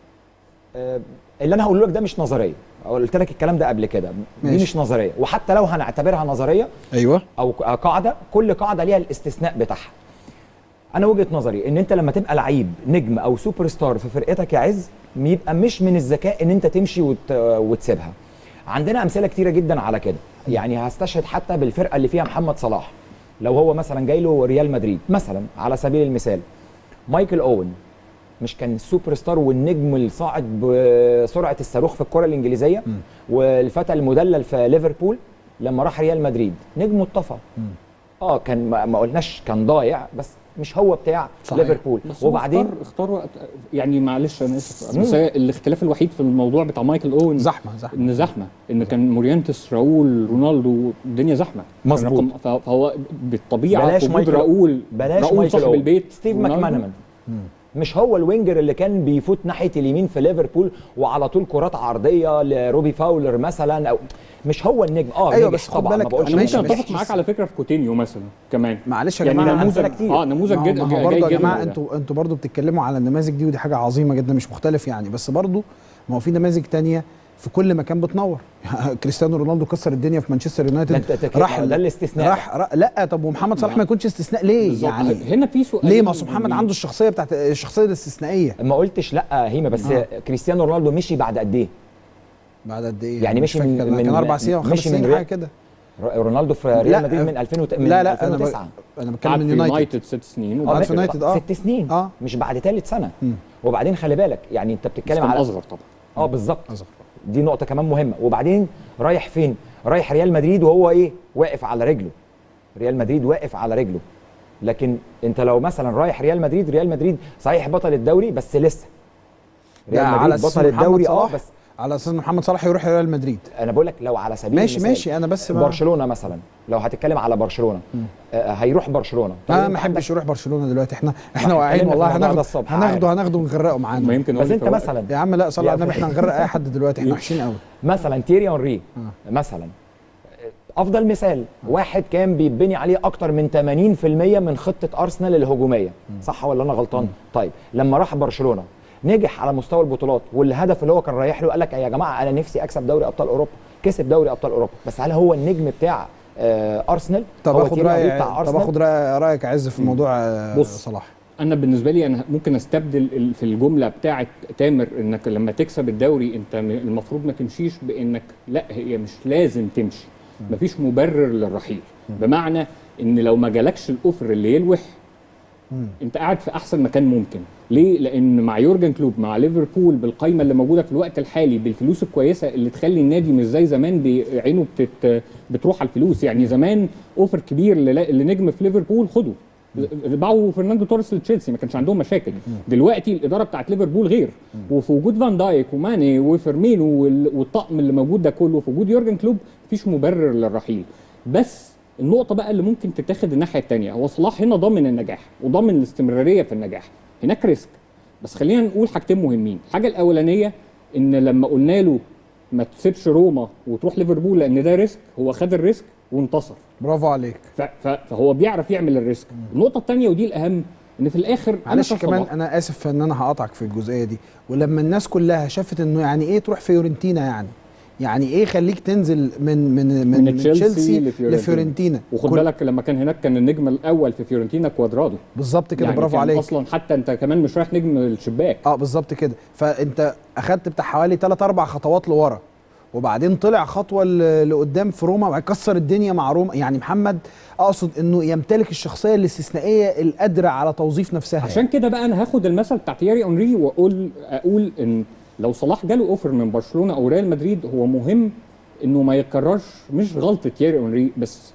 S12: آه، اللي انا هقوله لك ده مش نظريه قلت لك الكلام ده قبل كده دي
S1: ماشي.
S12: مش نظريه وحتى لو هنعتبرها نظريه
S1: ايوه
S12: او ق- قاعده كل قاعده ليها الاستثناء بتاعها انا وجهه نظري ان انت لما تبقى لعيب نجم او سوبر ستار في فرقتك يا عز يبقى مش من الذكاء ان انت تمشي وت... وتسيبها عندنا امثله كتيره جدا على كده يعني هستشهد حتى بالفرقه اللي فيها محمد صلاح لو هو مثلا جاي له ريال مدريد مثلا على سبيل المثال مايكل اوين مش كان السوبر ستار والنجم الصاعد بسرعه الصاروخ في الكره الانجليزيه والفتى المدلل في ليفربول لما راح ريال مدريد نجمه اتطفى اه كان ما ما قلناش كان ضايع بس مش هو بتاع
S13: صحيح.
S12: ليفربول
S13: بس هو
S12: وبعدين
S13: اختار, اختار وقت يعني معلش انا اسف
S12: مم.
S13: بس هي الاختلاف الوحيد في الموضوع بتاع مايكل اوين
S1: زحمه زحمه
S13: ان زحمه ان كان مورينتس راؤول رونالدو الدنيا زحمه كان
S12: مظبوط.
S13: رقم- ف- فهو بالطبيعه
S12: بلاش
S13: وجود
S12: مايكل
S13: راؤول
S12: بلاش
S13: راؤول
S12: مايكل
S13: صاحب
S12: أوين.
S13: البيت
S12: ستيف
S13: رونالدو.
S12: ماكمانمان مش هو الوينجر اللي كان بيفوت ناحيه اليمين في ليفربول وعلى طول كرات عرضيه لروبي فاولر مثلا او مش هو النجم اه
S1: أيوة،
S12: نجح
S1: بس خد
S12: طبعا
S1: بالك
S12: ما بقولش
S13: انا
S1: ماشي،
S13: ممكن
S1: بس-
S13: اتفق معاك على فكره في كوتينيو مثلا كمان
S1: معلش يا
S13: يعني
S1: جماعه
S13: نموذج
S12: أمثلة كتير.
S13: اه نموذج
S1: ما هو-
S13: جدا
S1: ما هو
S13: جيد
S1: برضه يا
S13: جدا
S1: جماعه
S13: ده.
S1: انتوا انتوا برضه بتتكلموا على النماذج دي ودي حاجه عظيمه جدا مش مختلف يعني بس برضه ما هو في نماذج تانية في كل مكان بتنور كريستيانو رونالدو كسر الدنيا في مانشستر
S12: ده
S1: يونايتد
S12: انت تك-
S1: راح
S12: ده الاستثناء
S1: راح راح- لا طب ومحمد صلاح ما يكونش استثناء ليه
S13: بالظبط.
S1: يعني
S13: هنا في سؤال
S1: ليه ما أصل محمد عنده الشخصيه بتاعت الشخصيه الاستثنائيه
S12: ما قلتش لا هيما بس
S1: آه.
S12: كريستيانو رونالدو مشي بعد قد ايه
S1: بعد قد ايه
S12: يعني
S1: مش
S12: مشي من-
S1: فاكر،
S12: من-
S1: كان اربع سنين او خمس
S12: مشي من
S1: سنين
S12: ريال-
S1: حاجه كده
S12: رونالدو في
S1: لا،
S12: ريال مدريد من 2000 وت- من
S1: لا لا انا ب...
S12: 2009
S1: انا بتكلم
S13: قعد
S1: من
S13: في
S1: يونايتد
S13: يونايتد ست سنين
S12: اه
S13: وبعد
S1: قعد في يونايتد اه
S12: ست سنين
S1: اه
S12: مش بعد ثالث سنه
S1: مم.
S12: وبعدين خلي بالك يعني انت
S13: بس
S12: بتتكلم
S13: كان
S12: على
S13: اصغر طبعا
S12: اه بالظبط
S1: أصغر.
S12: دي نقطه كمان مهمه وبعدين رايح فين رايح ريال مدريد وهو ايه واقف على رجله ريال مدريد واقف على رجله لكن انت لو مثلا رايح ريال مدريد ريال مدريد صحيح بطل الدوري بس لسه
S1: ده
S12: ريال
S1: على
S12: مدريد
S1: أساس
S12: بطل
S1: إن محمد
S12: الدوري اه
S1: صلاح
S12: بس
S1: على اساس ان محمد صلاح يروح ريال مدريد
S12: انا بقول لك لو على سبيل
S1: ماشي
S12: المثال
S1: ماشي انا بس بقى
S12: برشلونه مثلا لو هتتكلم على برشلونه آه هيروح برشلونه طيب
S1: انا
S12: انت
S1: ما
S12: عندك-
S1: احبش يروح برشلونه دلوقتي احنا احنا
S12: احنا
S1: واقعين
S12: اتكلمنا في
S1: والله
S12: الموضوع ده
S1: هناخده
S12: الصبح،
S1: هناخده هناخده ونغرقه معانا
S13: ما يمكن
S12: بس
S13: أقول لك
S12: انت
S13: هو-
S12: مثلا
S1: يا عم لا صلى
S12: يا
S1: على النبي احنا هنغرق اي حد دلوقتي احنا وحشين قوي
S12: مثلا تيري اونري مثلا افضل مثال واحد كان بيتبني عليه اكتر من 80% من خطه ارسنال الهجوميه صح ولا انا غلطان طيب لما راح برشلونه نجح على مستوى البطولات والهدف اللي هو كان رايح له قال لك يا جماعه انا نفسي اكسب دوري ابطال اوروبا كسب دوري ابطال اوروبا بس هل هو النجم بتاع آه ارسنال
S1: طب
S12: هو
S1: اخد
S12: تيري أونري
S1: راي
S12: بتاع
S1: طب
S12: ارسنال
S1: اخد رأي- رايك يا عز في موضوع آه،
S13: بص.
S1: صلاح
S13: انا بالنسبه لي انا ممكن استبدل ال- في الجمله بتاعه تامر انك لما تكسب الدوري انت م- المفروض ما تمشيش بانك لا هي مش لازم تمشي مفيش مبرر للرحيل بمعنى ان لو ما جالكش الاوفر اللي يلوح انت قاعد في احسن مكان ممكن ليه لان مع يورجن كلوب مع ليفربول بالقايمه اللي موجوده في الوقت الحالي بالفلوس الكويسه اللي تخلي النادي مش زي زمان بي- عينه بتت بتروح على الفلوس يعني زمان اوفر كبير للا- لنجم في ليفربول خده باعوا فرناندو توريس لتشيلسي ما كانش عندهم مشاكل دلوقتي الاداره بتاعت ليفربول غير وفي وجود فان دايك وماني وفيرمينو وال- والطقم اللي موجود ده كله في وجود يورجن كلوب مفيش مبرر للرحيل بس النقطه بقى اللي ممكن تتاخد الناحيه الثانيه هو صلاح هنا ضامن النجاح وضامن الاستمراريه في النجاح هناك ريسك بس خلينا نقول حاجتين مهمين الحاجه الاولانيه ان لما قلنا له ما تسيبش روما وتروح ليفربول لان ده ريسك هو خد الريسك وانتصر
S1: برافو عليك
S13: ف- ف- فهو بيعرف يعمل الريسك النقطه الثانيه ودي الاهم ان في الاخر أنا
S1: معلش
S13: كصلاح-
S1: كمان انا اسف ان انا هقطعك في الجزئيه دي ولما الناس كلها شافت انه يعني ايه تروح فيورنتينا يعني يعني ايه خليك تنزل من من من,
S13: من
S1: من
S13: تشيلسي
S1: تشيلسي
S13: لفيورنتينا.
S1: لفيورنتينا
S13: وخد
S1: كل-
S13: بالك لما كان هناك كان النجم الاول في فيورنتينا كوادرادو
S1: بالظبط كده
S13: يعني
S1: برافو
S13: كان
S1: عليك
S13: اصلا حتى انت كمان مش رايح نجم الشباك
S1: اه بالظبط كده فانت اخدت بتاع حوالي 3 4 خطوات لورا وبعدين طلع خطوه ل- لقدام في روما وبعد كسر الدنيا مع روما يعني محمد اقصد انه يمتلك الشخصيه الاستثنائيه القادره على توظيف نفسها
S13: عشان كده بقى انا هاخد المثل بتاع تياري اونري واقول اقول ان لو صلاح جاله اوفر من برشلونه او ريال مدريد هو مهم انه ما يتكررش مش غلطه تياري اونري بس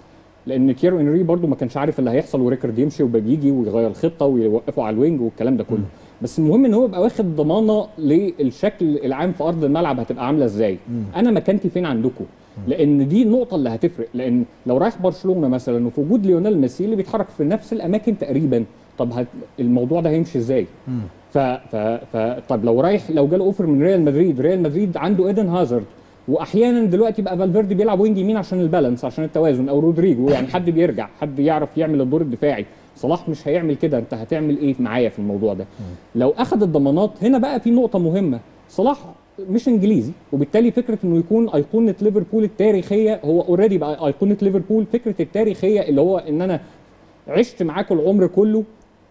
S13: لان تيرو انري برضو ما كانش عارف اللي هيحصل وريكارد يمشي وبيجي ويغير الخطه ويوقفه على الوينج والكلام ده كله بس المهم ان هو يبقى واخد ضمانه للشكل العام في ارض الملعب هتبقى عامله ازاي انا مكانتي فين عندكم لان دي النقطه اللي هتفرق لان لو رايح برشلونه مثلا وفي وجود ليونيل ميسي اللي بيتحرك في نفس الاماكن تقريبا طب هت... الموضوع ده هيمشي ازاي ف... ف... ف... طب لو رايح لو جاله اوفر من ريال مدريد ريال مدريد عنده ايدن هازارد واحيانا دلوقتي بقى فالفيردي بيلعب وينج يمين عشان البالانس عشان التوازن او رودريجو يعني حد بيرجع حد يعرف يعمل الدور الدفاعي صلاح مش هيعمل كده انت هتعمل ايه معايا في الموضوع ده لو اخذ الضمانات هنا بقى في نقطه مهمه صلاح مش انجليزي وبالتالي فكره انه يكون ايقونه ليفربول التاريخيه هو اوريدي بقى ايقونه ليفربول فكره التاريخيه اللي هو ان انا عشت معاكم العمر كله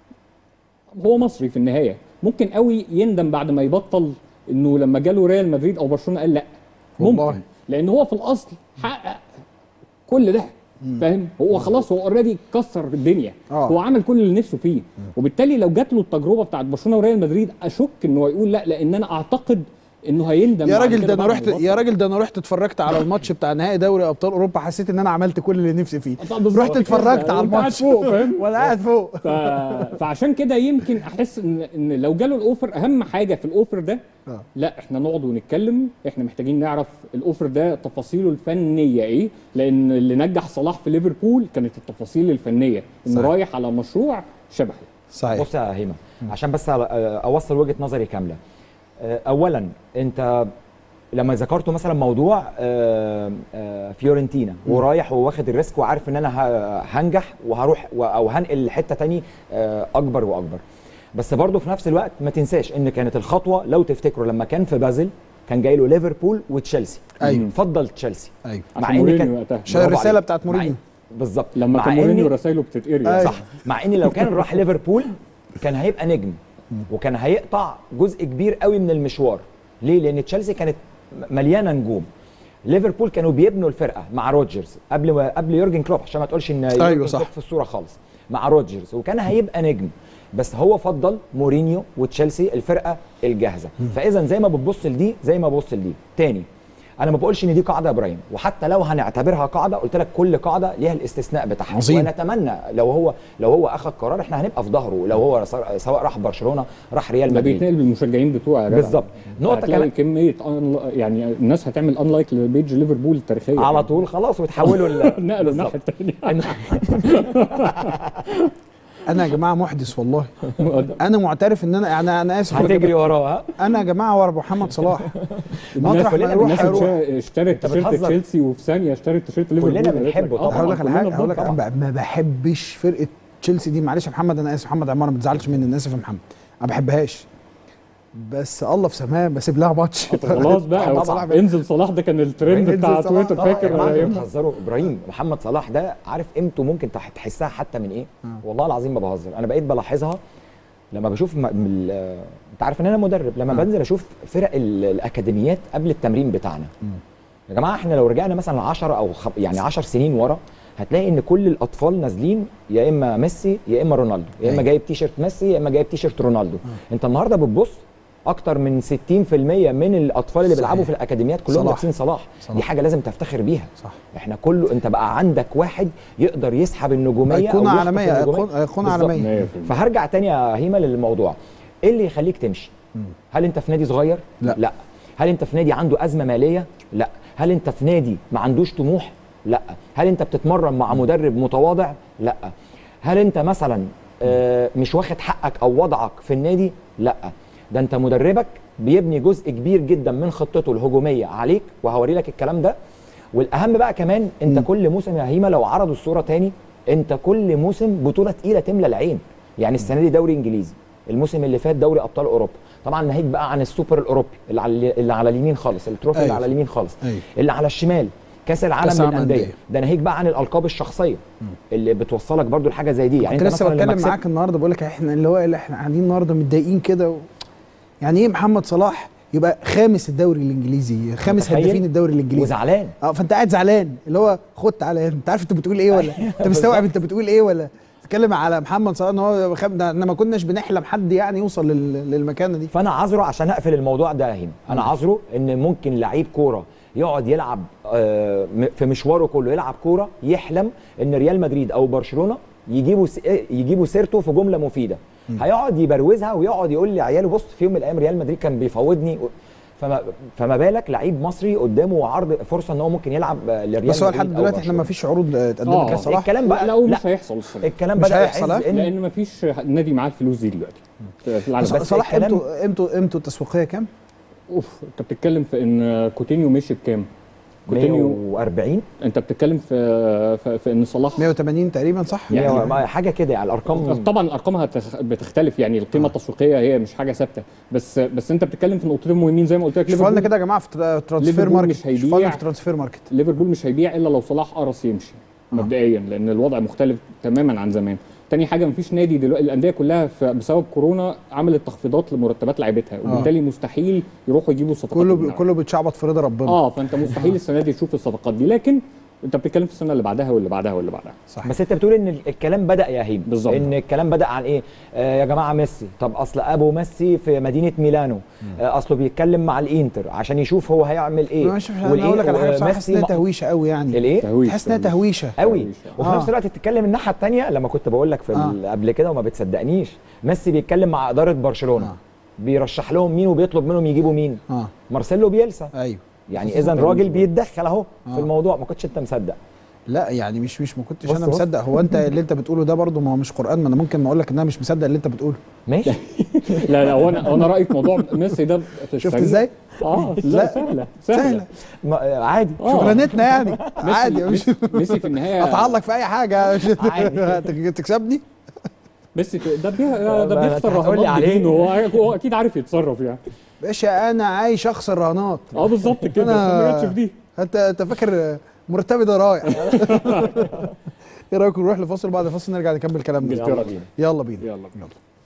S13: هو مصري في النهايه ممكن قوي يندم بعد ما يبطل انه لما جاله ريال مدريد او برشلونه قال لا ممكن
S1: والله.
S13: لان هو في الاصل حقق كل ده فاهم هو خلاص هو اوريدي كسر الدنيا
S1: آه.
S13: هو عمل كل اللي نفسه فيه وبالتالي لو جات له التجربه بتاعت برشلونه وريال مدريد اشك انه يقول لا لان انا اعتقد انه هيندم
S1: يا
S13: بعد
S1: راجل
S13: كده
S1: ده انا
S13: بعد
S1: رحت
S13: ما يبطل.
S1: يا راجل ده انا رحت اتفرجت على الماتش بتاع نهائي دوري ابطال اوروبا حسيت ان انا عملت كل اللي نفسي فيه
S13: بالظبط
S1: رحت
S13: كده.
S1: اتفرجت على
S13: وأنت قاعد
S1: الماتش
S13: فوق، فاهم؟
S1: وانا قاعد فوق
S13: ف... فعشان كده يمكن احس ان ان لو جاله الاوفر اهم حاجه في الاوفر ده
S1: آه.
S13: لا احنا نقعد ونتكلم احنا محتاجين نعرف الاوفر ده تفاصيله الفنيه ايه لان اللي نجح صلاح في ليفربول كانت التفاصيل الفنيه انه
S1: صحيح.
S13: رايح على مشروع شبهه
S1: صحيح
S12: بص يا هيما عشان بس اوصل وجهه نظري كامله آه، اولا انت لما ذكرته مثلا موضوع آه، آه، فيورنتينا ورايح وواخد الريسك وعارف ان انا ه- هنجح وهروح و- او هنقل لحته تاني آه، اكبر واكبر بس برضه في نفس الوقت ما تنساش ان كانت الخطوه لو تفتكروا لما كان في بازل كان جاي له ليفربول وتشيلسي
S1: أيوة.
S12: فضل تشيلسي
S1: ايوه
S12: مع
S13: عشان
S12: ان
S13: مورينيو
S12: كان
S13: وقتها.
S1: عشان
S12: برافو
S1: الرساله
S12: عليك.
S1: بتاعت
S12: مع
S1: مورينيو
S12: إن- بالظبط
S13: لما
S12: مع
S13: كان
S12: إن-
S13: مورينيو رسايله بتتقري
S1: أيوة.
S12: صح مع ان لو كان راح ليفربول كان هيبقى نجم وكان هيقطع جزء كبير قوي من المشوار ليه لان تشيلسي كانت مليانه نجوم ليفربول كانوا بيبنوا الفرقه مع روجرز قبل ما قبل يورجن كلوب عشان ما تقولش ان يورجن
S1: أيوة صح.
S12: كلوب في الصوره خالص مع روجرز وكان هيبقى نجم بس هو فضل مورينيو وتشيلسي الفرقه الجاهزه فاذا زي ما بتبص لدي زي ما ببص لدي تاني انا ما بقولش ان دي قاعده يا ابراهيم وحتى لو هنعتبرها قاعده قلت لك كل قاعده ليها الاستثناء بتاعها
S1: عظيم.
S12: ونتمنى لو هو لو هو اخذ قرار احنا هنبقى في ظهره لو هو صار- سواء راح برشلونه راح ريال
S13: ده
S12: مدريد
S13: بيتنقل بالمشجعين بتوعه يا جدع.
S12: بالظبط. نقطة
S13: هتلاقي
S12: كمان-
S13: كميه أن- يعني الناس هتعمل انلايك لبيج ليفربول التاريخيه
S12: على طول خلاص وتحولوا ل-
S13: نقلوا
S12: بالظبط.
S13: الناحيه الثانيه
S1: انا يا جماعه محدث والله انا معترف ان انا يعني انا اسف
S12: هتجري وراه ها
S1: انا يا جماعه ورا محمد صلاح
S13: الناس
S1: مطرح ما
S12: كلنا
S1: يروح
S13: الناس
S1: هيروح
S13: اشترت- اشترت تيشيرت
S12: بتهزر.
S13: تشيلسي وفي ثانيه اشترت تيشيرت ليفربول
S12: كلنا
S13: يا ريت
S12: بنحبه
S13: لك.
S12: طبعاً.
S1: هقول لك على
S13: كلنا
S1: حاجه هقول لك
S13: طبعاً.
S1: أنا ما بحبش فرقه تشيلسي دي معلش يا محمد انا اسف محمد عمار ما تزعلش مني انا اسف يا محمد ما بحبهاش بس الله في سماه بسيب لها ماتش
S13: خلاص بقى
S12: طبعاً.
S13: صلاح انزل صلاح ده كان الترند
S1: انزل
S13: بتاع
S1: صلاح
S13: تويتر
S1: طبعاً.
S12: يا
S13: فاكر
S12: جماعه انتوا
S13: أيامها؟
S12: بتهزروا ابراهيم محمد صلاح ده عارف قيمته ممكن تح- تحسها حتى من ايه والله العظيم ما بهزر انا بقيت بلاحظها لما بشوف م... من ال- آه، انت عارف ان انا مدرب لما بنزل اشوف فرق ال... الاكاديميات قبل التمرين بتاعنا يا جماعه احنا لو رجعنا مثلا 10 او خ... يعني 10 سنين ورا هتلاقي ان كل الاطفال نازلين يا اما ميسي يا اما رونالدو يا اما
S1: أيوة.
S12: جايب تيشرت ميسي يا اما جايب تيشرت رونالدو انت النهارده بتبص اكتر من 60% من الاطفال اللي
S1: صحيح.
S12: بيلعبوا في الاكاديميات كلهم
S1: صلاح.
S12: لابسين صلاح.
S1: صلاح.
S12: دي حاجه لازم تفتخر بيها
S1: صح
S12: احنا كله انت بقى عندك واحد يقدر يسحب النجوميه
S1: ايقونه
S12: أو يخطف
S1: عالميه
S12: النجومية.
S1: أيقونة- ايقونه
S12: بالظبط.
S1: عالميه
S13: 100%.
S12: فهرجع تاني يا هيما للموضوع ايه اللي يخليك تمشي هل انت في نادي صغير
S1: لا.
S12: لا هل انت في نادي عنده ازمه ماليه لا هل انت في نادي ما عندوش طموح لا هل انت بتتمرن مع مدرب متواضع لا هل انت مثلا آه، مش واخد حقك او وضعك في النادي لا ده انت مدربك بيبني جزء كبير جدا من خطته الهجوميه عليك وهوري لك الكلام ده والاهم بقى كمان انت م. كل موسم يا هيما لو عرضوا الصوره تاني انت كل موسم بطوله تقيله تملى العين يعني السنه دي دوري انجليزي الموسم اللي فات دوري ابطال اوروبا طبعا ناهيك بقى عن السوبر الاوروبي اللي على اللي على اليمين خالص التروفي
S1: أيوة.
S12: اللي على اليمين خالص
S1: أيوة.
S12: اللي على الشمال كاس العالم
S1: كأس العالم
S12: للانديه
S1: للأندية.
S12: ده ناهيك بقى عن الالقاب الشخصيه اللي بتوصلك برضو لحاجه زي دي
S1: يعني
S12: انت
S1: كنت لسه
S12: مثلاً لما
S1: بتكلم
S12: كسبت-
S1: معاك النهارده بقول لك احنا اللي هو اللي احنا قاعدين النهارده متضايقين كده و... يعني ايه محمد صلاح يبقى خامس الدوري الانجليزي خامس
S12: متخيل؟
S1: هدافين الدوري الانجليزي
S12: وزعلان
S1: اه فانت قاعد زعلان اللي هو خد تعالى انت عارف انت بتقول ايه ولا انت مستوعب انت بتقول ايه ولا تتكلم على محمد صلاح ان هو خم... ده احنا ما كناش بنحلم حد يعني يوصل لل... للمكانه دي
S12: فانا عذره عشان اقفل الموضوع ده يا هيما انا عذره ان ممكن لعيب كوره يقعد يلعب آه، م- في مشواره كله يلعب كوره يحلم ان ريال مدريد او برشلونه يجيبوا س- يجيبوا سيرته في جمله مفيده هيقعد يبروزها ويقعد يقول لعياله بص في يوم من الايام ريال مدريد كان بيفوضني فما, فما بالك لعيب مصري قدامه عرض فرصه ان هو ممكن يلعب آه، لريال
S1: بس هو
S12: مدريد
S1: لحد
S12: أو
S1: دلوقتي احنا
S12: برشلونة.
S1: ما فيش عروض آه، اتقدمت
S13: آه.
S1: لصلاح
S12: الكلام بقى
S13: لا ومش
S12: لا
S13: هيحصل السنه دي.
S12: الكلام
S1: مش
S12: بدا
S1: هيحصل،
S12: يحز
S1: ها؟
S12: ان
S13: لان مفيش نادي معاه الفلوس دي دلوقتي في في العالم
S1: بس
S12: بس
S1: صلاح
S12: الكلام-
S1: قيمته قيمته قيمته التسويقيه كام؟
S13: اوف انت بتتكلم في ان كوتينيو مشي بكام؟ كوتينيو
S12: 140
S13: انت بتتكلم في في, في ان صلاح
S1: 180 تقريبا صح؟
S12: يعني
S13: يعني-
S12: ما- حاجه كده يعني الارقام
S13: طبعا الارقام هتخ- بتختلف يعني القيمه التسويقيه هي مش حاجه ثابته بس بس انت بتتكلم في نقطتين مهمين زي ما قلت لك
S1: شوفوا لنا
S13: ليفربول
S1: كده يا جماعه في ترا- ترانسفير
S13: ليفربول
S1: ماركت
S13: مش
S1: شوفوا لنا
S13: هيبيع
S1: في ترانسفير ماركت
S13: ليفربول مش هيبيع الا لو صلاح قرص يمشي مبدئيا لان الوضع مختلف تماما عن زمان تاني حاجه مفيش نادي دلوقتي الانديه كلها في- بسبب كورونا عملت تخفيضات لمرتبات لعيبتها وبالتالي مستحيل يروحوا يجيبوا صفقات
S1: كله
S13: من
S1: بي- كله بيتشعبط في رضا ربنا
S13: اه فانت مستحيل السنه دي تشوف الصفقات دي لكن انت بتتكلم في السنه اللي بعدها واللي بعدها واللي بعدها
S1: صح
S12: بس انت بتقول ان الكلام بدا يا هيم
S13: بالظبط.
S12: ان الكلام بدا عن ايه آه يا جماعه ميسي طب اصل ابو ميسي في مدينه ميلانو آه اصله بيتكلم مع الانتر عشان يشوف هو هيعمل ايه
S1: مش انا اقول لك على حاجه بصراحه حاسس انها
S12: ما-
S1: تهويشه قوي يعني
S12: الايه
S13: تهويش
S1: تحس انها تهويشه
S12: قوي وفي
S1: آه.
S12: نفس الوقت تتكلم الناحيه الثانيه لما كنت بقول لك في
S1: آه.
S12: ال- قبل كده وما بتصدقنيش ميسي بيتكلم مع اداره برشلونه
S1: آه.
S12: بيرشح لهم مين وبيطلب منهم يجيبوا مين
S1: اه
S12: مارسيلو بيلسا
S1: ايوه
S12: يعني اذا راجل بيتدخل اهو
S1: آه.
S12: في الموضوع ما كنتش انت مصدق
S1: لا يعني مش مش ما كنتش
S12: بص
S1: انا
S12: بص.
S1: مصدق هو انت اللي انت بتقوله ده برضه ما هو مش قران ما انا ممكن ما اقول لك ان انا مش مصدق اللي انت بتقوله
S12: ماشي
S13: لا لا هو انا هو انا رايي في موضوع ميسي ده في
S1: شفت
S13: السريع.
S1: ازاي؟
S13: اه
S1: لا.
S13: لا سهله
S1: سهله
S13: سهله
S12: ما- عادي
S13: آه.
S1: شغلانتنا يعني عادي مش
S13: ميسي ميسي في النهايه
S1: اتعلق في اي حاجه مش
S12: عادي.
S1: تكسبني
S13: ميسي في ده بي... ده
S12: ما
S13: بيخسر
S12: أنت هتقول لي
S13: رهانات
S12: عليه.
S13: بدينه هو هو اكيد عارف يتصرف يعني
S1: باشا انا عايش اخسر رهانات
S13: اه بالظبط كده
S1: أنا-
S13: ما جاتش في دي
S1: انت انت فاكر مرتبي ده رايح ايه رايكم نروح لفاصل بعد الفاصل نرجع نكمل كلامنا
S12: يلا بينا
S1: يلا بينا
S13: يلا بينا.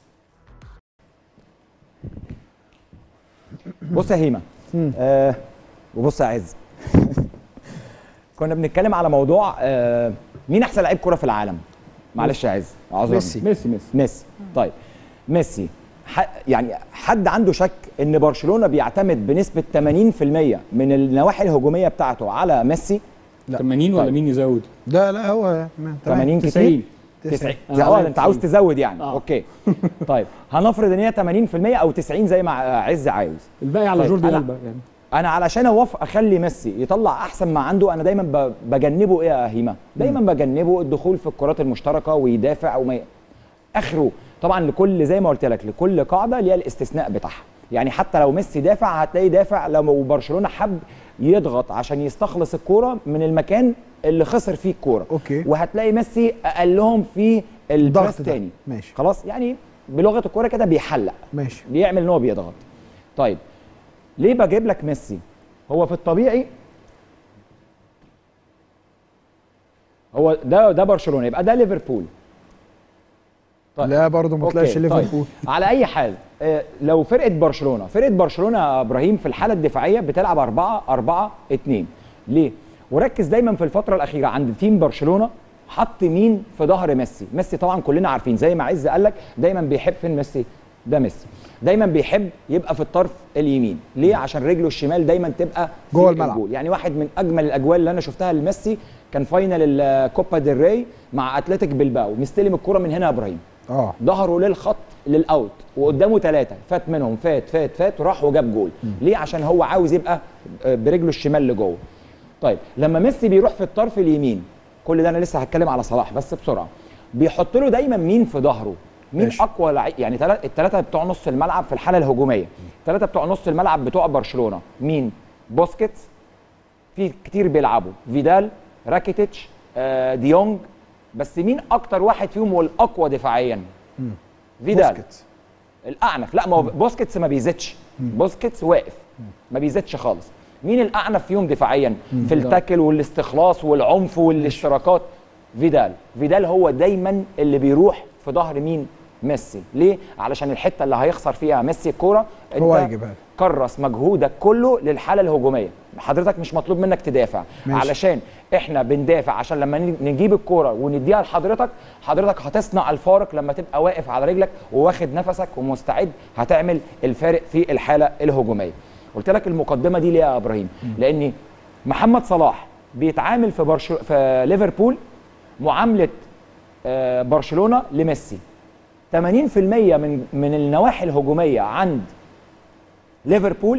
S12: بص يا هيما آه وبص يا عز كنا بنتكلم على موضوع آه مين احسن لعيب كوره في العالم معلش يا عز اعذرني
S1: ميسي.
S13: ميسي ميسي
S12: ميسي طيب ميسي ح... يعني حد عنده شك ان برشلونه بيعتمد بنسبه 80% من النواحي الهجوميه بتاعته على ميسي
S1: لا.
S13: 80 ولا
S12: طيب.
S13: مين يزود؟
S1: ده لا هو تمام.
S12: 80 كتير
S13: 90
S12: 90
S13: أنا
S12: اه
S13: عارف
S12: انت عاوز
S13: 90.
S12: تزود يعني
S13: آه.
S12: اوكي طيب هنفرض ان هي 80% او 90 زي ما عز عاوز
S13: الباقي على
S12: طيب،
S13: جوردي
S12: أنا-
S13: ألبا يعني
S12: انا علشان اوافق اخلي ميسي يطلع احسن ما عنده انا دايما ب- بجنبه ايه يا هيما دايما بجنبه الدخول في الكرات المشتركه ويدافع وما ي- اخره طبعا لكل زي ما قلت لك لكل قاعده ليها الاستثناء بتاعها يعني حتى لو ميسي دافع هتلاقي دافع لو برشلونه حب يضغط عشان يستخلص الكوره من المكان اللي خسر فيه الكوره
S1: أوكي.
S12: وهتلاقي ميسي اقلهم في الضغط
S1: الضغط ده.
S12: تاني
S1: ماشي
S12: خلاص يعني بلغه الكوره كده بيحلق
S1: ماشي
S12: بيعمل ان هو بيضغط طيب ليه بجيب لك ميسي هو في الطبيعي هو ده ده برشلونه يبقى ده ليفربول طيب.
S1: لا برضه ما
S12: أوكي،
S1: طلعش
S12: طيب.
S1: ليفربول
S12: على اي حال آه، لو فرقه برشلونه فرقه برشلونه يا ابراهيم في الحاله الدفاعيه بتلعب 4 4 2 ليه وركز دايما في الفتره الاخيره عند تيم برشلونه حط مين في ظهر ميسي ميسي طبعا كلنا عارفين زي ما عز قال لك دايما بيحب فين ميسي ده ميسي دايما بيحب يبقى في الطرف اليمين ليه عشان رجله الشمال دايما تبقى في
S1: جوه الملعب.
S12: الجول. يعني واحد من اجمل الاجوال اللي انا شفتها لميسي كان فاينل الكوبا ديل ري مع اتلتيك بلباو مستلم الكره من هنا يا ابراهيم
S1: اه
S12: ظهره للخط للاوت وقدامه ثلاثه فات منهم فات فات فات وراح وجاب جول ليه عشان هو عاوز يبقى برجله الشمال لجوه طيب لما ميسي بيروح في الطرف اليمين كل ده انا لسه هتكلم على صلاح بس بسرعه بيحط له دايما مين في ظهره مين
S1: ماشي.
S12: اقوى لعيب يعني الثلاثه بتوع نص الملعب في الحاله الهجوميه الثلاثه بتوع نص الملعب بتوع برشلونه مين بوسكيتس في كتير بيلعبوا فيدال راكيتيتش آه ديونج بس مين اكتر واحد فيهم والاقوى دفاعيا فيدال
S1: بوسكيتس.
S12: الاعنف لا ما هو بوسكيتس ما بيزيدش بوسكيتس واقف ما بيزيدش خالص مين الاعنف فيهم دفاعيا في التاكل والاستخلاص والعنف والاشتراكات فيدال فيدال هو دايما اللي بيروح في ظهر مين ميسي ليه علشان الحته اللي هيخسر فيها ميسي الكوره
S1: هو
S12: انت
S1: هيجيبها له.
S12: كرس مجهودك كله للحاله الهجوميه حضرتك مش مطلوب منك تدافع
S1: ماشي.
S12: علشان احنا بندافع عشان لما ن- نجيب الكوره ونديها لحضرتك حضرتك هتصنع الفارق لما تبقى واقف على رجلك وواخد نفسك ومستعد هتعمل الفارق في الحاله الهجوميه قلت لك المقدمه دي ليه يا ابراهيم لان محمد صلاح بيتعامل في برشو... في ليفربول معامله آه، برشلونه لميسي 80% من من النواحي الهجوميه عند ليفربول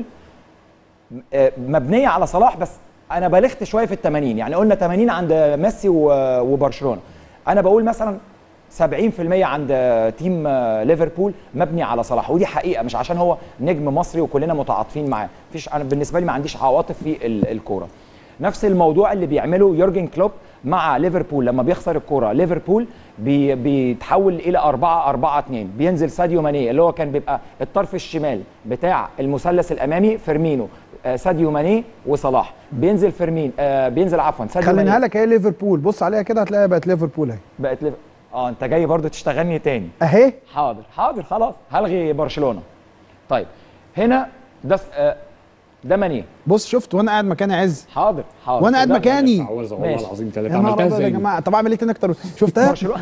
S12: آه، مبنيه على صلاح بس انا بالغت شويه في ال 80 يعني قلنا 80 عند ميسي و- وبرشلونه انا بقول مثلا 70% عند تيم آه، ليفربول مبني على صلاح ودي حقيقه مش عشان هو نجم مصري وكلنا متعاطفين معاه مفيش انا بالنسبه لي ما عنديش عواطف في ال- الكوره نفس الموضوع اللي بيعمله يورجن كلوب مع ليفربول لما بيخسر الكوره ليفربول بي بيتحول الى 4 4 2 بينزل ساديو ماني اللي هو كان بيبقى الطرف الشمال بتاع المثلث الامامي فيرمينو آه، ساديو ماني وصلاح بينزل فيرمين آه بينزل عفوا ساديو
S1: خليناها
S12: ماني
S1: لك هي ليفربول بص عليها كده هتلاقيها بقت ليفربول اهي
S12: بقت ليف... اه انت جاي برضو تشتغلني تاني
S1: اهي
S12: حاضر حاضر خلاص هلغي برشلونه طيب هنا ده س- آه، ده ماني
S1: بص شفت وانا قاعد مكاني عز
S12: حاضر حاضر
S1: وانا قاعد
S12: ده-
S1: مكاني
S13: عاوز والله
S12: ماشي.
S13: العظيم
S1: يا
S13: ثلاثه
S1: نهار
S13: عملتها
S1: أبيض يا
S13: ازاي
S1: جماعه طب اعمل ايه تاني اكتر شفتها
S12: برشلونه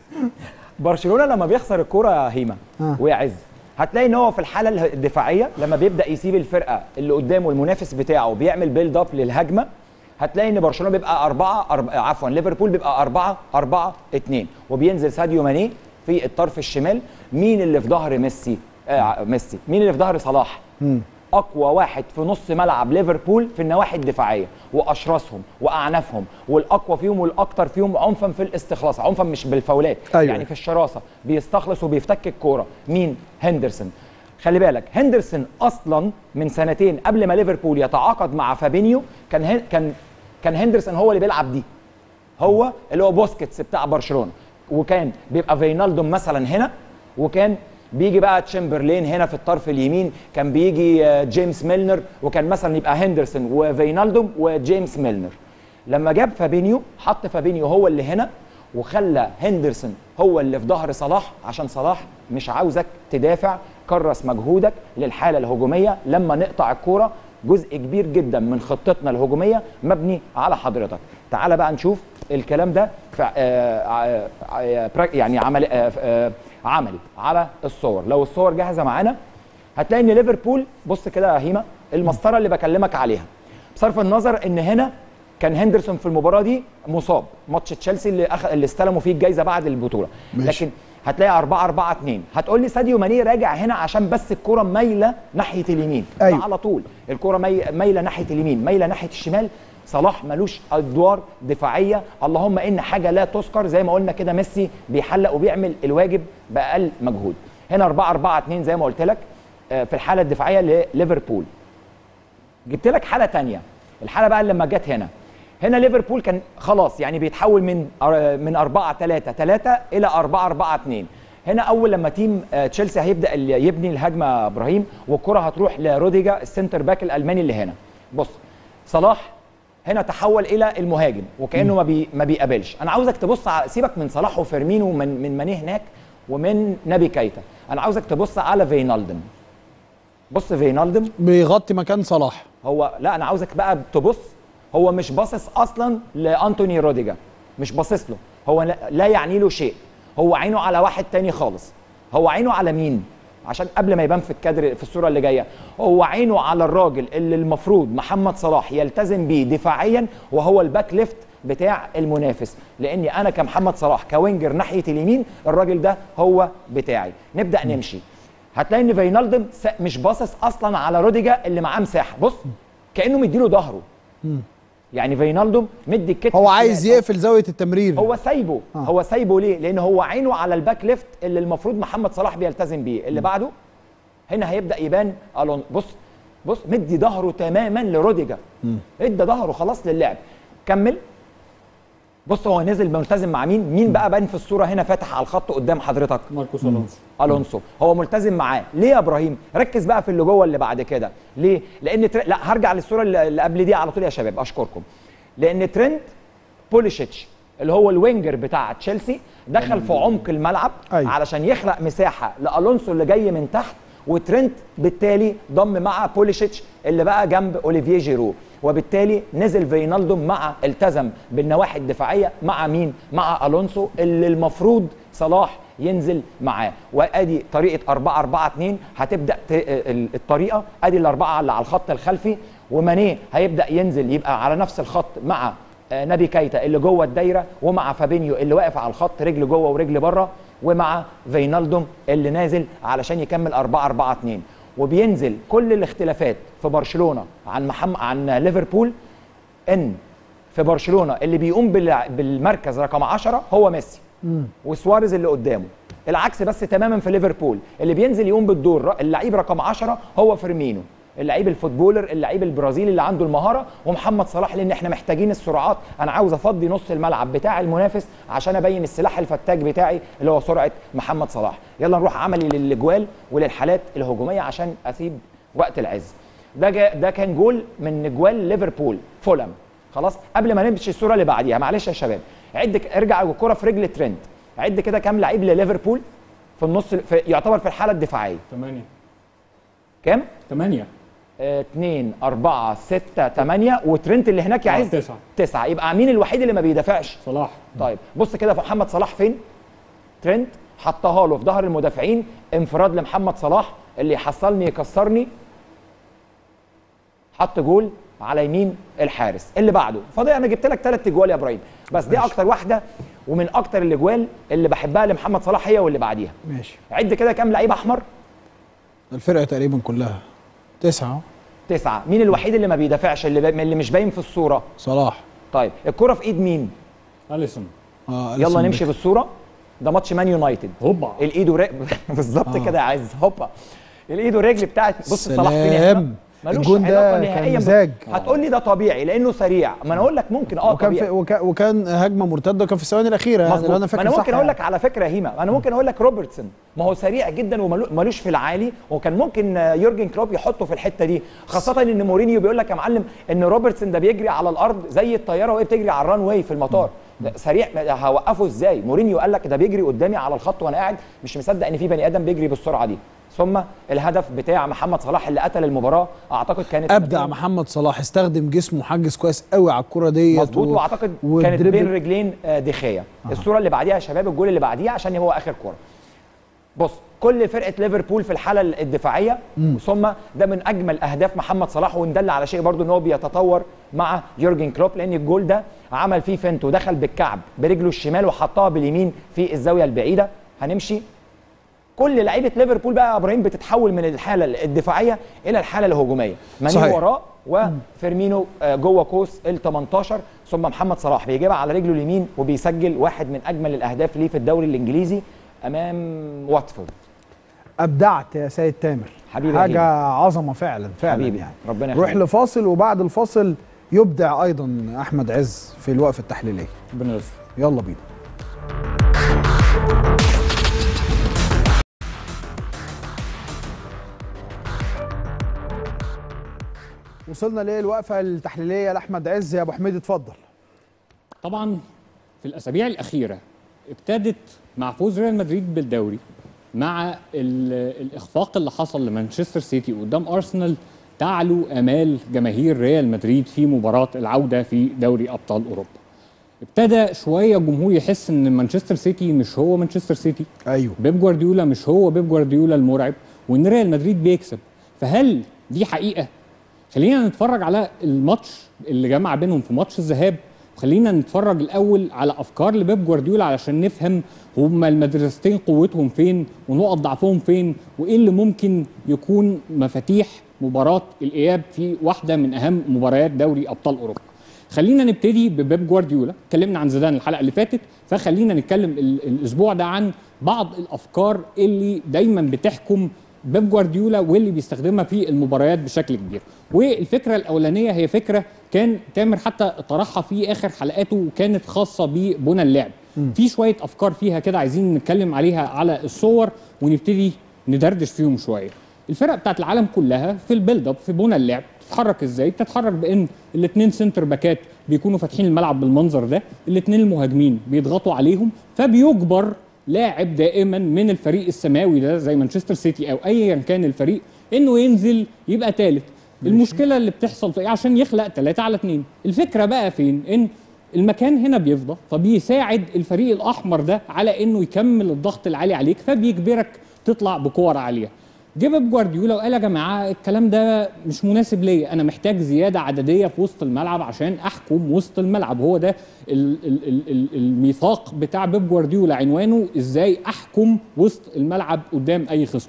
S12: برشلونه لما بيخسر الكوره يا هيما
S1: آه.
S12: ويعز هتلاقي ان هو في الحاله الدفاعيه لما بيبدا يسيب الفرقه اللي قدامه المنافس بتاعه بيعمل بيلد اب للهجمه هتلاقي ان برشلونه بيبقى أربعة أرب... عفوا ليفربول بيبقى أربعة أربعة اتنين وبينزل ساديو ماني في الطرف الشمال مين اللي في ظهر ميسي آه ميسي مين اللي في ظهر صلاح اقوى واحد في نص ملعب ليفربول في النواحي الدفاعيه واشرسهم واعنفهم والاقوى فيهم والاكثر فيهم عنفا في الاستخلاص عنفا مش بالفاولات
S1: أيوة.
S12: يعني في الشراسه بيستخلص وبيفتك الكوره مين هندرسون خلي بالك هندرسون اصلا من سنتين قبل ما ليفربول يتعاقد مع فابينيو كان هن... كان كان هندرسون هو اللي بيلعب دي هو اللي هو بوسكيتس بتاع برشلونه وكان بيبقى فينالدوم مثلا هنا وكان بيجي بقى تشامبرلين هنا في الطرف اليمين كان بيجي آه، جيمس ميلنر وكان مثلا يبقى هندرسون وفينالدوم وجيمس ميلنر لما جاب فابينيو حط فابينيو هو اللي هنا وخلى هندرسون هو اللي في ظهر صلاح عشان صلاح مش عاوزك تدافع كرس مجهودك للحاله الهجوميه لما نقطع الكوره جزء كبير جدا من خطتنا الهجوميه مبني على حضرتك تعال بقى نشوف الكلام ده في آه، آه، آه، برا- يعني عمل آه، آه، عملي على الصور لو الصور جاهزه معانا هتلاقي ان ليفربول بص كده يا هيما المسطره اللي بكلمك عليها بصرف النظر ان هنا كان هندرسون في المباراه دي مصاب ماتش تشيلسي اللي أخ... اللي استلموا فيه الجائزه بعد البطوله
S1: ماشي.
S12: لكن هتلاقي 4 4 2 هتقول لي ساديو ماني راجع هنا عشان بس الكره مايله ناحيه اليمين
S1: أيوة.
S12: ده على طول الكره مي... مايله ناحيه اليمين مايله ناحيه الشمال صلاح ملوش ادوار دفاعيه اللهم ان حاجه لا تذكر زي ما قلنا كده ميسي بيحلق وبيعمل الواجب باقل مجهود هنا 4 4 2 زي ما قلت لك آه، في الحاله الدفاعيه لليفربول جبت لك حاله تانية الحاله بقى اللي لما جت هنا هنا ليفربول كان خلاص يعني بيتحول من أر- من 4 3 3 الى 4 4 2 هنا اول لما تيم آه، تشيلسي هيبدا ال- يبني الهجمه يا ابراهيم والكره هتروح لروديجا السنتر باك الالماني اللي هنا بص صلاح هنا تحول الى المهاجم وكانه ما بي ما بيقابلش انا عاوزك تبص على سيبك من صلاح وفيرمينو ومن من ماني هناك ومن نبي كايتا انا عاوزك تبص على فينالدم بص فينالدم
S1: بيغطي مكان صلاح
S12: هو لا انا عاوزك بقى تبص هو مش باصص اصلا لانتوني روديجا مش باصص له هو لا- لا يعني له شيء هو عينه على واحد تاني خالص هو عينه على مين عشان قبل ما يبان في الكادر في الصوره اللي جايه هو عينه على الراجل اللي المفروض محمد صلاح يلتزم بيه دفاعيا وهو الباك ليفت بتاع المنافس لاني انا كمحمد صلاح كوينجر ناحيه اليمين الراجل ده هو بتاعي نبدا نمشي هتلاقي ان فينالدم س- مش باصص اصلا على روديجا اللي معاه مساحه بص كانه مديله ظهره يعني فينالدوم مدي الكتف
S1: هو عايز
S12: الشمال.
S1: يقفل زاويه التمرير
S12: هو سايبه
S1: آه.
S12: هو سايبه ليه لان هو عينه على الباك ليفت اللي المفروض محمد صلاح بيلتزم بيه اللي بعده هنا هيبدا يبان الون بص بص مدي ظهره تماما لروديجا ادى ظهره خلاص للعب كمل بص هو نزل ملتزم مع مين مين بقى بان في الصوره هنا فاتح على الخط قدام حضرتك
S13: ماركوس الونسو
S12: الونسو هو ملتزم معاه ليه يا ابراهيم ركز بقى في اللي جوه اللي بعد كده ليه لان تر... لا هرجع للصوره اللي اللي قبل دي على طول يا شباب اشكركم لان ترند بوليشيتش اللي هو الوينجر بتاع تشيلسي دخل في عمق الملعب
S1: أيوة.
S12: علشان يخلق مساحه لالونسو اللي جاي من تحت وترنت بالتالي ضم مع بوليشيتش اللي بقى جنب اوليفيه جيرو وبالتالي نزل فينالدوم مع التزم بالنواحي الدفاعيه مع مين مع الونسو اللي المفروض صلاح ينزل معاه وادي طريقه 4 4 2 هتبدا ت... ال- الطريقه ادي الاربعه اللي على الخط الخلفي ومانيه هيبدا ينزل يبقى على نفس الخط مع آه، نبي كايتا اللي جوه الدايره ومع فابينيو اللي واقف على الخط رجل جوه ورجل بره ومع فينالدوم اللي نازل علشان يكمل 4 4 2 وبينزل كل الاختلافات في برشلونه عن محمد عن ليفربول ان في برشلونه اللي بيقوم بالع- بالمركز رقم 10 هو ميسي وسواريز اللي قدامه العكس بس تماما في ليفربول اللي بينزل يقوم بالدور اللعيب رقم 10 هو فيرمينو اللعيب الفوتبولر اللعيب البرازيلي اللي عنده المهاره ومحمد صلاح لان احنا محتاجين السرعات انا عاوز افضي نص الملعب بتاع المنافس عشان ابين السلاح الفتاك بتاعي اللي هو سرعه محمد صلاح يلا نروح عملي للاجوال وللحالات الهجوميه عشان اسيب وقت العز ده جا ده كان جول من اجوال ليفربول فولم خلاص قبل ما نمشي الصوره اللي بعديها معلش يا شباب عد ك- ارجع الكره في رجل ترند عد كده كام لعيب لليفربول في النص في يعتبر في الحاله الدفاعيه
S13: 8
S12: كام
S13: 8
S12: 2 4 6 8 وترنت اللي هناك يا
S13: آه،
S12: عز
S13: تسعة.
S12: 9 يبقى مين الوحيد اللي ما بيدافعش
S13: صلاح
S12: طيب بص كده في محمد صلاح فين ترنت حطها له في ظهر المدافعين انفراد لمحمد صلاح اللي يحصلني يكسرني حط جول على يمين الحارس اللي بعده فاضل انا جبت لك ثلاث اجوال يا ابراهيم بس دي اكتر واحده ومن اكتر الاجوال اللي بحبها لمحمد صلاح هي واللي بعديها
S1: ماشي
S12: عد كده كام لعيب احمر
S1: الفرقه تقريبا كلها تسعه
S12: تسعه مين الوحيد اللي ما بيدافعش اللي, بي... اللي مش باين في الصوره
S1: صلاح
S12: طيب الكره في ايد مين
S13: اليسون
S1: اه
S12: يلا
S1: أليسون
S12: نمشي
S1: بيكر.
S12: بالصوره ده ماتش مان يونايتد
S13: هوبا
S12: الايد ورجل بالظبط
S1: آه.
S12: كده يا عز هوبا الايد والرجل بتاعت بص صلاح فين يا
S1: سلام.
S12: هنا ملوش
S1: الجون ده
S12: علاقة
S1: كان
S12: نهائياً ب-
S1: مزاج.
S12: هتقول لي ده طبيعي لانه سريع ما انا اقول لك ممكن اه
S1: وكان في
S12: طبيعي
S1: وكان, وكان هجمه مرتده وكان في الثواني الاخيره يعني
S12: مظبوط
S1: لو انا
S12: ما
S1: فاكر
S12: انا
S1: صح
S12: ممكن اقول
S1: يعني.
S12: لك على فكره يا هيما انا ممكن اقول لك روبرتسون ما هو سريع جدا وملوش في العالي وكان ممكن آه، يورجن كلوب يحطه في الحته دي خاصه ان مورينيو بيقول لك يا معلم ان روبرتسون ده بيجري على الارض زي الطياره وهي بتجري على الران واي في المطار ده سريع ده هوقفه ازاي مورينيو قال لك ده بيجري قدامي على الخط وانا قاعد مش مصدق ان في بني ادم بيجري بالسرعه دي ثم الهدف بتاع محمد صلاح اللي قتل المباراه اعتقد كانت
S1: ابدع محمد صلاح استخدم جسمه حجز كويس قوي على الكره ديت
S12: مظبوط
S1: و-
S12: واعتقد كانت
S1: والدريبل-
S12: بين رجلين آه، دخيا الصوره اللي بعديها يا شباب الجول اللي بعديها عشان هو اخر كوره بص كل فرقه ليفربول في الحاله الدفاعيه ثم ده من اجمل اهداف محمد صلاح وندل على شيء برضو ان هو بيتطور مع يورجن كلوب لان الجول ده عمل فيه فنت ودخل بالكعب برجله الشمال وحطها باليمين في الزاويه البعيده هنمشي كل لعيبه ليفربول بقى يا ابراهيم بتتحول من الحاله الدفاعيه الى الحاله الهجوميه ماني
S1: صحيح.
S12: وراه وفيرمينو آه، جوه قوس ال 18 ثم محمد صلاح بيجيبها على رجله اليمين وبيسجل واحد من اجمل الاهداف ليه في الدوري الانجليزي امام واتفورد
S1: ابدعت يا سيد تامر
S12: حبيبي يا
S1: حاجه عظمه فعلا فعلا
S12: حبيبي
S1: يعني
S12: ربنا
S1: نروح
S12: يخليك
S1: لفاصل وبعد الفاصل يبدع ايضا احمد عز في الوقفه التحليليه
S13: ربنا يستر
S1: يلا بينا وصلنا للوقفه التحليليه لاحمد عز يا ابو حميد اتفضل
S13: طبعا في الاسابيع الاخيره ابتدت مع فوز ريال مدريد بالدوري مع ال- الاخفاق اللي حصل لمانشستر سيتي قدام ارسنال تعلو امال جماهير ريال مدريد في مباراه العوده في دوري ابطال اوروبا ابتدى شويه الجمهور يحس ان مانشستر سيتي مش هو مانشستر سيتي
S1: ايوه
S13: بيب جوارديولا مش هو بيب جوارديولا المرعب وان ريال مدريد بيكسب فهل دي حقيقه خلينا نتفرج على الماتش اللي جمع بينهم في ماتش الذهاب وخلينا نتفرج الاول على افكار لبيب جوارديولا علشان نفهم هما المدرستين قوتهم فين ونقط ضعفهم فين وايه اللي ممكن يكون مفاتيح مباراه الاياب في واحده من اهم مباريات دوري ابطال اوروبا خلينا نبتدي ببيب جوارديولا اتكلمنا عن زيدان الحلقه اللي فاتت فخلينا نتكلم ال- الاسبوع ده عن بعض الافكار اللي دايما بتحكم بيب جوارديولا واللي بيستخدمها في المباريات بشكل كبير والفكره الاولانيه هي فكره كان تامر حتى طرحها في اخر حلقاته وكانت خاصه ببنى اللعب في شويه افكار فيها كده عايزين نتكلم عليها على الصور ونبتدي ندردش فيهم شويه الفرق بتاعت العالم كلها في البيلد اب في بنى اللعب بتتحرك ازاي بتتحرك بان الاثنين سنتر باكات بيكونوا فاتحين الملعب بالمنظر ده الاثنين المهاجمين بيضغطوا عليهم فبيجبر لاعب دائما من الفريق السماوي ده زي مانشستر سيتي او ايا كان الفريق انه ينزل يبقى ثالث المشكله اللي بتحصل في إيه؟ عشان يخلق 3 على 2 الفكره بقى فين ان المكان هنا بيفضى فبيساعد الفريق الاحمر ده على انه يكمل الضغط العالي عليك فبيجبرك تطلع بكور عاليه جه بيب جوارديولا وقال يا جماعه الكلام ده مش مناسب ليا انا محتاج زياده عدديه في وسط الملعب عشان احكم وسط الملعب هو ده ال ال ال ال الميثاق بتاع بيب جوارديولا عنوانه ازاي احكم وسط الملعب قدام اي خصم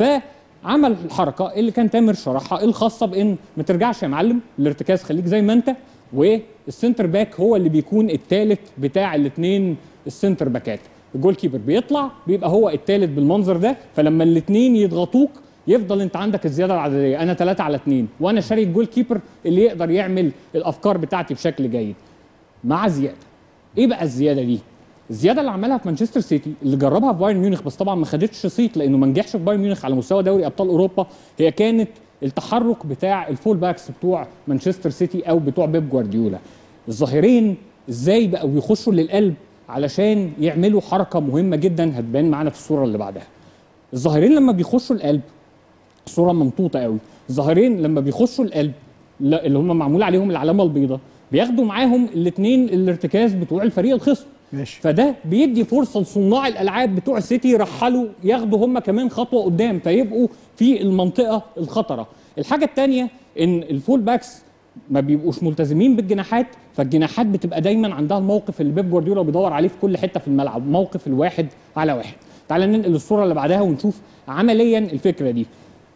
S13: فعمل الحركه اللي كان تامر شرحها الخاصه بان ما ترجعش يا معلم الارتكاز خليك زي ما انت والسنتر باك هو اللي بيكون الثالث بتاع الاثنين السنتر باكات الجول كيبر بيطلع بيبقى هو الثالث بالمنظر ده فلما الاثنين يضغطوك يفضل انت عندك الزياده العدديه انا 3 على 2 وانا شاري الجول كيبر اللي يقدر يعمل الافكار بتاعتي بشكل جيد مع زياده ايه بقى الزياده دي الزياده اللي عملها في مانشستر سيتي اللي جربها في بايرن ميونخ بس طبعا ما خدتش صيت لانه ما نجحش في بايرن ميونخ على مستوى دوري ابطال اوروبا هي كانت التحرك بتاع الفول باكس بتوع مانشستر سيتي او بتوع بيب جوارديولا الظاهرين ازاي بقوا يخشوا للقلب علشان يعملوا حركه مهمه جدا هتبان معانا في الصوره اللي بعدها الظاهرين لما بيخشوا القلب الصوره ممطوطه قوي الظاهرين لما بيخشوا القلب لا- اللي هم معمول عليهم العلامه البيضاء بياخدوا معاهم الاثنين الارتكاز بتوع الفريق الخصم
S1: ماشي
S13: فده بيدي فرصه لصناع الالعاب بتوع السيتي يرحلوا ياخدوا هم كمان خطوه قدام فيبقوا في المنطقه الخطره الحاجه الثانيه ان الفول باكس ما بيبقوش ملتزمين بالجناحات فالجناحات بتبقى دايما عندها الموقف اللي بيب جوارديولا بيدور عليه في كل حته في الملعب موقف الواحد على واحد تعال ننقل الصوره اللي بعدها ونشوف عمليا الفكره دي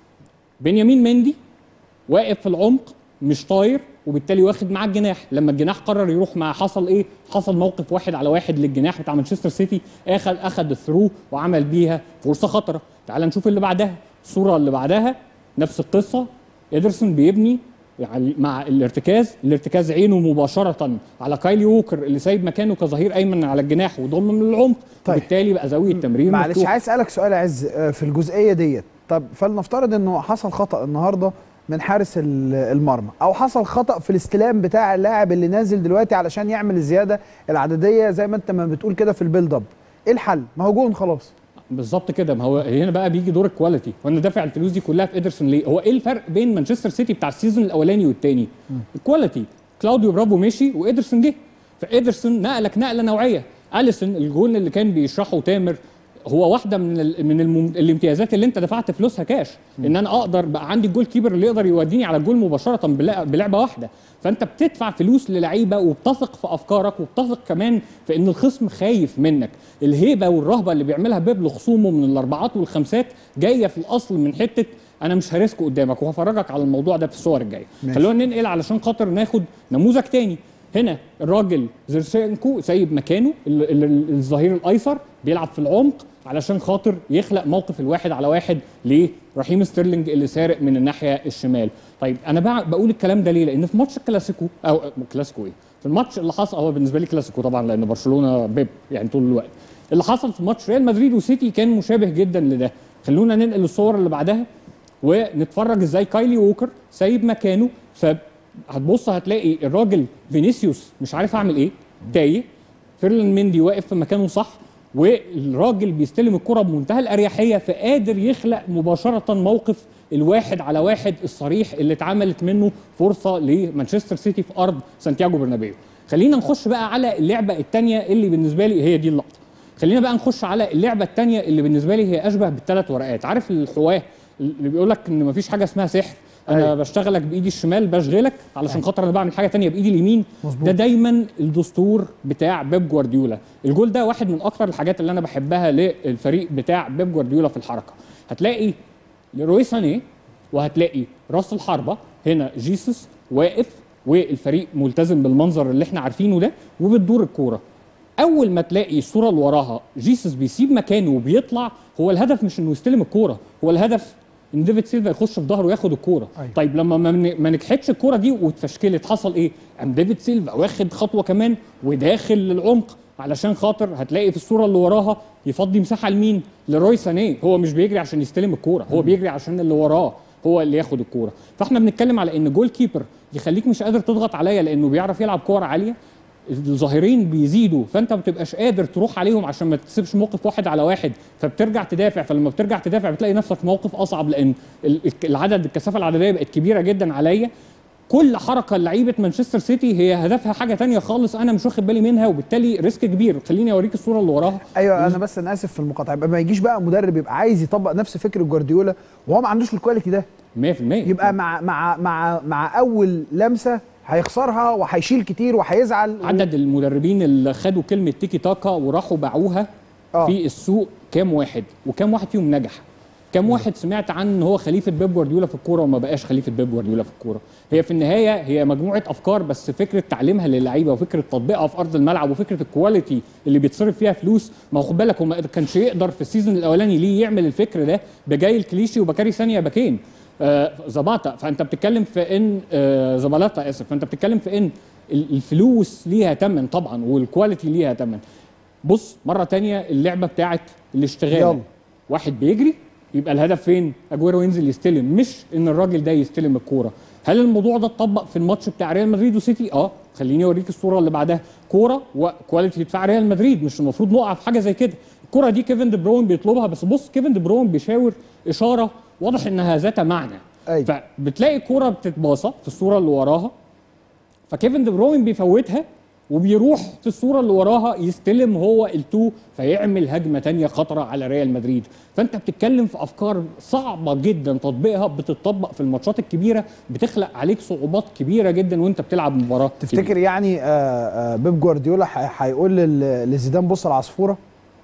S13: بنيامين مندي واقف في العمق مش طاير وبالتالي واخد معاه الجناح لما الجناح قرر يروح مع حصل ايه حصل موقف واحد على واحد للجناح بتاع مانشستر سيتي اخد اخد الثرو وعمل بيها فرصه خطره تعال نشوف اللي بعدها الصوره اللي بعدها نفس القصه ادرسون بيبني يعني مع الارتكاز الارتكاز عينه مباشره على كايلي ووكر اللي سايب مكانه كظهير ايمن على الجناح وضم من العمق
S1: طيب.
S13: وبالتالي بقى زاويه التمرير
S1: معلش
S13: مفتوحة.
S1: عايز اسالك سؤال يا عز آه، في الجزئيه ديت طب فلنفترض انه حصل خطا النهارده من حارس ال- المرمى او حصل خطا في الاستلام بتاع اللاعب اللي نازل دلوقتي علشان يعمل الزياده العدديه زي ما انت ما بتقول كده في البيلد اب ايه الحل ما هو جون خلاص
S13: بالظبط كده ما هو هنا بقى بيجي دور الكواليتي وانا دافع الفلوس دي كلها في ادرسون ليه هو ايه الفرق بين مانشستر سيتي بتاع السيزون الاولاني والتاني الكواليتي كلاوديو برافو مشي وادرسون جه فادرسون نقلك نقله نوعيه اليسون الجول اللي كان بيشرحه تامر هو واحده من ال من الم... الامتيازات اللي انت دفعت فلوسها كاش ان انا اقدر بقى عندي الجول كيبر اللي يقدر يوديني على الجول مباشره بلع- بلعبه واحده فانت بتدفع فلوس للعيبه وبتثق في افكارك وبتثق كمان في ان الخصم خايف منك الهيبه والرهبه اللي بيعملها بيب لخصومه من الاربعات والخمسات جايه في الاصل من حته انا مش هرسكه قدامك وهفرجك على الموضوع ده في الصور الجايه
S1: ماشي.
S13: خلونا ننقل علشان خاطر ناخد نموذج تاني هنا الراجل زيرشينكو سايب مكانه ال- ال- ال- الظهير الايسر بيلعب في العمق علشان خاطر يخلق موقف الواحد على واحد لرحيم ستيرلينج اللي سارق من الناحيه الشمال طيب انا بقى بقول الكلام ده ليه لان في ماتش الكلاسيكو او كلاسيكو ايه في الماتش اللي حصل هو بالنسبه لي كلاسيكو طبعا لان برشلونه بيب يعني طول الوقت اللي حصل في ماتش ريال مدريد وسيتي كان مشابه جدا لده خلونا ننقل الصور اللي بعدها ونتفرج ازاي كايلي ووكر سايب مكانه فهتبص هتلاقي الراجل فينيسيوس مش عارف اعمل ايه تايه فيرلان مندي واقف في مكانه صح والراجل بيستلم الكرة بمنتهى الأريحية فقادر يخلق مباشرة موقف الواحد على واحد الصريح اللي اتعملت منه فرصة لمانشستر سيتي في أرض سانتياغو برنابيو خلينا نخش بقى على اللعبة الثانية اللي بالنسبة لي هي دي اللقطة خلينا بقى نخش على اللعبة الثانية اللي بالنسبة لي هي أشبه بالثلاث ورقات عارف الحواه اللي بيقول لك إن مفيش حاجة اسمها سحر انا
S1: أيوة.
S13: بشتغلك بايدي الشمال بشغلك علشان خاطر انا بعمل حاجه تانية بايدي اليمين
S1: مظبوط.
S13: ده دايما الدستور بتاع بيب جوارديولا الجول ده واحد من اكتر الحاجات اللي انا بحبها للفريق بتاع بيب جوارديولا في الحركه هتلاقي لروي سانيه وهتلاقي راس الحربه هنا جيسوس واقف والفريق ملتزم بالمنظر اللي احنا عارفينه ده وبتدور الكوره اول ما تلاقي الصوره اللي وراها جيسوس بيسيب مكانه وبيطلع هو الهدف مش انه يستلم الكوره هو الهدف ان ديفيد سيلفا يخش في ظهره وياخد الكوره
S1: أيوة.
S13: طيب لما ما من- ما نجحتش الكوره دي واتفشكلت حصل ايه قام ديفيد سيلفا واخد خطوه كمان وداخل للعمق علشان خاطر هتلاقي في الصوره اللي وراها يفضي مساحه لمين لروي سانيه هو مش بيجري عشان يستلم الكوره هو بيجري عشان اللي وراه هو اللي ياخد الكوره فاحنا بنتكلم على ان جول كيبر يخليك مش قادر تضغط عليا لانه بيعرف يلعب كور عاليه الظاهرين بيزيدوا فانت ما بتبقاش قادر تروح عليهم عشان ما تسيبش موقف واحد على واحد فبترجع تدافع فلما بترجع تدافع بتلاقي نفسك في موقف اصعب لان ال- العدد الكثافه العدديه بقت كبيره جدا عليا كل حركه لعيبه مانشستر سيتي هي هدفها حاجه تانية خالص انا مش واخد بالي منها وبالتالي ريسك كبير خليني اوريك الصوره اللي وراها
S1: ايوه انا بس انا اسف في المقاطعه يبقى ما يجيش بقى مدرب يبقى عايز يطبق نفس فكر جوارديولا وهو ما عندوش الكواليتي ده
S13: 100%
S1: يبقى مع مع مع مع اول لمسه هيخسرها وهيشيل كتير وهيزعل
S13: عدد المدربين اللي خدوا كلمه تيكي تاكا وراحوا باعوها
S1: آه.
S13: في السوق كام واحد وكام واحد فيهم نجح كام واحد سمعت عن ان هو خليفه بيب جوارديولا في الكوره وما بقاش خليفه بيب جوارديولا في الكوره هي في النهايه هي مجموعه افكار بس فكره تعليمها للعيبه وفكره تطبيقها في ارض الملعب وفكره الكواليتي اللي بيتصرف فيها فلوس ما هو خد بالك هو ما كانش يقدر في السيزون الاولاني ليه يعمل الفكر ده بجاي الكليشي وبكاري ثانيه باكين آه زباطه فانت بتتكلم في ان آه زبلاطه اسف فانت بتتكلم في ان ال- الفلوس ليها ثمن طبعا والكواليتي ليها ثمن بص مره تانية اللعبه بتاعت الاشتغال
S1: يلا.
S13: واحد بيجري يبقى الهدف فين اجويرو ينزل يستلم مش ان الراجل ده يستلم الكوره هل الموضوع ده اتطبق في الماتش بتاع ريال مدريد وسيتي اه خليني اوريك الصوره اللي بعدها كوره وكواليتي دفاع ريال مدريد مش المفروض نقع في حاجه زي كده الكوره دي كيفن دي بروين بيطلبها بس بص كيفن دي بروين بيشاور اشاره واضح انها ذات معنى
S1: أيوة.
S13: فبتلاقي الكوره بتتباصى في الصوره اللي وراها فكيفن دي بروين بيفوتها وبيروح في الصوره اللي وراها يستلم هو التو فيعمل هجمه تانية خطره على ريال مدريد فانت بتتكلم في افكار صعبه جدا تطبيقها بتطبق في الماتشات الكبيره بتخلق عليك صعوبات كبيره جدا وانت بتلعب مباراه
S1: تفتكر يعني آه، آه، بيب جوارديولا ح- هيقول لل- لزيدان بص العصفوره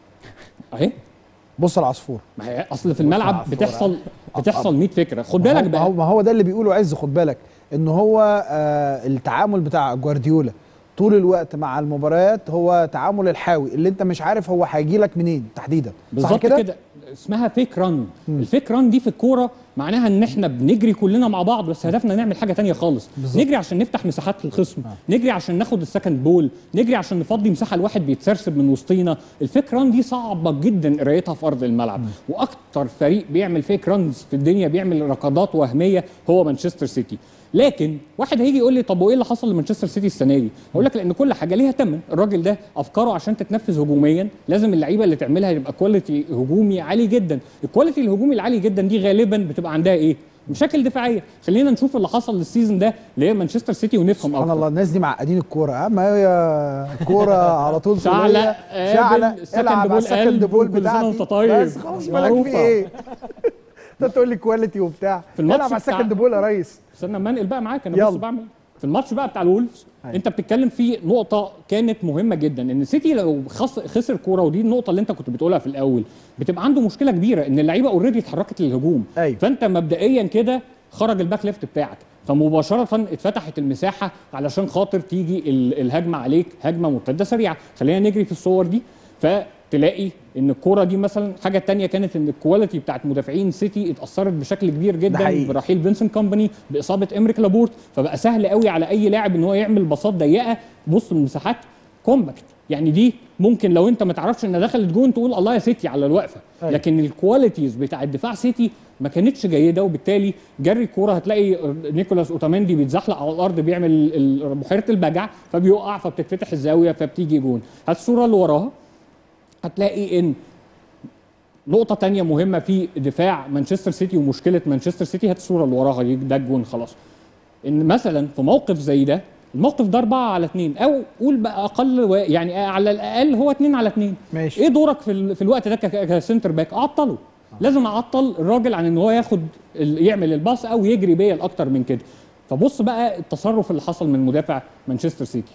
S13: اهي
S1: بص العصفوره
S13: ما هي اصل في الملعب
S1: العصفورة.
S13: بتحصل بتحصل 100 فكره خد
S1: ما هو-
S13: بالك
S1: ما هو,
S13: بقى
S1: ما هو ده اللي بيقوله عز خد بالك ان هو آه التعامل بتاع جوارديولا طول الوقت مع المباريات هو تعامل الحاوي اللي انت مش عارف هو هيجي لك منين تحديدا صح
S13: بالظبط كده اسمها فيك ران الفيك ران دي في الكوره معناها ان احنا بنجري كلنا مع بعض بس هدفنا نعمل حاجه تانية خالص
S1: بالظبط.
S13: نجري عشان نفتح مساحات للخصم نجري عشان ناخد السكند بول نجري عشان نفضي مساحه لواحد بيتسرسب من وسطينا الفيك ران دي صعبه جدا قرايتها في ارض الملعب واكتر فريق بيعمل فيك رانز في الدنيا بيعمل ركضات وهميه هو مانشستر سيتي لكن واحد هيجي يقول لي طب وايه اللي حصل لمانشستر سيتي السنه دي؟ هقول لك لان كل حاجه ليها ثمن، الراجل ده افكاره عشان تتنفذ هجوميا لازم اللعيبه اللي تعملها يبقى كواليتي هجومي عالي جدا، الكواليتي الهجومي العالي جدا دي غالبا بتبقى عندها ايه؟ مشاكل دفاعيه، خلينا نشوف اللي حصل للسيزون ده اللي هي مانشستر سيتي ونفهم
S1: سبحان
S13: اكتر
S1: الله الناس دي معقدين الكوره ها ما هي الكوره على طول
S13: شعلة
S1: طولية.
S13: قابل،
S1: شعلة
S13: سكند
S1: العب على
S13: بول
S1: السكند
S13: قلب،
S1: بول
S13: وكل سنة
S1: بتاعتي
S13: وأنت طيب.
S1: بس خلاص بالك في
S13: معروفة.
S1: ايه انت تقول لي كواليتي وبتاع
S13: في الماتش
S1: العب على
S13: بتاع-
S1: السكند بول يا ريس
S13: استنى اما انقل بقى معاك انا
S1: يلا.
S13: بص بعمل في الماتش بقى بتاع الولفز انت بتتكلم في نقطه كانت مهمه جدا ان سيتي لو خص خسر كوره ودي النقطه اللي انت كنت بتقولها في الاول بتبقى عنده مشكله كبيره ان اللعيبه اوريدي اتحركت للهجوم
S1: أيوة.
S13: فانت مبدئيا كده خرج الباك ليفت بتاعك فمباشره اتفتحت المساحه علشان خاطر تيجي ال- الهجمه عليك هجمه مرتده سريعه خلينا نجري في الصور دي فتلاقي ان الكوره دي مثلا حاجه تانية كانت ان الكواليتي بتاعت مدافعين سيتي اتاثرت بشكل كبير
S1: ده
S13: جدا
S1: حقيقي.
S13: برحيل فينسنت كومباني باصابه امريك لابورت فبقى سهل قوي على اي لاعب ان هو يعمل باصات ضيقه بص المساحات كومباكت يعني دي ممكن لو انت ما تعرفش ان دخلت جون تقول الله يا سيتي على الوقفه
S1: أيوة.
S13: لكن الكواليتيز بتاع الدفاع سيتي ما كانتش جيده وبالتالي جري الكوره هتلاقي نيكولاس اوتاميندي بيتزحلق على الارض بيعمل ال- بحيره البجع فبيقع فبتتفتح الزاويه فبتيجي جون هات الصوره اللي وراها هتلاقي ان نقطة تانية مهمة في دفاع مانشستر سيتي ومشكلة مانشستر سيتي هات الصورة اللي وراها دي ده الجون خلاص. إن مثلا في موقف زي ده الموقف ده 4 على 2 أو قول بقى أقل و- يعني على الأقل هو 2 على 2
S1: ماشي
S13: إيه دورك في, ال- في الوقت ده ك- كسنتر باك؟ أعطله لازم أعطل الراجل عن إن هو ياخد ال- يعمل الباص أو يجري بيا الأكتر من كده. فبص بقى التصرف اللي حصل من مدافع مانشستر سيتي.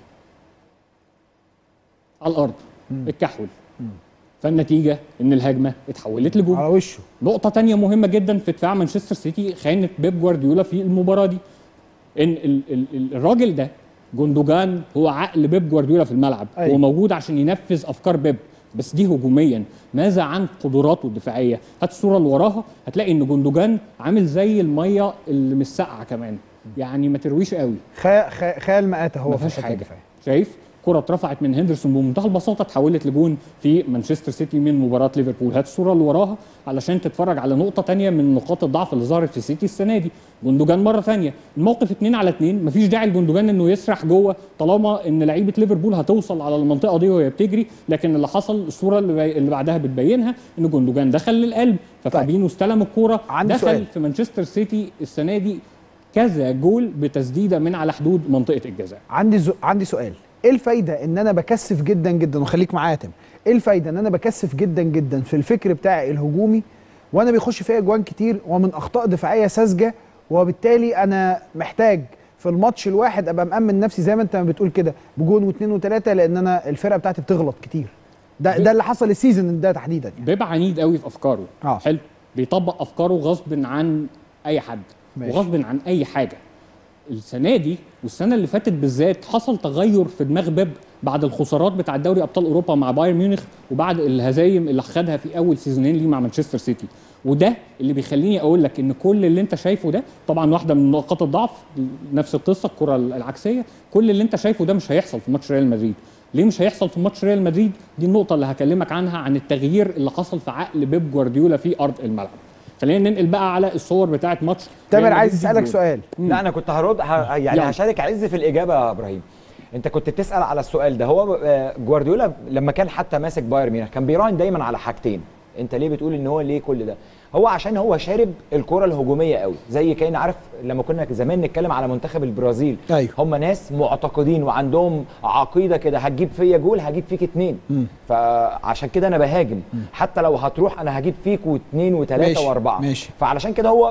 S13: على الأرض الكحول فالنتيجه ان الهجمه اتحولت لجول
S1: على وشه
S13: نقطه تانية مهمه جدا في دفاع مانشستر سيتي خانه بيب جوارديولا في المباراه دي ان ال ال ال الراجل ده جوندوجان هو عقل بيب جوارديولا في الملعب
S1: أيوة.
S13: هو موجود عشان ينفذ افكار بيب بس دي هجوميا ماذا عن قدراته الدفاعيه هات الصوره اللي وراها هتلاقي ان جوندوجان عامل زي الميه اللي مش ساقعه كمان يعني ما ترويش قوي
S1: خي... خي... خيال مآتة هو
S13: ما
S1: في
S13: فيهاش
S1: الحتة
S13: حاجه
S1: الدفاعية.
S13: شايف كرة اترفعت من هندرسون بمنتهى البساطة اتحولت لجون في مانشستر سيتي من مباراة ليفربول هات الصورة اللي وراها علشان تتفرج على نقطة تانية من نقاط الضعف اللي ظهرت في سيتي السنة دي جندوجان مرة تانية الموقف اتنين على اتنين مفيش داعي لجندوجان انه يسرح جوه طالما ان لعيبة ليفربول هتوصل على المنطقة دي وهي بتجري لكن اللي حصل الصورة اللي, بي... اللي بعدها بتبينها ان جندوجان دخل للقلب ففابينو استلم الكورة
S1: عندي
S13: دخل
S1: سؤال.
S13: في مانشستر سيتي السنة دي كذا جول بتسديده من على حدود منطقه الجزاء
S1: عندي زو... عندي سؤال ايه الفايده ان انا بكثف جدا جدا وخليك معايا يا تامر ايه الفايده ان انا بكثف جدا جدا في الفكر بتاعي الهجومي وانا بيخش فيا اجوان كتير ومن اخطاء دفاعيه ساذجه وبالتالي انا محتاج في الماتش الواحد ابقى مامن نفسي زي ما انت بتقول كده بجون واثنين وثلاثه لان انا الفرقه بتاعتي بتغلط كتير ده ده اللي حصل السيزون ده تحديدا يعني.
S13: بيبقى عنيد قوي في افكاره
S1: آه.
S13: حلو بيطبق افكاره غصب عن اي حد
S1: ماشي.
S13: وغصب عن اي حاجه السنه دي والسنه اللي فاتت بالذات حصل تغير في دماغ بيب بعد الخسارات بتاع دوري ابطال اوروبا مع بايرن ميونخ وبعد الهزايم اللي خدها في اول سيزونين ليه مع مانشستر سيتي وده اللي بيخليني اقول لك ان كل اللي انت شايفه ده طبعا واحده من نقاط الضعف نفس القصه الكره العكسيه كل اللي انت شايفه ده مش هيحصل في ماتش ريال مدريد ليه مش هيحصل في ماتش ريال مدريد دي النقطه اللي هكلمك عنها عن التغيير اللي حصل في عقل بيب جوارديولا في ارض الملعب خلينا ننقل بقى على الصور بتاعه ماتش
S1: تامر
S13: ريال
S1: عايز
S13: مدريد
S1: اسالك
S13: جول.
S1: سؤال
S12: لا انا كنت هرد ه... يعني
S13: يلا.
S12: هشارك عز في الاجابه يا ابراهيم انت كنت بتسال على السؤال ده هو آه، جوارديولا لما كان حتى ماسك بايرن ميونخ كان بيراهن دايما على حاجتين انت ليه بتقول ان هو ليه كل ده هو عشان هو شارب الكره الهجوميه قوي زي كان عارف لما كنا زمان نتكلم على منتخب البرازيل
S1: أيوه.
S12: هم ناس معتقدين وعندهم عقيده كده هتجيب فيا جول هجيب فيك اتنين فعشان كده انا بهاجم حتى لو هتروح انا هجيب فيك واثنين وثلاثه
S1: ماشي،
S12: واربعه
S1: ماشي.
S12: فعلشان كده هو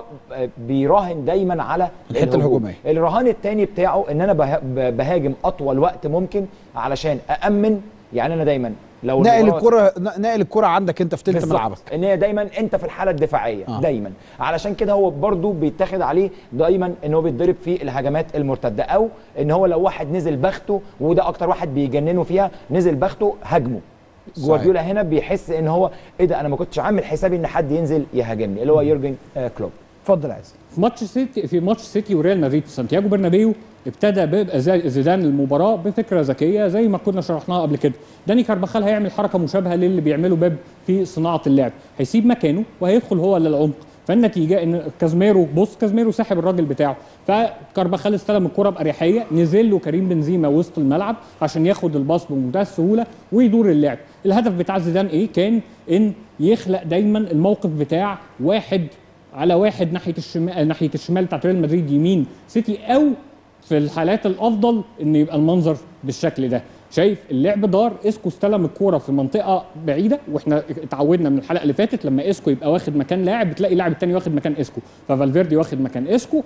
S12: بيراهن دايما على
S1: الحتة
S12: الهجوم.
S1: الهجومية.
S12: الرهان التاني بتاعه ان انا به- ب- بهاجم اطول وقت ممكن علشان اامن يعني انا دايما لو
S1: نقل
S12: المباراة-
S1: الكره نقل الكره عندك انت في تلت
S12: بالظبط.
S1: ملعبك
S12: ان هي دايما انت في الحاله الدفاعيه
S1: آه.
S12: آه. دايما علشان كده هو برضو بيتاخد عليه دايما ان هو بيتضرب في الهجمات المرتده او ان هو لو واحد نزل بخته وده اكتر واحد بيجننه فيها نزل بخته هاجمه
S1: صحيح.
S12: جوارديولا هنا بيحس ان هو ايه ده انا ما كنتش عامل حسابي ان حد ينزل يهاجمني اللي هو يورجن آه، كلوب
S1: اتفضل يا عز
S13: في ماتش سيتي في ماتش سيتي وريال مدريد في سانتياغو برنابيو ابتدى بيب زي- زيدان المباراه بفكره ذكيه زي ما كنا شرحناها قبل كده داني كارباخال هيعمل حركه مشابهه للي بيعمله بيب في صناعه اللعب هيسيب مكانه وهيدخل هو للعمق فالنتيجه ان كازميرو بص كازميرو ساحب الراجل بتاعه فكارباخال استلم الكره باريحيه نزل له كريم بنزيما وسط الملعب عشان ياخد الباص بمنتهى السهوله ويدور اللعب الهدف بتاع زيدان ايه كان ان يخلق دايما الموقف بتاع واحد على واحد ناحيه الشمال ناحيه الشمال بتاعت ريال مدريد يمين سيتي او في الحالات الافضل ان يبقى المنظر بالشكل ده شايف اللعب دار اسكو استلم الكوره في منطقه بعيده واحنا اتعودنا من الحلقه اللي فاتت لما اسكو يبقى واخد مكان لاعب بتلاقي اللاعب التاني واخد مكان اسكو ففالفيردي واخد مكان اسكو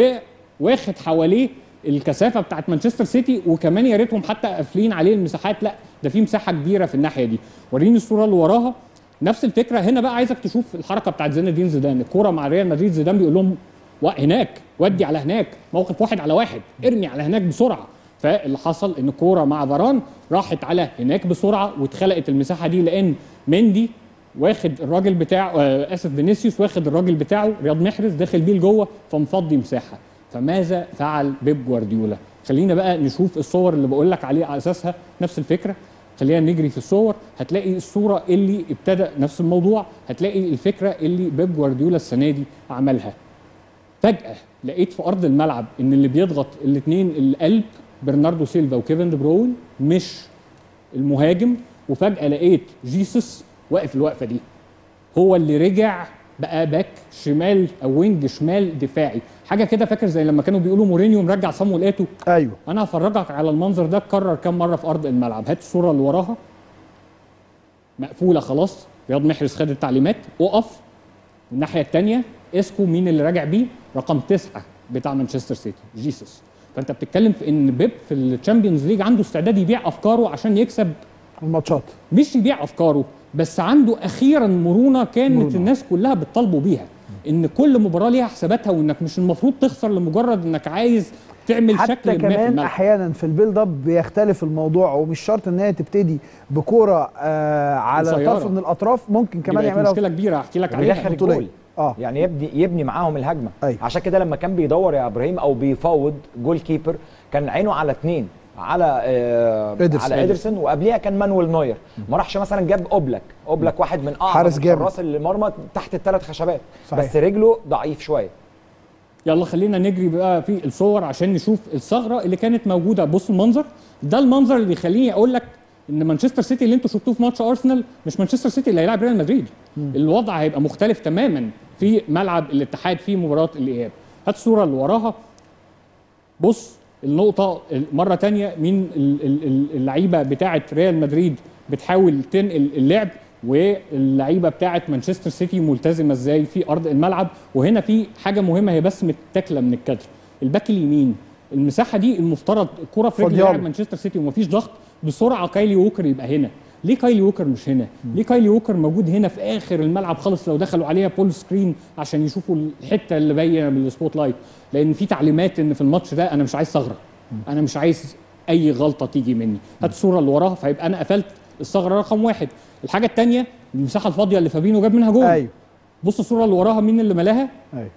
S13: وواخد حواليه الكثافه بتاعت مانشستر سيتي وكمان يا ريتهم حتى قافلين عليه المساحات لا ده في مساحه كبيره في الناحيه دي وريني الصوره اللي وراها نفس الفكره هنا بقى عايزك تشوف الحركه بتاعت زين الدين زيدان الكوره مع ريال مدريد زيدان بيقول لهم "وا- هناك ودي على هناك موقف واحد على واحد ارمي على هناك بسرعه فاللي حصل ان الكوره مع فاران راحت على هناك بسرعه واتخلقت المساحه دي لان مندي واخد الراجل بتاعه آه اسف فينيسيوس واخد الراجل بتاعه رياض محرز داخل بيه لجوه فمفضي مساحه فماذا فعل بيب جوارديولا خلينا بقى نشوف الصور اللي بقول لك عليه على اساسها نفس الفكره خلينا نجري في الصور هتلاقي الصوره اللي ابتدى نفس الموضوع هتلاقي الفكره اللي بيب جوارديولا السنه دي عملها فجاه لقيت في ارض الملعب ان اللي بيضغط الاثنين القلب برناردو سيلفا وكيفن دي بروين مش المهاجم وفجاه لقيت جيسوس واقف الوقفه دي هو اللي رجع بقى باك شمال او وينج شمال دفاعي حاجه كده فاكر زي لما كانوا بيقولوا مورينيو مرجع صامويل ايتو
S1: ايوه
S13: انا هفرجك على المنظر ده اتكرر كام مره في ارض الملعب هات الصوره اللي وراها مقفوله خلاص رياض محرز خد التعليمات اقف الناحيه الثانيه اسكو مين اللي راجع بيه رقم تسعة بتاع مانشستر سيتي جيسوس فانت بتتكلم في ان بيب في الشامبيونز ليج عنده استعداد يبيع افكاره عشان يكسب
S1: الماتشات
S13: مش يبيع افكاره بس عنده اخيرا مرونه كانت مرونة. الناس كلها بتطالبه بيها ان كل مباراه ليها حساباتها وانك مش المفروض تخسر لمجرد انك عايز تعمل
S1: حتى
S13: شكل ما في
S1: كمان
S13: الملعب
S1: احيانا في البيلد اب بيختلف الموضوع ومش شرط ان هي تبتدي بكوره آه على
S13: قصيرة.
S1: طرف من الاطراف ممكن كمان
S13: دي بقت
S1: يعملها
S13: مشكله كبيره هحكي لك عليها
S12: بيدخل
S1: بطولية.
S12: الجول
S1: اه
S12: يعني يبني يبني معاهم الهجمه
S1: أيوة.
S12: عشان كده لما كان بيدور يا ابراهيم او بيفاوض جول كيبر كان عينه على اثنين على آه
S1: إيدرسون.
S12: على ادرسون وقبليها كان مانويل نوير ما راحش مثلا جاب اوبلاك اوبلاك واحد من اعظم
S1: حارس جامد.
S12: الحراس اللي مرمى تحت الثلاث خشبات
S1: صحيح.
S12: بس رجله ضعيف شويه
S13: يلا خلينا نجري بقى في الصور عشان نشوف الثغره اللي كانت موجوده بص المنظر ده المنظر اللي يخليني اقول لك ان مانشستر سيتي اللي انتوا شفتوه في ماتش ارسنال مش مانشستر سيتي اللي هيلاعب ريال مدريد الوضع هيبقى مختلف تماما في ملعب الاتحاد في مباراه الاياب هات الصوره اللي وراها بص النقطه مره تانية مين ال- ال- ال- اللعيبه بتاعه ريال مدريد بتحاول تنقل اللعب واللعيبه بتاعه مانشستر سيتي ملتزمه ازاي في ارض الملعب وهنا في حاجه مهمه هي بس متاكله من الكادر الباك اليمين المساحه دي المفترض الكره في رجل
S1: فاضية
S13: لاعب
S1: له.
S13: مانشستر سيتي ومفيش ضغط بسرعه كايلي ووكر يبقى هنا ليه كايلي ووكر مش هنا ليه كايلي ووكر موجود هنا في اخر الملعب خالص لو دخلوا عليها بول سكرين عشان يشوفوا الحته اللي باينه بالسبوت لايت لان في تعليمات ان في الماتش ده انا مش عايز ثغره انا مش عايز اي غلطه تيجي مني هات الصوره اللي وراها فيبقى انا قفلت الثغره رقم واحد الحاجه الثانيه المساحه الفاضيه اللي فابينو جاب منها جول
S1: ايوه
S13: بص الصوره اللي وراها مين اللي ملاها
S1: ايوه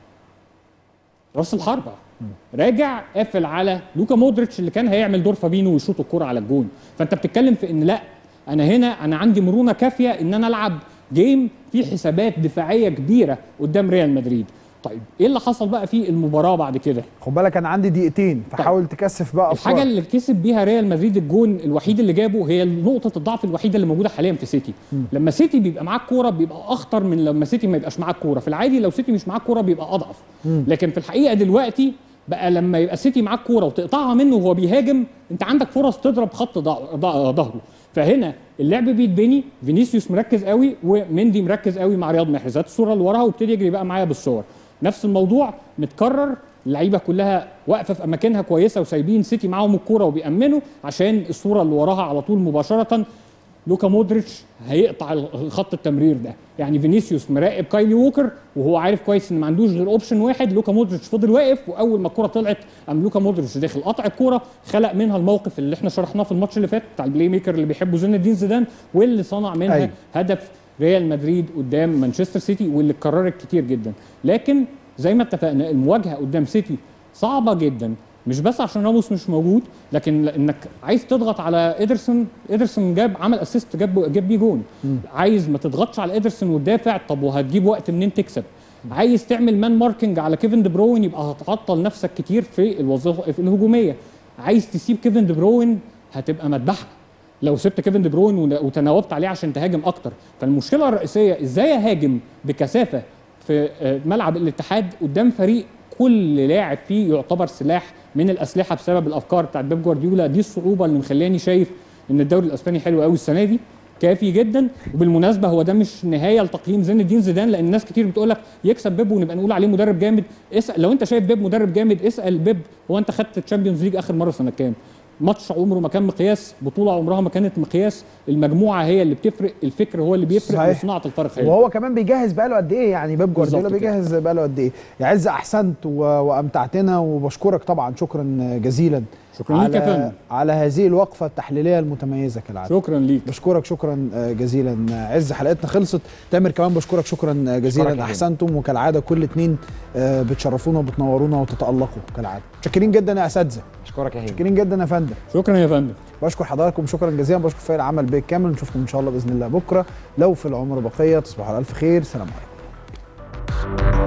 S13: راس الحربة راجع قافل على لوكا مودريتش اللي كان هيعمل دور فابينو ويشوط الكرة على الجون فانت بتتكلم في ان لا انا هنا انا عندي مرونة كافية ان انا العب جيم فيه حسابات دفاعية كبيرة قدام ريال مدريد طيب ايه اللي حصل بقى في المباراة بعد كده
S1: خد بالك انا عندي دقيقتين فحاول تكثف بقى
S13: الحاجه
S1: أفكار.
S13: اللي كسب بيها ريال مدريد الجون الوحيد اللي جابه هي نقطه الضعف الوحيده اللي موجوده حاليا في سيتي لما سيتي بيبقى معاه الكوره بيبقى اخطر من لما سيتي ما يبقاش معاه الكوره في العادي لو سيتي مش معاه الكوره بيبقى اضعف
S1: مم.
S13: لكن في الحقيقه دلوقتي بقى لما يبقى سيتي معاه الكوره وتقطعها منه وهو بيهاجم انت عندك فرص تضرب خط ضع- ضع- ظهره فهنا اللعب بيتبني فينيسيوس مركز قوي ومندي مركز قوي مع رياض محرز هات الصوره اللي وراها وابتدي يجري بقى معايا بالصور نفس الموضوع متكرر اللعيبه كلها واقفه في اماكنها كويسه وسايبين سيتي معاهم الكوره وبيامنوا عشان الصوره اللي وراها على طول مباشره لوكا مودريتش هيقطع خط التمرير ده يعني فينيسيوس مراقب كايلي ووكر وهو عارف كويس ان ما عندوش غير اوبشن واحد لوكا مودريتش فضل واقف واول ما الكره طلعت قام لوكا مودريتش داخل قطع الكوره خلق منها الموقف اللي احنا شرحناه في الماتش اللي فات بتاع البلاي ميكر اللي بيحبه زين الدين زيدان واللي صنع منها
S1: أيوة.
S13: أيوه. هدف ريال مدريد قدام مانشستر سيتي واللي اتكررت كتير جدا لكن زي ما اتفقنا المواجهه قدام سيتي صعبه جدا مش بس عشان راموس مش موجود لكن انك عايز تضغط على ادرسون ادرسون جاب عمل اسيست جاب جاب بيه جون عايز ما تضغطش على ادرسون وتدافع طب وهتجيب وقت منين تكسب عايز تعمل مان ماركينج على كيفن دي بروين يبقى هتعطل نفسك كتير في الوظيفه في الهجوميه عايز تسيب كيفن دي بروين هتبقى مذبحه لو سبت كيفن دي بروين ون- وتناوبت عليه عشان تهاجم اكتر فالمشكله الرئيسيه ازاي اهاجم بكثافه في آه، ملعب الاتحاد قدام فريق كل لاعب فيه يعتبر سلاح من الاسلحه بسبب الافكار بتاعت بيب جوارديولا دي الصعوبه اللي مخلياني شايف ان الدوري الاسباني حلو قوي السنه دي كافي جدا وبالمناسبه هو ده مش نهايه لتقييم زين الدين زيدان لان ناس كتير بتقول لك يكسب بيب ونبقى نقول عليه مدرب جامد اسال لو انت شايف بيب مدرب جامد اسال بيب هو انت خدت الشامبيونز ليج اخر مره سنه كام ماتش عمره ما كان مقياس بطوله عمرها ما كانت مقياس المجموعه هي اللي بتفرق الفكر هو اللي بيفرق
S1: صحيح.
S13: وصناعه الفرق هي
S1: وهو كمان بيجهز بقاله قد ايه يعني بيب جوارديولا
S13: بالظبط كده.
S1: بيجهز بقاله قد ايه يا عز احسنت و- وامتعتنا وبشكرك طبعا شكرا جزيلا
S13: شكرا ليك يا
S1: على
S13: فندم.
S1: على هذه الوقفه التحليليه المتميزه كالعاده
S13: شكرا ليك
S1: بشكرك شكرا جزيلا عز حلقتنا خلصت تامر كمان بشكرك شكرا
S12: أشكرك يا
S1: جزيلا
S12: فندم.
S1: احسنتم وكالعاده كل اتنين آه، بتشرفونا وبتنورونا وتتالقوا كالعاده متشكرين جدا يا اساتذه
S12: اشكرك يا هيم
S1: متشكرين جدا يا فندم
S13: شكرا يا فندم
S1: بشكر حضراتكم شكرا جزيلا بشكر فريق العمل بالكامل نشوفكم ان شاء الله باذن الله بكره لو في العمر بقيه تصبحوا على الف خير سلام عليكم